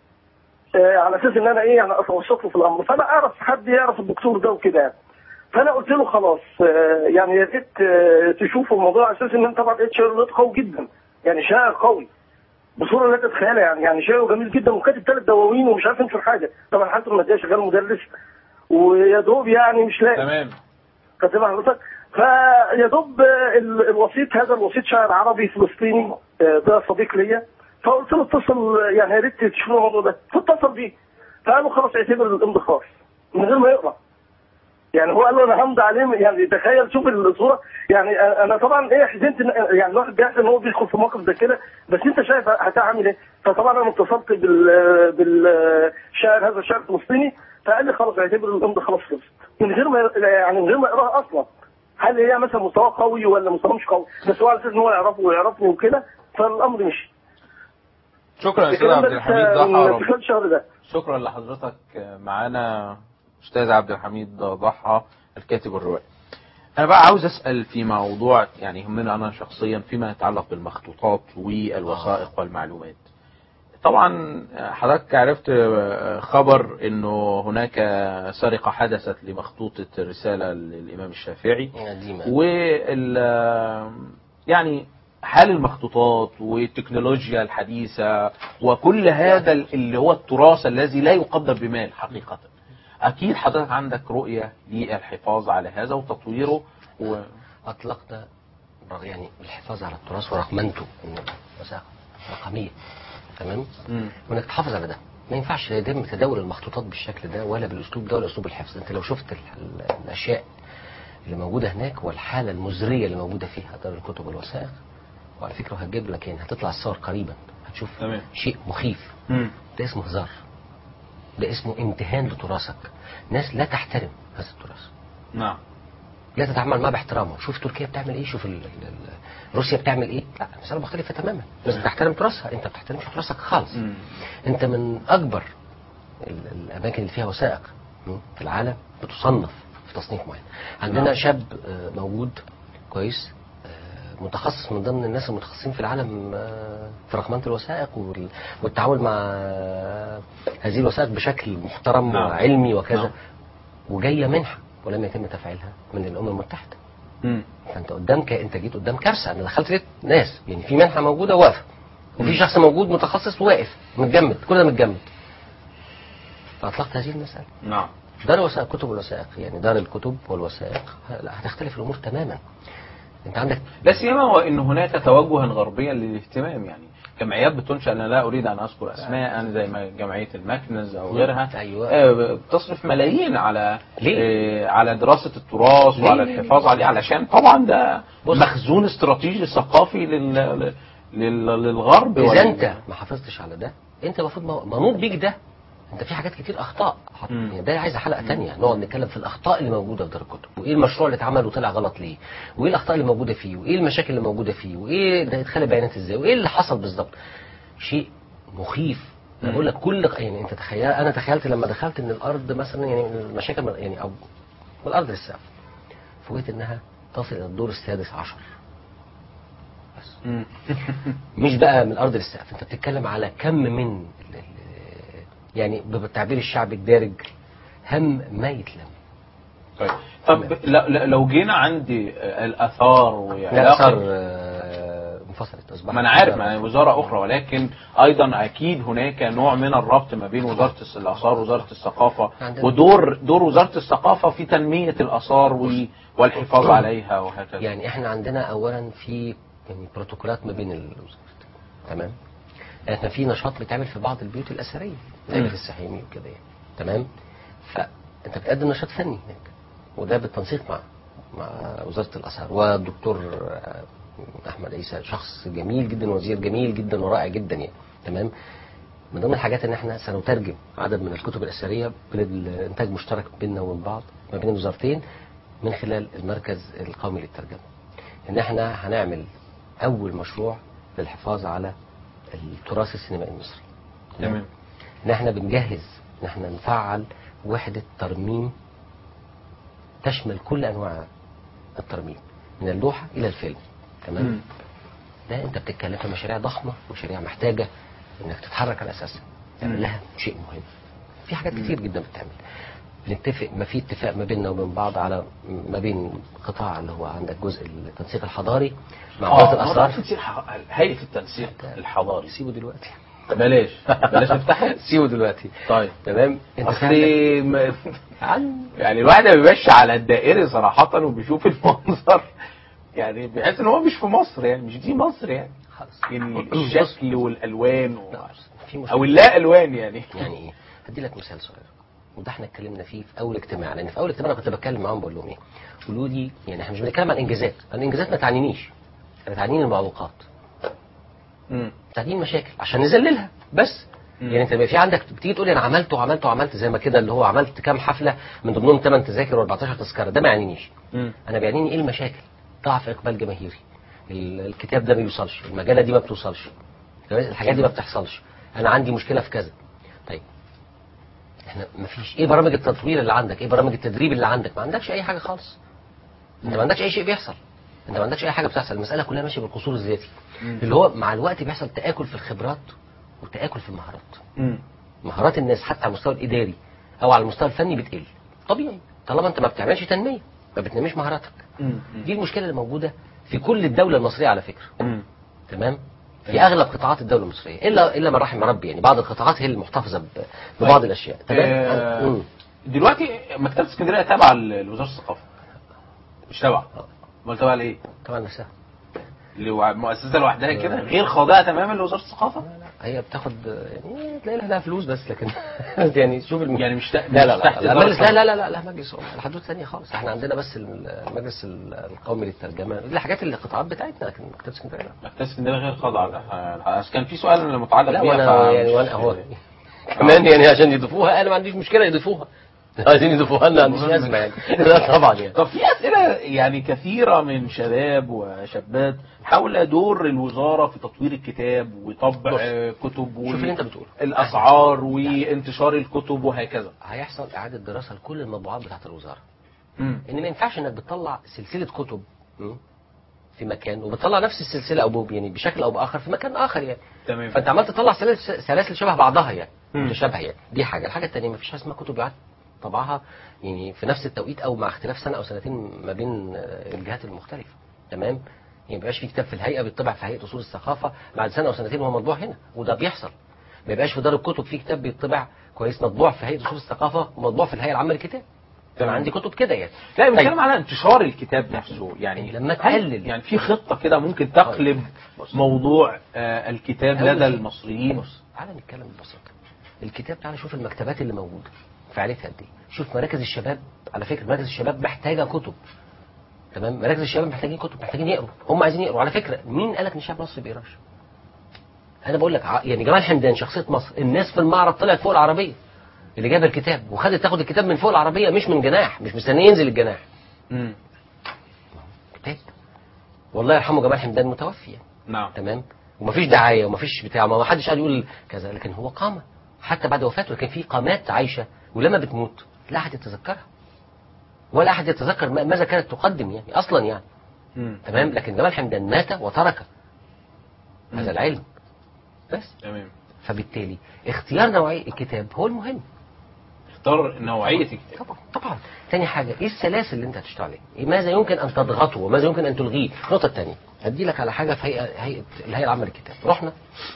آه، على اساس ان انا ايه يعني اتوسط له في الامر فانا اعرف حد يعرف الدكتور ده وكده يعني. فانا قلت له خلاص آه، يعني يا ريت آه، تشوفوا الموضوع على اساس ان انت طبعا لقيت شاعر قوي جدا يعني شاعر قوي بصوره لا تتخيلها يعني يعني شاعر جميل جدا وكاتب ثلاث دواوين ومش عارف ينشر حاجه طبعا حالته الماديه شغال مدرس ويا دوب يعني مش لاقي
تمام
خدت بال حضرتك فيا دوب ال- الوسيط هذا الوسيط شاعر عربي فلسطيني آه، ده صديق ليا فقلت له اتصل يعني يا ريت تشوفوا الموضوع ده فاتصل بيه فقال له خلاص اعتبر الامضاء خاص من غير ما يقرا يعني هو قال له انا همضي عليه يعني تخيل شوف الصوره يعني انا طبعا ايه حزنت إن- يعني الواحد بيحزن ان هو بيدخل في موقف زي كده بس انت شايف هتعمل ايه فطبعا انا اتصلت بال بالشاعر هذا الشاعر الفلسطيني فقال لي خلاص اعتبر الامضاء خلاص خلصت من غير ما يعني من غير ما يقراها اصلا هل هي مثلا مستوى قوي ولا مستوى مش قوي بس هو على اساس ان هو يعرفه ويعرفني وكده فالامر مشي
شكرا يا استاذ
الكلام
عبد
ده
الحميد
لسه
ضحى
من
رب
خلال الشهر ده
شكرا لحضرتك معانا استاذ عبد الحميد ضحى الكاتب الروائي انا بقى عاوز اسال في موضوع يعني يهمنا انا شخصيا فيما يتعلق بالمخطوطات والوثائق والمعلومات طبعا حضرتك عرفت خبر انه هناك سرقه حدثت لمخطوطه رساله للامام الشافعي
قديمة
وال يعني حال المخطوطات والتكنولوجيا الحديثة وكل هذا اللي هو التراث الذي لا يقدر بمال حقيقة أكيد حضرتك عندك رؤية للحفاظ على هذا وتطويره و...
أطلقنا رغ- يعني الحفاظ على التراث ورقمنته إن وثائق رقمية تمام
مم.
وإنك تحافظ على ده ما ينفعش يتم تداول المخطوطات بالشكل ده ولا بالأسلوب ده ولا أسلوب الحفظ أنت لو شفت ال- ال- الأشياء اللي موجودة هناك والحالة المزرية اللي موجودة فيها دار الكتب والوثائق وعلى فكرة هتجيب لك يعني هتطلع الصور قريبا هتشوف
تمام.
شيء مخيف
مم.
ده اسمه هزار ده اسمه امتهان لتراثك ناس لا تحترم هذا التراث
نعم
لا تتعامل معاه باحترامه شوف تركيا بتعمل ايه شوف ال ال ال روسيا بتعمل ايه لا مسألة مختلفة تماما لازم تحترم تراثها انت ما بتحترمش تراثك خالص
مم.
انت من اكبر ال- الاماكن اللي فيها وثائق م، في العالم بتصنف في تصنيف معين عندنا
نعم.
شاب آه، موجود كويس آه، متخصص من ضمن الناس المتخصصين في العالم آه، في رقمنة الوثائق وال- والتعامل مع آه، هذه الوثائق بشكل محترم
نعم.
وعلمي وكذا
نعم.
وجاية منحة ولم يتم تفعيلها من الأمم المتحدة
مم.
فانت قدام ك... انت جيت قدام كارثه انا دخلت لقيت ناس يعني في منحه موجوده واقفه وفي شخص موجود متخصص واقف متجمد كل ده متجمد فاطلقت هذه المساله
نعم
دار الوثائق كتب والوثائق يعني دار الكتب والوثائق لا هتختلف الامور تماما انت عندك
لا سيما وان هناك توجها غربيا للاهتمام يعني جمعيات بتنشا انا لا اريد ان اذكر اسماء زي ما جمعيه المكنز او غيرها
أيوة.
آه، بتصرف ملايين على
ليه؟
آه، على دراسه التراث
ليه؟
وعلى
ليه؟
الحفاظ عليه علشان طبعا ده
بص.
مخزون استراتيجي ثقافي لل... لل... للغرب
اذا
وال-
انت ما حافظتش على ده انت المفروض م- منوط بيك ده انت في حاجات كتير اخطاء حط-
مم.
يعني ده عايزه حلقه تانية نقعد نتكلم في الاخطاء اللي موجوده في دار الكتب وايه المشروع اللي اتعمل وطلع غلط ليه وايه الاخطاء اللي موجوده فيه وايه المشاكل اللي موجوده فيه وايه ده ادخال البيانات ازاي وايه اللي حصل بالظبط شيء مخيف انا
مم.
بقول لك كل يعني انت تخيل انا تخيلت لما دخلت ان الارض مثلا يعني المشاكل من- يعني او من الارض للسقف فوجئت انها تصل الى الدور السادس عشر بس
مم.
مش بقى من الارض للسقف انت بتتكلم على كم من ال- ال- يعني بالتعبير الشعبي الدارج هم ما يتلم
طيب طب ل- ل- لو جينا عند الاثار
لا صار
وعلاقه
آه، انفصلت اصبحت
ما انا عارف ما هي وزاره اخرى ولكن ايضا اكيد هناك نوع من الربط ما بين وزاره الاثار ووزاره الثقافه
عندنا-
ودور دور وزاره الثقافه في تنميه الاثار و- والحفاظ عليها وهكذا
يعني احنا عندنا اولا في يعني بروتوكولات ما بين الوزارات تمام احنا في نشاط بيتعمل في بعض البيوت الاثريه زي
مم.
في السحيمي وكده يعني تمام فانت بتقدم نشاط فني هناك وده بالتنسيق مع مع وزاره الاثار والدكتور آه، احمد عيسى شخص جميل جدا وزير جميل جدا ورائع جدا يعني تمام من ضمن الحاجات ان احنا سنترجم عدد من الكتب الاثريه بالانتاج مشترك بيننا وبين بعض ما بين الوزارتين من خلال المركز القومي للترجمه ان احنا هنعمل اول مشروع للحفاظ على التراث السينمائي المصري
تمام
ان احنا بنجهز ان احنا نفعل وحده ترميم تشمل كل انواع الترميم من اللوحه الى الفيلم تمام
مم.
ده انت بتتكلم في مشاريع ضخمه مشاريع محتاجه انك تتحرك على اساسها تعمل
مم.
لها شيء مهم في حاجات كتير جدا بتتعمل بنتفق ما في اتفاق ما بيننا وبين بعض على ما بين قطاع اللي هو عندك جزء التنسيق الحضاري مع وزاره
اه موضوع
الاسرار
التنسيق ح- هيئه التنسيق الحضاري
سيبه دلوقتي
بلاش بلاش نفتحها
سيبه دلوقتي
طيب
تمام انت
اصل
عندك-
م-
عن
يعني الواحد ما بيبقاش على الدائري صراحه وبيشوف المنظر يعني بيحس ان هو مش في مصر يعني مش دي مصر يعني
خلاص
يعني الشكل والالوان و...
لا، في مشكلة.
او اللا الوان يعني
يعني ايه هدي لك مثال صغير وده احنا اتكلمنا فيه في اول اجتماع لان في اول اجتماع انا كنت بتكلم معاهم بقول لهم ايه قولوا لي يعني احنا مش بنتكلم عن انجازات أنا الانجازات ما تعنينيش انا تعنيني المعوقات
مم.
تعنيني المشاكل عشان نذللها بس
مم.
يعني انت بيبقى في عندك بتيجي تقول لي انا عملت وعملت وعملت زي ما كده اللي هو عملت كام حفله من ضمنهم 8 تذاكر و14 تذكره ده ما يعنينيش
مم.
انا بيعنيني ايه المشاكل ضعف اقبال جماهيري ال- الكتاب ده ما بيوصلش المجله دي ما بتوصلش الحاجات دي ما بتحصلش انا عندي مشكله في كذا طيب احنا ما فيش ايه برامج التطوير اللي عندك ايه برامج التدريب اللي عندك ما عندكش اي حاجه خالص انت ما عندكش اي شيء بيحصل انت ما عندكش اي حاجه بتحصل المساله كلها ماشيه بالقصور الذاتي اللي هو مع الوقت بيحصل تاكل في الخبرات وتاكل في المهارات
مم.
مهارات الناس حتى على المستوى الاداري او على المستوى الفني بتقل طبيعي طالما انت ما بتعملش تنميه ما بتنميش مهاراتك
مم.
دي المشكله اللي موجوده في كل الدوله المصريه على فكره
مم.
تمام في اغلب قطاعات الدوله المصريه الا الا من رحم ربي يعني بعض القطاعات هي المحتفظه ب- ببعض الاشياء تمام
آه،
مم.
دلوقتي مكتبه اسكندريه تابعه ل- لوزاره الثقافه مش تابعه امال تابعه لايه؟
طبعا نفسها
مؤسسه لوحدها كده غير خاضعه تماما لوزاره الثقافه؟
هي بتاخد يعني تلاقي لها فلوس بس لكن يعني شوف الم...
يعني مش تا-
لا لا
مش
لا
تحت
لا,
إدارة
مجلس لا
الحكومة.
لا لا لا, لا مجلس الحدود ثانيه خالص احنا عندنا بس المجلس القومي للترجمه دي الحاجات اللي القطاعات بتاعتنا لكن مكتبه اسكندريه لا
مكتبه اسكندريه غير خاضعه ده أصل كان في سؤال متعلق
لا
بيها
وانا
فمش-
يعني وانا هو كمان يعني عشان يضيفوها انا ما عنديش مشكله يضيفوها عايزين يضيفوها لنا ما عنديش ازمه يعني لا طبعا يعني
طب في اسئله يعني كثيره من شباب وشابات حول دور الوزاره في تطوير الكتاب وطبع
بص.
آه، كتب و-
شوف اللي انت بتقوله.
الاسعار وانتشار الكتب وهكذا
هيحصل اعاده دراسه لكل المطبوعات بتاعت الوزاره
مم.
ان ما ينفعش انك بتطلع سلسله كتب م? في مكان وبتطلع نفس السلسله او ب- يعني بشكل او باخر في مكان اخر يعني
تمام
فانت عمال تطلع سلاسل سلاسل شبه بعضها يعني
مم.
متشابهه يعني دي حاجه الحاجه الثانيه ما فيش حاجه اسمها كتب يعاد طبعها يعني في نفس التوقيت او مع اختلاف سنه او سنتين ما بين آه، الجهات المختلفه تمام يعني ما يبقاش في كتاب في الهيئه بيطبع في هيئه اصول الثقافه بعد سنه او سنتين وهو مطبوع هنا وده بيحصل ما يبقاش في دار الكتب في كتاب بيطبع كويس مطبوع في هيئه اصول الثقافه ومطبوع في الهيئه العامه للكتاب انا
تمام.
عندي كتب كده يعني
لا
طيب.
بنتكلم على انتشار الكتاب نفسه يعني
لما
هل-
تقلل.
يعني في خطه كده ممكن تقلب
بص.
موضوع آه، الكتاب
أول
لدى
شيء-
المصريين
بص تعالى نتكلم ببساطه الكتاب تعالى شوف المكتبات اللي موجوده فعاليتها قد ايه شوف مراكز الشباب على فكره مراكز الشباب محتاجه كتب تمام مراكز الشباب محتاجين كتب محتاجين يقروا هم عايزين يقروا على فكره مين قالك ان الشعب المصري ما بيقراش انا بقول لك ع- يعني جمال حمدان شخصيه مصر الناس في المعرض طلعت فوق العربيه اللي جاب الكتاب وخدت تاخد الكتاب من فوق العربيه مش من جناح مش مستنيه ينزل الجناح
مم.
كتاب والله يرحمه جمال حمدان متوفي يعني.
نعم
تمام ومفيش دعايه ومفيش بتاع ما حدش قاعد يقول كذا لكن هو قامه حتى بعد وفاته لكن في قامات عايشه ولما بتموت لا احد يتذكرها ولا احد يتذكر ما- ماذا كانت تقدم يعني اصلا يعني
مم.
تمام لكن جمال حمدان مات وترك هذا العلم بس
تمام
فبالتالي اختيار نوعيه الكتاب هو المهم
تختار نوعيه الكتاب
طبعا طبعا تاني حاجه ايه السلاسل اللي انت هتشتغل عليها إيه ماذا يمكن ان تضغطه وماذا يمكن ان تلغيه النقطه الثانيه هدي لك على حاجه في هيئه هيئه الهيئه العامه للكتاب رحنا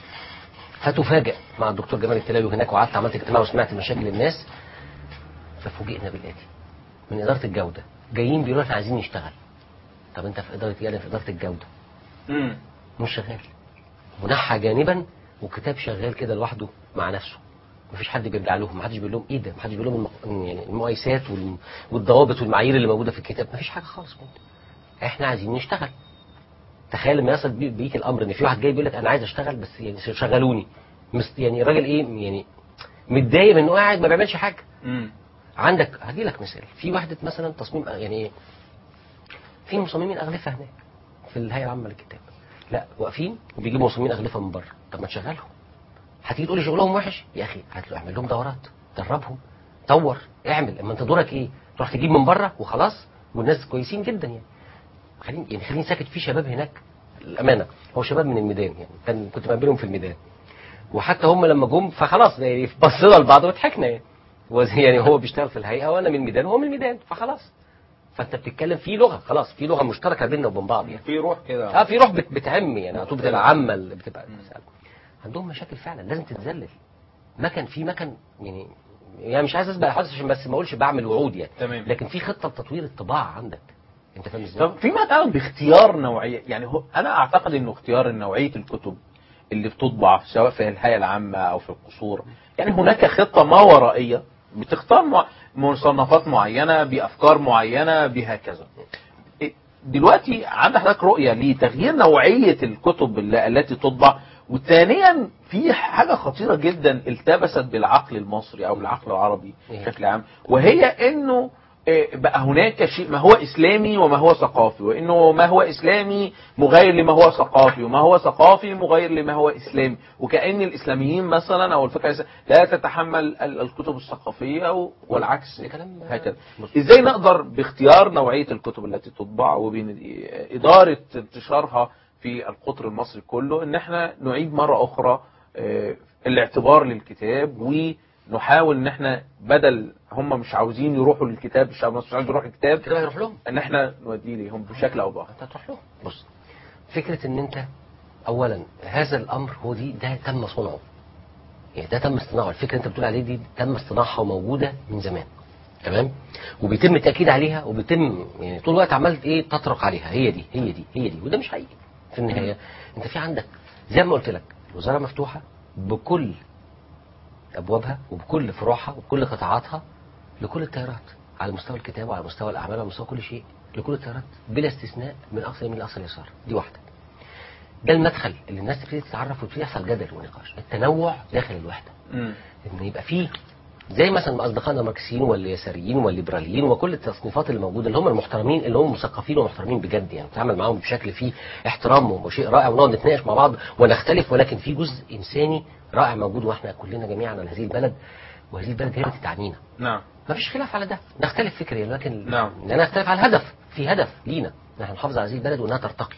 فتفاجئ مع الدكتور جمال التلاوي هناك وقعدت عملت اجتماع وسمعت مشاكل الناس ففوجئنا بالاتي من اداره الجوده جايين بيقولوا احنا عايزين نشتغل طب انت في اداره ايه أنا في اداره الجوده
امم
مش شغال منحى جانبا وكتاب شغال كده لوحده مع نفسه مفيش حد بيرجع لهم محدش بيقول لهم ايه ده محدش بيقول لهم المق... يعني المقايسات وال... والضوابط والمعايير اللي موجوده في الكتاب مفيش حاجه خالص من ده. احنا عايزين نشتغل تخيل لما يصل بي- بيك الامر ان في واحد جاي بيقول لك انا عايز اشتغل بس يعني شغلوني مست... يعني راجل ايه يعني متضايق من انه قاعد ما بيعملش حاجه
امم
عندك هدي لك مثال في وحده مثلا تصميم يعني ايه في مصممين اغلفه هناك في الهيئه العامه للكتاب لا واقفين وبيجيبوا مصممين اغلفه من بره طب ما تشغلهم هتيجي تقول لي شغلهم وحش يا اخي هات له اعمل لهم دورات دربهم طور اعمل اما انت دورك ايه تروح تجيب من بره وخلاص والناس كويسين جدا يعني خليني يعني خليني ساكت في شباب هناك الامانه هو شباب من الميدان يعني كان كنت بقابلهم في الميدان وحتى هم لما جم فخلاص يعني بصينا لبعض وضحكنا يعني وزي- يعني هو بيشتغل في الهيئه وانا من الميدان وهو من الميدان فخلاص فانت بتتكلم في لغه خلاص في لغه مشتركه بيننا وبين بعض يعني
في روح كده
اه في روح بت- بتعم يعني على طول بتبقى عامه اللي بتبقى المسألة. عندهم مشاكل فعلا لازم تتذلل مكن في مكن يعني يعني مش عايز اسبق حاسس عشان بس ما اقولش بعمل وعود يعني
تمام.
لكن في خطه لتطوير الطباعه عندك انت فاهم ازاي؟
طب فيما يتعلق باختيار نوعيه يعني هو انا اعتقد انه اختيار نوعيه الكتب اللي بتطبع سواء في الهيئه العامه او في القصور يعني هناك خطه ما ورائيه بتختار مع- مصنفات معينه بافكار معينه بهكذا إيه، دلوقتي عند حضرتك رؤيه لتغيير نوعيه الكتب الل- التي تطبع وثانيا في حاجه خطيره جدا التبست بالعقل المصري او بالعقل العربي
إيه؟
بشكل عام وهي انه إيه، بقى هناك شيء ما هو اسلامي وما هو ثقافي وانه ما هو اسلامي مغاير لما هو ثقافي وما هو ثقافي مغاير لما هو اسلامي وكأن الاسلاميين مثلا او الفكره الإسلامية لا تتحمل ال- الكتب الثقافيه و- والعكس
ده كلام
هكذا
مظبوط.
ازاي نقدر باختيار نوعيه الكتب التي تطبع وبين اداره انتشارها في القطر المصري كله ان احنا نعيد مره اخرى آه، الاعتبار للكتاب ونحاول ان احنا بدل هم مش عاوزين يروحوا للكتاب الشعب المصري مش عاوز يروح الكتاب
كده هيروح لهم
ان احنا نوديه ليهم بشكل او باخر
انت هتروح لهم بص فكره ان انت اولا هذا الامر هو دي ده تم صنعه يعني ده تم اصطناعه الفكره اللي انت بتقول عليه دي تم اصطناعها وموجوده من زمان تمام وبيتم التاكيد عليها وبيتم يعني طول الوقت عمال ايه تطرق عليها هي دي هي دي هي دي وده مش حقيقي في النهايه انت في عندك زي ما قلت لك الوزاره مفتوحه بكل ابوابها وبكل فروعها وبكل قطاعاتها لكل التيارات على مستوى الكتاب وعلى مستوى الاعمال وعلى مستوى كل شيء لكل التيارات بلا استثناء من اقصى يمين لاقصى اليسار دي واحده ده المدخل اللي الناس تبتدي تتعرف وتبتدي يحصل جدل ونقاش التنوع داخل الوحده
مم.
ان يبقى فيه زي مثلا اصدقائنا الماركسيين واليساريين والليبراليين وكل التصنيفات اللي موجوده اللي هم المحترمين اللي هم مثقفين ومحترمين بجد يعني نتعامل معاهم بشكل فيه احترام وشيء رائع ونقعد نتناقش مع بعض ونختلف ولكن في جزء انساني رائع موجود واحنا كلنا جميعا على هذه البلد وهذه البلد هي التي تعنينا
نعم
ما فيش خلاف على ده نختلف فكريا لكن
نعم.
لا نختلف على الهدف في هدف لينا نحن نحافظ على هذه البلد وانها ترتقي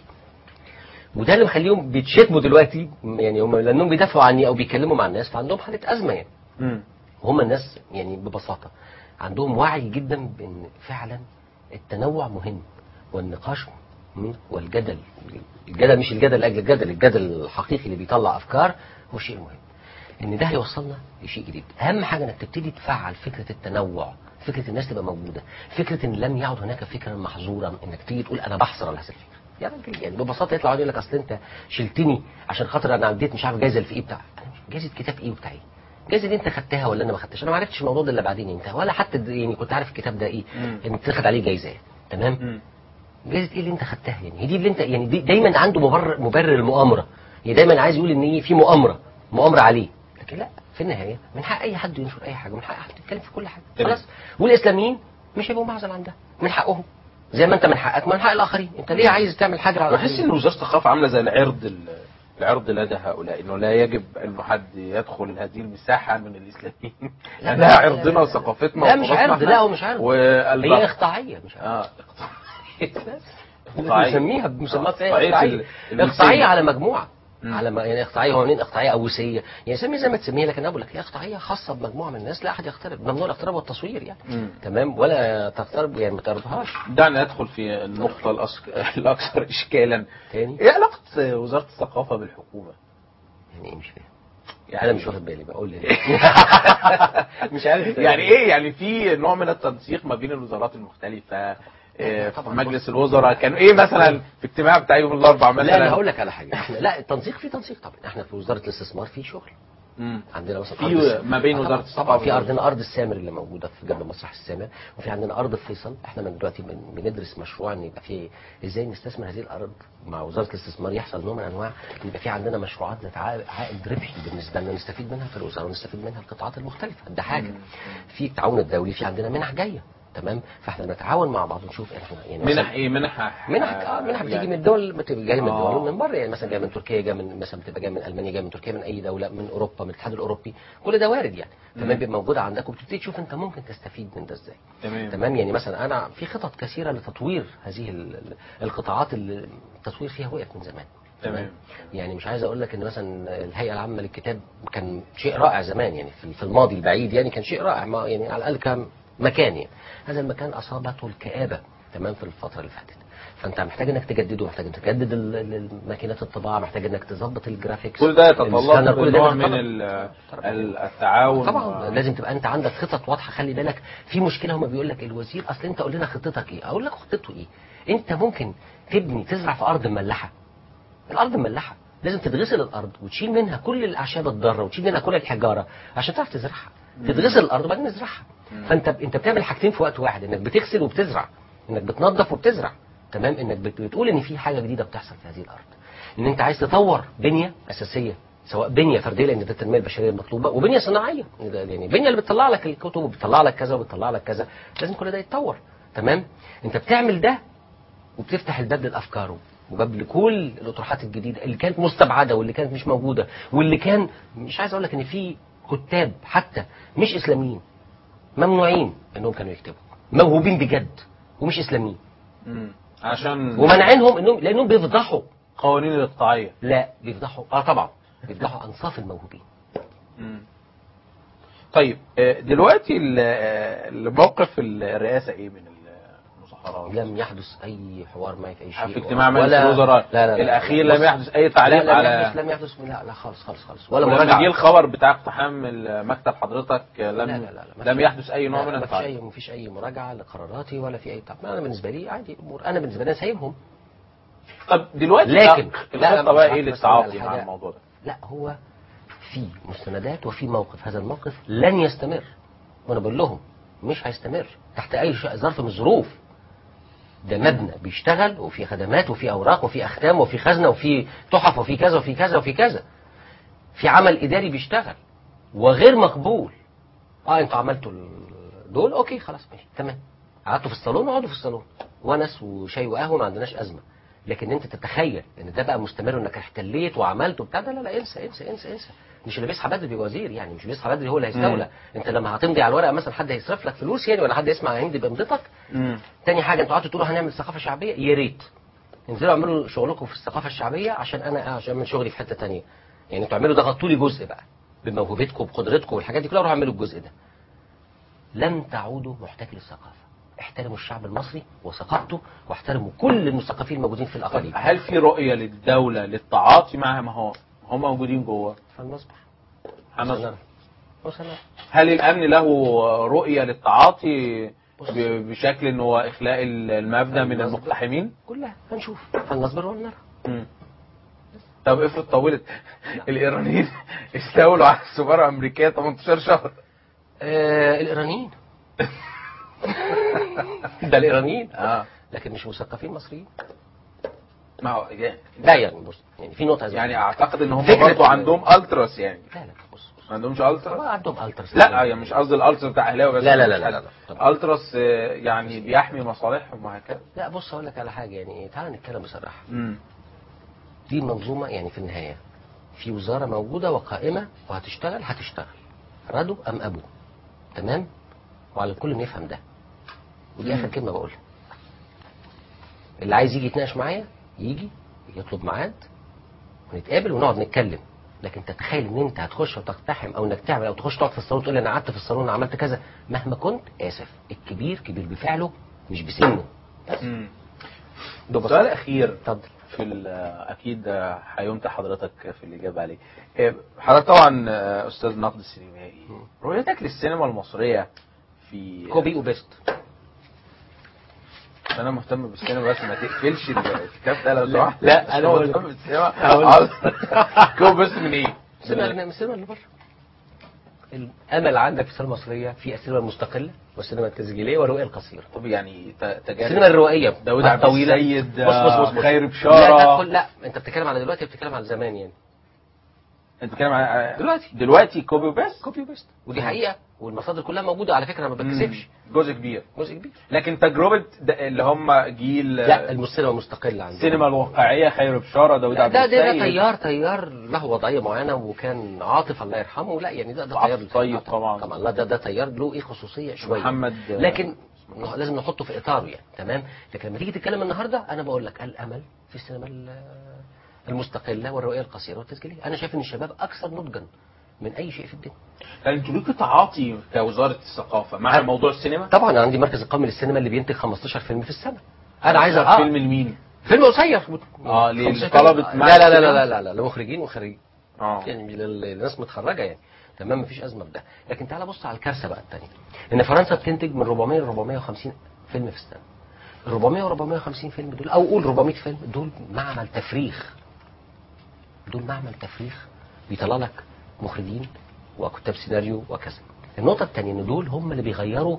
وده اللي مخليهم بيتشتموا دلوقتي يعني هم لانهم بيدافعوا عني او بيتكلموا مع الناس فعندهم حاله ازمه يعني
مم.
وهم الناس يعني ببساطه عندهم وعي جدا بان فعلا التنوع مهم والنقاش مهم والجدل الجدل مش الجدل لاجل الجدل الجدل الحقيقي اللي بيطلع افكار هو شيء مهم ان ده هيوصلنا لشيء جديد اهم حاجه انك تبتدي تفعل فكره التنوع فكره الناس تبقى موجوده فكره ان لم يعد هناك فكرا محظورا انك تيجي تقول انا بحصر على هذه الفكره يا راجل يعني ببساطه يطلع يقول لك اصل انت شلتني عشان خاطر انا عديت مش عارف جايزه في ايه بتاع أنا مش- جايزه كتاب ايه وبتاع ايه جايزه دي انت خدتها ولا انا ما خدتش انا ما عرفتش الموضوع ده الا بعدين انت ولا حتى د- يعني كنت عارف الكتاب ده ايه
مم.
ان اتخذ عليه جايزه تمام
مم.
جايزه ايه اللي انت خدتها يعني هي دي اللي انت يعني دي دايما عنده مبرر مبرر المؤامره يعني دايما عايز يقول ان ايه في مؤامره مؤامره عليه لكن لا في النهايه من حق اي حد ينشر اي حاجه من حق حد يتكلم في كل حاجه
تمام.
خلاص والاسلاميين مش هيبقوا معزل عن ده من حقهم زي ما انت من حقك من حق الاخرين انت ليه عايز تعمل حاجه على
بحس
الآخرين؟
ان وزاره الثقافه عامله زي العرض ال- العرض لدى هؤلاء انه لا يجب انه حد يدخل هذه المساحه من الاسلاميين
لا،
لانها
لا، لا،
عرضنا
لا.
وثقافتنا
لا، مش
وتراثنا
عرض،
احنا.
لا، هو مش عرض.
والب...
هي اقطاعيه مش عارف
اه
بس نسميها بمسمات
إقطاعية
اقطاعيه
ال-
اقطاعيه
المسلمين.
على مجموعه
مم.
على ما يعني اقطاعيه هو منين اقطاعيه او وسيه يعني سمي زي ما تسميها لكن انا بقول لك هي اقطاعيه خاصه بمجموعه من الناس لا احد يقترب ممنوع الاقتراب والتصوير يعني
مم.
تمام ولا تقترب يعني ما تقربهاش
دعنا ندخل في النقطة الأص- الأكثر إشكالا
تاني
إيه علاقة وزارة الثقافة بالحكومة؟
يعني ايه مش فاهم
يعني
انا مش واخد بالي بقول لي مش عارف
يعني إيه يعني في نوع من التنسيق ما بين الوزارات المختلفة إيه، في
طبعاً.
مجلس الوزراء كان ايه مثلا في اجتماع بتاع يوم الاربعاء
لا انا
مثلا
هقول لك على حاجه احنا لا التنسيق في تنسيق طبعا احنا في وزاره الاستثمار في شغل
مم.
عندنا مثلا
في
أرض الس-
ما بين
آه
وزارة
طبعاً.
الثقافة
طبعا في
ووزارة-
عندنا ارض السامر اللي موجوده في جنب مسرح السامر وفي عندنا ارض فيصل احنا من دلوقتي بن- بندرس مشروع ان يبقى في ازاي نستثمر هذه الارض مع وزاره الاستثمار يحصل نوع من انواع إن يبقى في عندنا مشروعات ذات عائد عائد ربحي بالنسبه لنا نستفيد منها في الوزاره ونستفيد منها القطاعات المختلفه ده حاجه في التعاون الدولي في عندنا منح جايه تمام فاحنا بنتعاون مع بعض ونشوف احنا يعني مثلاً-
منح ايه منح
منح اه منح بتيجي
يعني-
من الدول بتبقى جايه من
آه.
الدول من بره يعني مثلا جايه من تركيا جايه من مثلا بتبقى جايه من المانيا جايه من تركيا من اي دوله من اوروبا من الاتحاد الاوروبي كل ده وارد يعني تمام بيبقى موجود عندك وبتبتدي تشوف انت ممكن تستفيد من ده ازاي
تمام
تمام يعني مثلا انا في خطط كثيره لتطوير هذه ال- ال- القطاعات اللي التطوير فيها وقف من زمان
تمام.
يعني مش عايز اقول لك ان مثلا الهيئه العامه للكتاب كان شيء رائع زمان يعني في في الماضي البعيد يعني كان شيء رائع ما يعني على الاقل كان مكان يعني هذا المكان اصابته الكآبه تمام في الفتره اللي فاتت فانت محتاج انك تجدده محتاج انك تجدد ال- ال- ماكينات الطباعه محتاج انك تظبط الجرافيكس
كل ده يتطلب
السكانر، كل ده
نوع
يتطلب.
من ال- ال- التعاون
طبعا لازم تبقى انت عندك خطط واضحه خلي بالك في مشكله هما بيقول لك الوزير اصل انت قول لنا خطتك ايه اقول لك خطته ايه انت ممكن تبني تزرع في ارض مملحه الارض مملحه لازم تتغسل الارض وتشيل منها كل الاعشاب الضاره وتشيل منها كل الحجاره عشان تعرف تزرعها تتغسل الارض وبعدين تزرعها فانت انت بتعمل حاجتين في وقت واحد انك بتغسل وبتزرع انك بتنظف وبتزرع تمام انك بت- بتقول ان في حاجه جديده بتحصل في هذه الارض ان انت عايز تطور بنيه اساسيه سواء بنيه فرديه لان ده التنميه البشريه المطلوبه وبنيه صناعيه ده يعني البنيه اللي بتطلع لك الكتب وبتطلع لك كذا وبتطلع لك كذا لازم كل ده يتطور تمام انت بتعمل ده وبتفتح الباب للافكار وباب لكل الاطروحات الجديده اللي كانت مستبعده واللي كانت مش موجوده واللي كان مش عايز اقول لك ان في كتاب حتى مش اسلاميين ممنوعين انهم كانوا يكتبوا موهوبين بجد ومش اسلاميين
مم. عشان
ومنعينهم انهم لانهم بيفضحوا
قوانين الاقطاعيه
لا بيفضحوا اه طبعا بيفضحوا انصاف الموهوبين
مم. طيب آه، دلوقتي ال- آه، الموقف الرئاسه ايه من المظاهرات؟
لم يحدث اي حوار معي في اي شيء
في اجتماع مجلس
ولا-
الوزراء
لا لا لا
الاخير
لا.
لم يحدث اي تعليق
لا لم
على
يحدث لم يحدث لا لا خالص خالص خالص ولا
ولما
مراجعه
جه الخبر بتاع اقتحام مكتب حضرتك آه،
لا
لم
لا لا لا ما
لم
في-
يحدث اي نوع
لا،
من
ما فيش
التعليق
اي ما فيش اي مراجعه لقراراتي ولا في اي طب انا بالنسبه لي عادي الامور انا بالنسبه لي أنا سايبهم
طب دلوقتي
لكن-
لا
لا، لا،
الخطه بقى
مش
ايه
عارف
للتعاطي
بس
مع
الحاجة-
الموضوع ده؟
لا هو في مستندات وفي موقف هذا الموقف لن يستمر وانا بقول لهم مش هيستمر تحت اي ش- ظرف من الظروف ده مبنى بيشتغل وفي خدمات وفي اوراق وفي اختام وفي خزنه وفي تحف وفي كذا وفي كذا وفي كذا في عمل اداري بيشتغل وغير مقبول اه انتوا عملتوا ال- دول اوكي خلاص ماشي تمام قعدتوا في الصالون اقعدوا في الصالون ونس وشاي وقهوه ما عندناش ازمه لكن انت تتخيل ان ده بقى مستمر انك احتليت وعملت وبتاع ده لا لا انسى انسى انسى انسى مش اللي بيصحى بدري بيبقى وزير يعني مش بيصحى بدري هو اللي هيستولى انت لما هتمضي على الورقه مثلا حد هيصرف لك فلوس يعني ولا حد يسمع هيمضي بامضتك
مم.
تاني حاجه انتوا قعدتوا تقولوا هنعمل ثقافه شعبيه يا ريت انزلوا اعملوا شغلكم في الثقافه الشعبيه عشان انا عشان من شغلي في حته تانية يعني انتوا اعملوا ده غطوا لي جزء بقى بموهبتكم بقدرتكم والحاجات دي كلها روحوا اعملوا الجزء ده لن تعودوا محتاج للثقافه احترموا الشعب المصري وثقافته واحترموا كل المثقفين الموجودين في
طب
الاقاليم
هل في رؤيه للدوله للتعاطي معها ما هو هم موجودين جوه
فلنصبح
هنصبح.
وسلام
هل الامن له رؤيه للتعاطي ب- بشكل ان هو اخلاء المبنى من
هنصبر.
المقتحمين؟
كلها هنشوف هنصبر ونرى
مم. طب افرض طولت الايرانيين استولوا على السفاره الامريكيه 18 شهر
آه الايرانيين ده الايرانيين
اه
لكن مش مثقفين مصريين
ما هو يعني,
لا يعني بص يعني في نقطه
يعني اعتقد ان هم
فكرة-
برضه عندهم التراس يعني
لا لا بص بص
ما عندهمش
هو
التراس
عندهم الترس
لا يعني مش قصدي الالتراس بتاع اهلاوي بس
لا لا
مش
لا لا
حد.
لا لا طبعا.
التراس آه، يعني بيحمي مصالحهم وهكذا
لا بص اقول لك على حاجه يعني تعال نتكلم بصراحه
امم
دي منظومه يعني في النهايه في وزاره موجوده وقائمه وهتشتغل هتشتغل رادوا ام ابوا تمام وعلى الكل إنه يفهم ده ودي اخر كلمه بقولها اللي عايز يجي يتناقش معايا يجي يطلب ميعاد ونتقابل ونقعد نتكلم لكن تتخيل ان انت هتخش وتقتحم او انك تعمل او تخش تقعد في الصالون تقول لي انا قعدت في الصالون عملت كذا مهما كنت اسف الكبير كبير بفعله مش بسنه
مم.
ده
سؤال اخير
اتفضل
في ال- اكيد هيمتع حضرتك في الاجابه عليه إيه، حضرتك طبعا آه، استاذ نقد سينمائي رؤيتك للسينما المصريه في
كوبي وبيست
انا مهتم بالسينما بس ما تقفلش الكتاب ده لو سمحت
لا،
بس
أنا
هو
بقول-
مهتم بالسينما
هقول-
عاوز- كوب بس من ايه؟
السينما الأجنبية، السينما اللي بره الامل عندك في السينما المصريه في السينما المستقله والسينما التسجيليه والرؤيه القصيره
طب يعني ت- تجارب
السينما الروائيه
داوود عبد
الطويله
السيد
بص بص بص, بص.
خير
لا
بشاره
تدخل لا انت بتتكلم على دلوقتي بتتكلم على زمان يعني
انت بتتكلم على
دلوقتي.
دلوقتي كوبي وبس
كوبي وبيست ودي حقيقه والمصادر كلها موجوده على فكره انا ما بكذبش
جزء كبير
جزء كبير
لكن تجربه ده اللي هم جيل
لا السينما المستقله عندنا
السينما الواقعيه خير بشاره داوود
لا
عبد
ده ده,
السيد
ده تيار تيار له وضعيه معينه وكان عاطف الله يرحمه لا يعني ده ده
عاطف
تيار
طيب
آه
طبعا.
طبعا لا ده ده تيار له ايه خصوصيه شويه
محمد
لكن لازم نحطه في اطاره يعني تمام لكن لما تيجي تتكلم النهارده انا بقول لك الامل في السينما ال- المستقله والرؤيه القصيره والتسجيليه انا شايف ان الشباب اكثر نضجا من اي شيء في الدنيا
يعني انتوا ليكوا تعاطي كوزاره الثقافه مع
أنا-
موضوع السينما
طبعا انا عندي مركز القومي للسينما اللي بينتج 15 فيلم في السنه انا عايز أ-
فيلم لمين؟
فيلم قصير
آه،
15
لطلبة
فيلم.
مع
لا لا لا
السينما؟
لا لا لا لمخرجين وخريجين
اه
يعني لل- للناس متخرجه يعني تمام مفيش ازمه في ده لكن تعال بص على الكارثه بقى الثانيه ان فرنسا بتنتج من 400 ل 450 فيلم في السنه ال 400 و 450 فيلم دول او قول 400 فيلم دول معمل تفريخ دول معمل تفريخ بيطلع لك مخرجين وكتاب سيناريو وكذا النقطه الثانيه ان دول هم اللي بيغيروا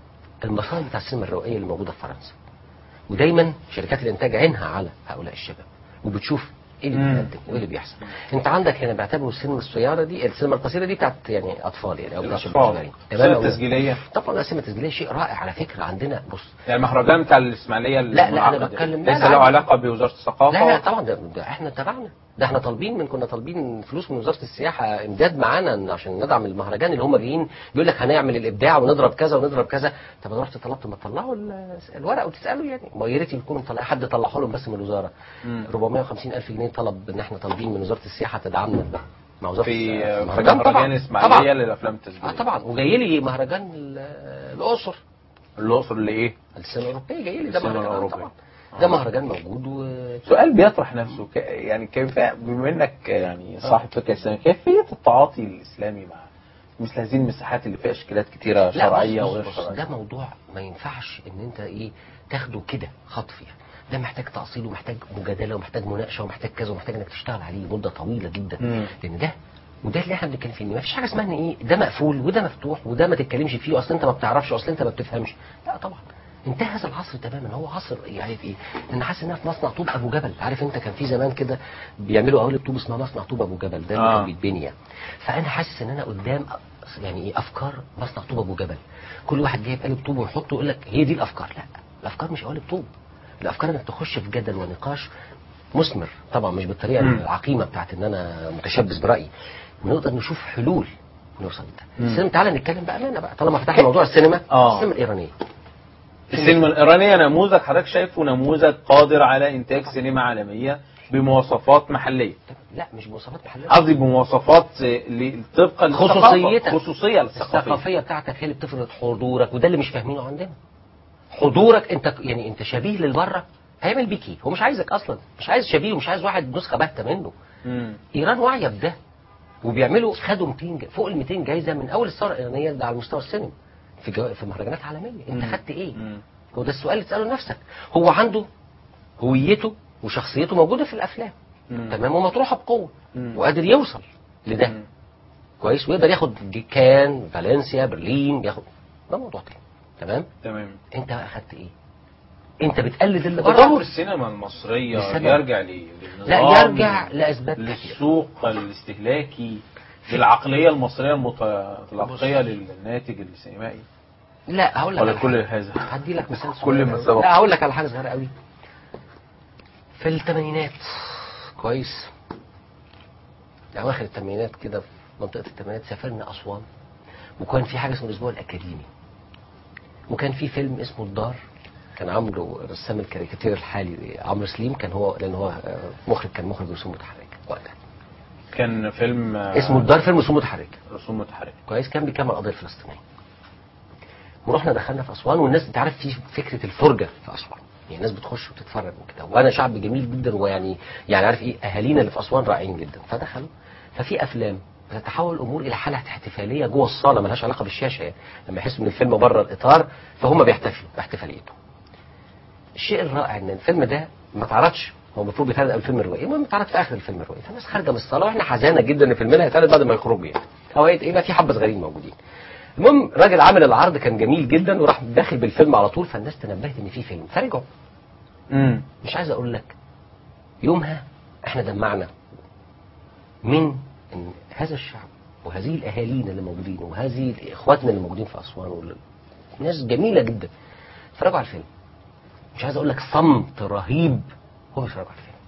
المسار بتاع السينما الروائيه اللي موجوده في فرنسا ودايما شركات الانتاج عينها على هؤلاء الشباب وبتشوف ايه اللي
مم.
بيتقدم وايه اللي بيحصل انت عندك هنا بيعتبروا السينما الصغيره دي السينما القصيره دي بتاعت يعني اطفال يعني او شباب
الاطفال
صغيرين
السينما
تمام؟
التسجيليه
طبعا السينما التسجيليه شيء رائع على فكره عندنا بص
يعني المهرجان بتاع الاسماعيليه
لا، أنا
المنعقد
بتكلم- لا،
ليس
لا،
له
لا.
علاقه بوزاره الثقافه
لا لا طبعا ده, ده احنا تبعنا ده احنا طالبين من كنا طالبين فلوس من وزاره السياحه امداد معانا عشان ندعم المهرجان اللي هم جايين بيقول لك هنعمل الابداع ونضرب كذا ونضرب كذا طب انا رحت طلبت ما تطلعوا ال- الورق وتسالوا يعني ما يا ريت يكونوا مطلع حد طلعه لهم بس من الوزاره
مم.
450 الف جنيه طلب ان احنا طالبين من وزاره السياحه تدعمنا مع وزاره
في
السياحة.
في
مهرجان
مهرجان
طبعا
اسماعيليه
طبعا
للافلام
اه
التسجيليه
طبعا وجاي لي مهرجان ال- الاقصر
الاقصر لايه؟
السينما الاوروبيه جاي لي ده
السينما
مهرجان آه
الأوروبية.
طبعا ده مهرجان موجود و
سؤال بيطرح نفسه ك... يعني كيف بما انك يعني صاحب فكره اسلاميه كيفيه التعاطي الاسلامي مع مثل هذه المساحات اللي فيها اشكالات كثيره
لا
شرعيه
بص
وغير
بص بص
شرعيه
ده موضوع ما ينفعش ان انت ايه تاخده كده خطف يعني ده محتاج تأصيل ومحتاج مجادله ومحتاج مناقشه ومحتاج كذا ومحتاج انك تشتغل عليه مده طويله جدا
مم.
لان ده وده اللي احنا بنتكلم فيه ان ما فيش حاجه اسمها ان ايه ده مقفول وده مفتوح وده ما تتكلمش فيه اصل انت ما بتعرفش اصل انت ما بتفهمش لا طبعا انتهى هذا العصر تماما هو عصر يعني في ايه؟ انا حاسس انها في مصنع طوب ابو جبل عارف انت كان في زمان كده بيعملوا قوالب طوب اسمها مصنع طوب ابو جبل ده اللي
آه.
كان بيتبني يعني فانا حاسس ان انا قدام يعني ايه افكار مصنع طوب ابو جبل كل واحد جايب قالب طوب ويحطه يقول لك هي دي الافكار لا الافكار مش قوالب طوب الافكار انك تخش في جدل ونقاش مثمر طبعا مش بالطريقه
مم.
العقيمه بتاعت ان انا متشبث برايي نقدر نشوف حلول نوصل لده
مم.
السينما تعالى نتكلم بامانه بقى طالما فتحنا موضوع السينما
آه.
السينما الايرانيه
السينما الايرانيه نموذج حضرتك شايفه نموذج قادر على انتاج سينما عالميه بمواصفات محليه
لا مش مواصفات محليه
قصدي بمواصفات ل- طبقا للثقافة.
خصوصيتك
خصوصيه الثقافيه
الثقافيه بتاعتك هي اللي بتفرض حضورك وده اللي مش فاهمينه عندنا حضورك انت يعني انت شبيه للبره هيعمل بيك ايه هو مش عايزك اصلا مش عايز شبيه ومش عايز واحد نسخه باهته منه
مم.
ايران واعيه بده وبيعملوا خدوا 200 ج- فوق ال 200 جايزه من اول الثوره الايرانيه ده على مستوى السينما في جو... في مهرجانات عالميه انت
مم.
خدت ايه
مم.
هو ده السؤال اللي تساله لنفسك هو عنده هويته وشخصيته موجوده في الافلام
مم.
تمام ومطروحه بقوه
مم.
وقادر يوصل لده
مم.
كويس ويقدر ياخد ج- كان فالنسيا برلين ياخد ده موضوع تاني تمام
تمام
انت بقى اخدت ايه انت بتقلد اللي
تطور
بره
السينما المصرية
السينما-
يرجع ليه؟
لا
للنظام،
يرجع لاسباب كتير
للسوق الاستهلاكي للعقلية المصرية المتلقية للناتج السينمائي
لا هقول لك
ولا
على
كل
حاجة.
هذا
هدي لك مثال
كل
صغير
ما
أوي.
سبق.
لا هقول لك على حاجه صغيره قوي في الثمانينات كويس اواخر الثمانينات كده في منطقه الثمانينات سافرنا اسوان وكان في حاجه اسمها الاسبوع الاكاديمي وكان في فيلم اسمه الدار كان عامله رسام الكاريكاتير الحالي عمرو سليم كان هو لان هو آه، مخرج كان مخرج رسوم متحركه وقتها
كان فيلم آه،
اسمه الدار فيلم رسوم متحركه
رسوم متحركه
كويس كان بيكمل القضيه الفلسطينيه ورحنا دخلنا في اسوان والناس انت عارف في فكره الفرجه في اسوان يعني الناس بتخش وتتفرج وكده وانا شعب جميل جدا ويعني يعني عارف ايه اهالينا اللي في اسوان رائعين جدا فدخلوا ففي افلام بتتحول الامور الى حاله احتفاليه جوه الصاله ملهاش علاقه بالشاشه يعني لما يحسوا ان الفيلم بره الاطار فهم بيحتفلوا باحتفاليته الشيء الرائع ان الفيلم ده ما اتعرضش هو المفروض بيتعرض قبل الفيلم الروائي المهم اتعرض في اخر الفيلم الروائي فالناس خارجه من الصاله واحنا حزانه جدا ان فيلمنا هيتعرض بعد ما يخرجوا يعني او يبقى في حبه صغيرين موجودين المهم راجل عامل العرض كان جميل جدا وراح داخل بالفيلم على طول فالناس تنبهت ان في فيلم فرجعوا
امم
مش عايز اقول لك يومها احنا دمعنا من ان هذا الشعب وهذه الاهالينا اللي موجودين وهذه اخواتنا اللي موجودين في اسوان وال- ناس جميله جدا اتفرجوا على الفيلم مش عايز اقول لك صمت رهيب هم بيتفرجوا على الفيلم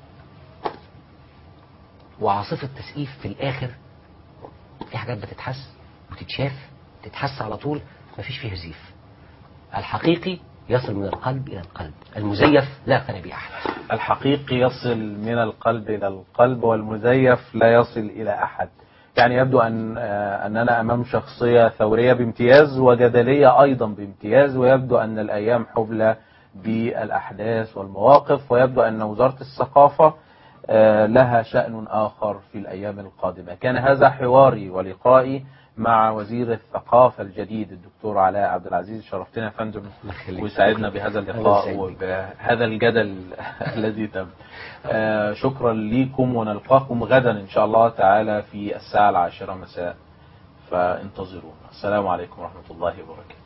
وعاصفه تسقيف في الاخر في حاجات بتتحس وتتشاف تتحس على طول مفيش فيه زيف الحقيقي يصل من القلب الى القلب المزيف لا يقتنع به احد
الحقيقي يصل من القلب إلى القلب والمزيف لا يصل إلى أحد يعني يبدو أن آه، أننا أمام شخصية ثورية بامتياز وجدلية أيضا بامتياز ويبدو أن الأيام حبلى بالأحداث والمواقف ويبدو أن وزارة الثقافة آه، لها شأن آخر في الأيام القادمة كان هذا حواري ولقائي مع وزير الثقافة الجديد الدكتور علاء عبد العزيز شرفتنا يا فندم
الله يخليك.
وسعدنا بهذا
أهلا
اللقاء
وسهلا.
وبهذا الجدل الذي تم آه، شكرا لكم ونلقاكم غدا إن شاء الله تعالى في الساعة العاشرة مساء فانتظرونا السلام عليكم ورحمة الله وبركاته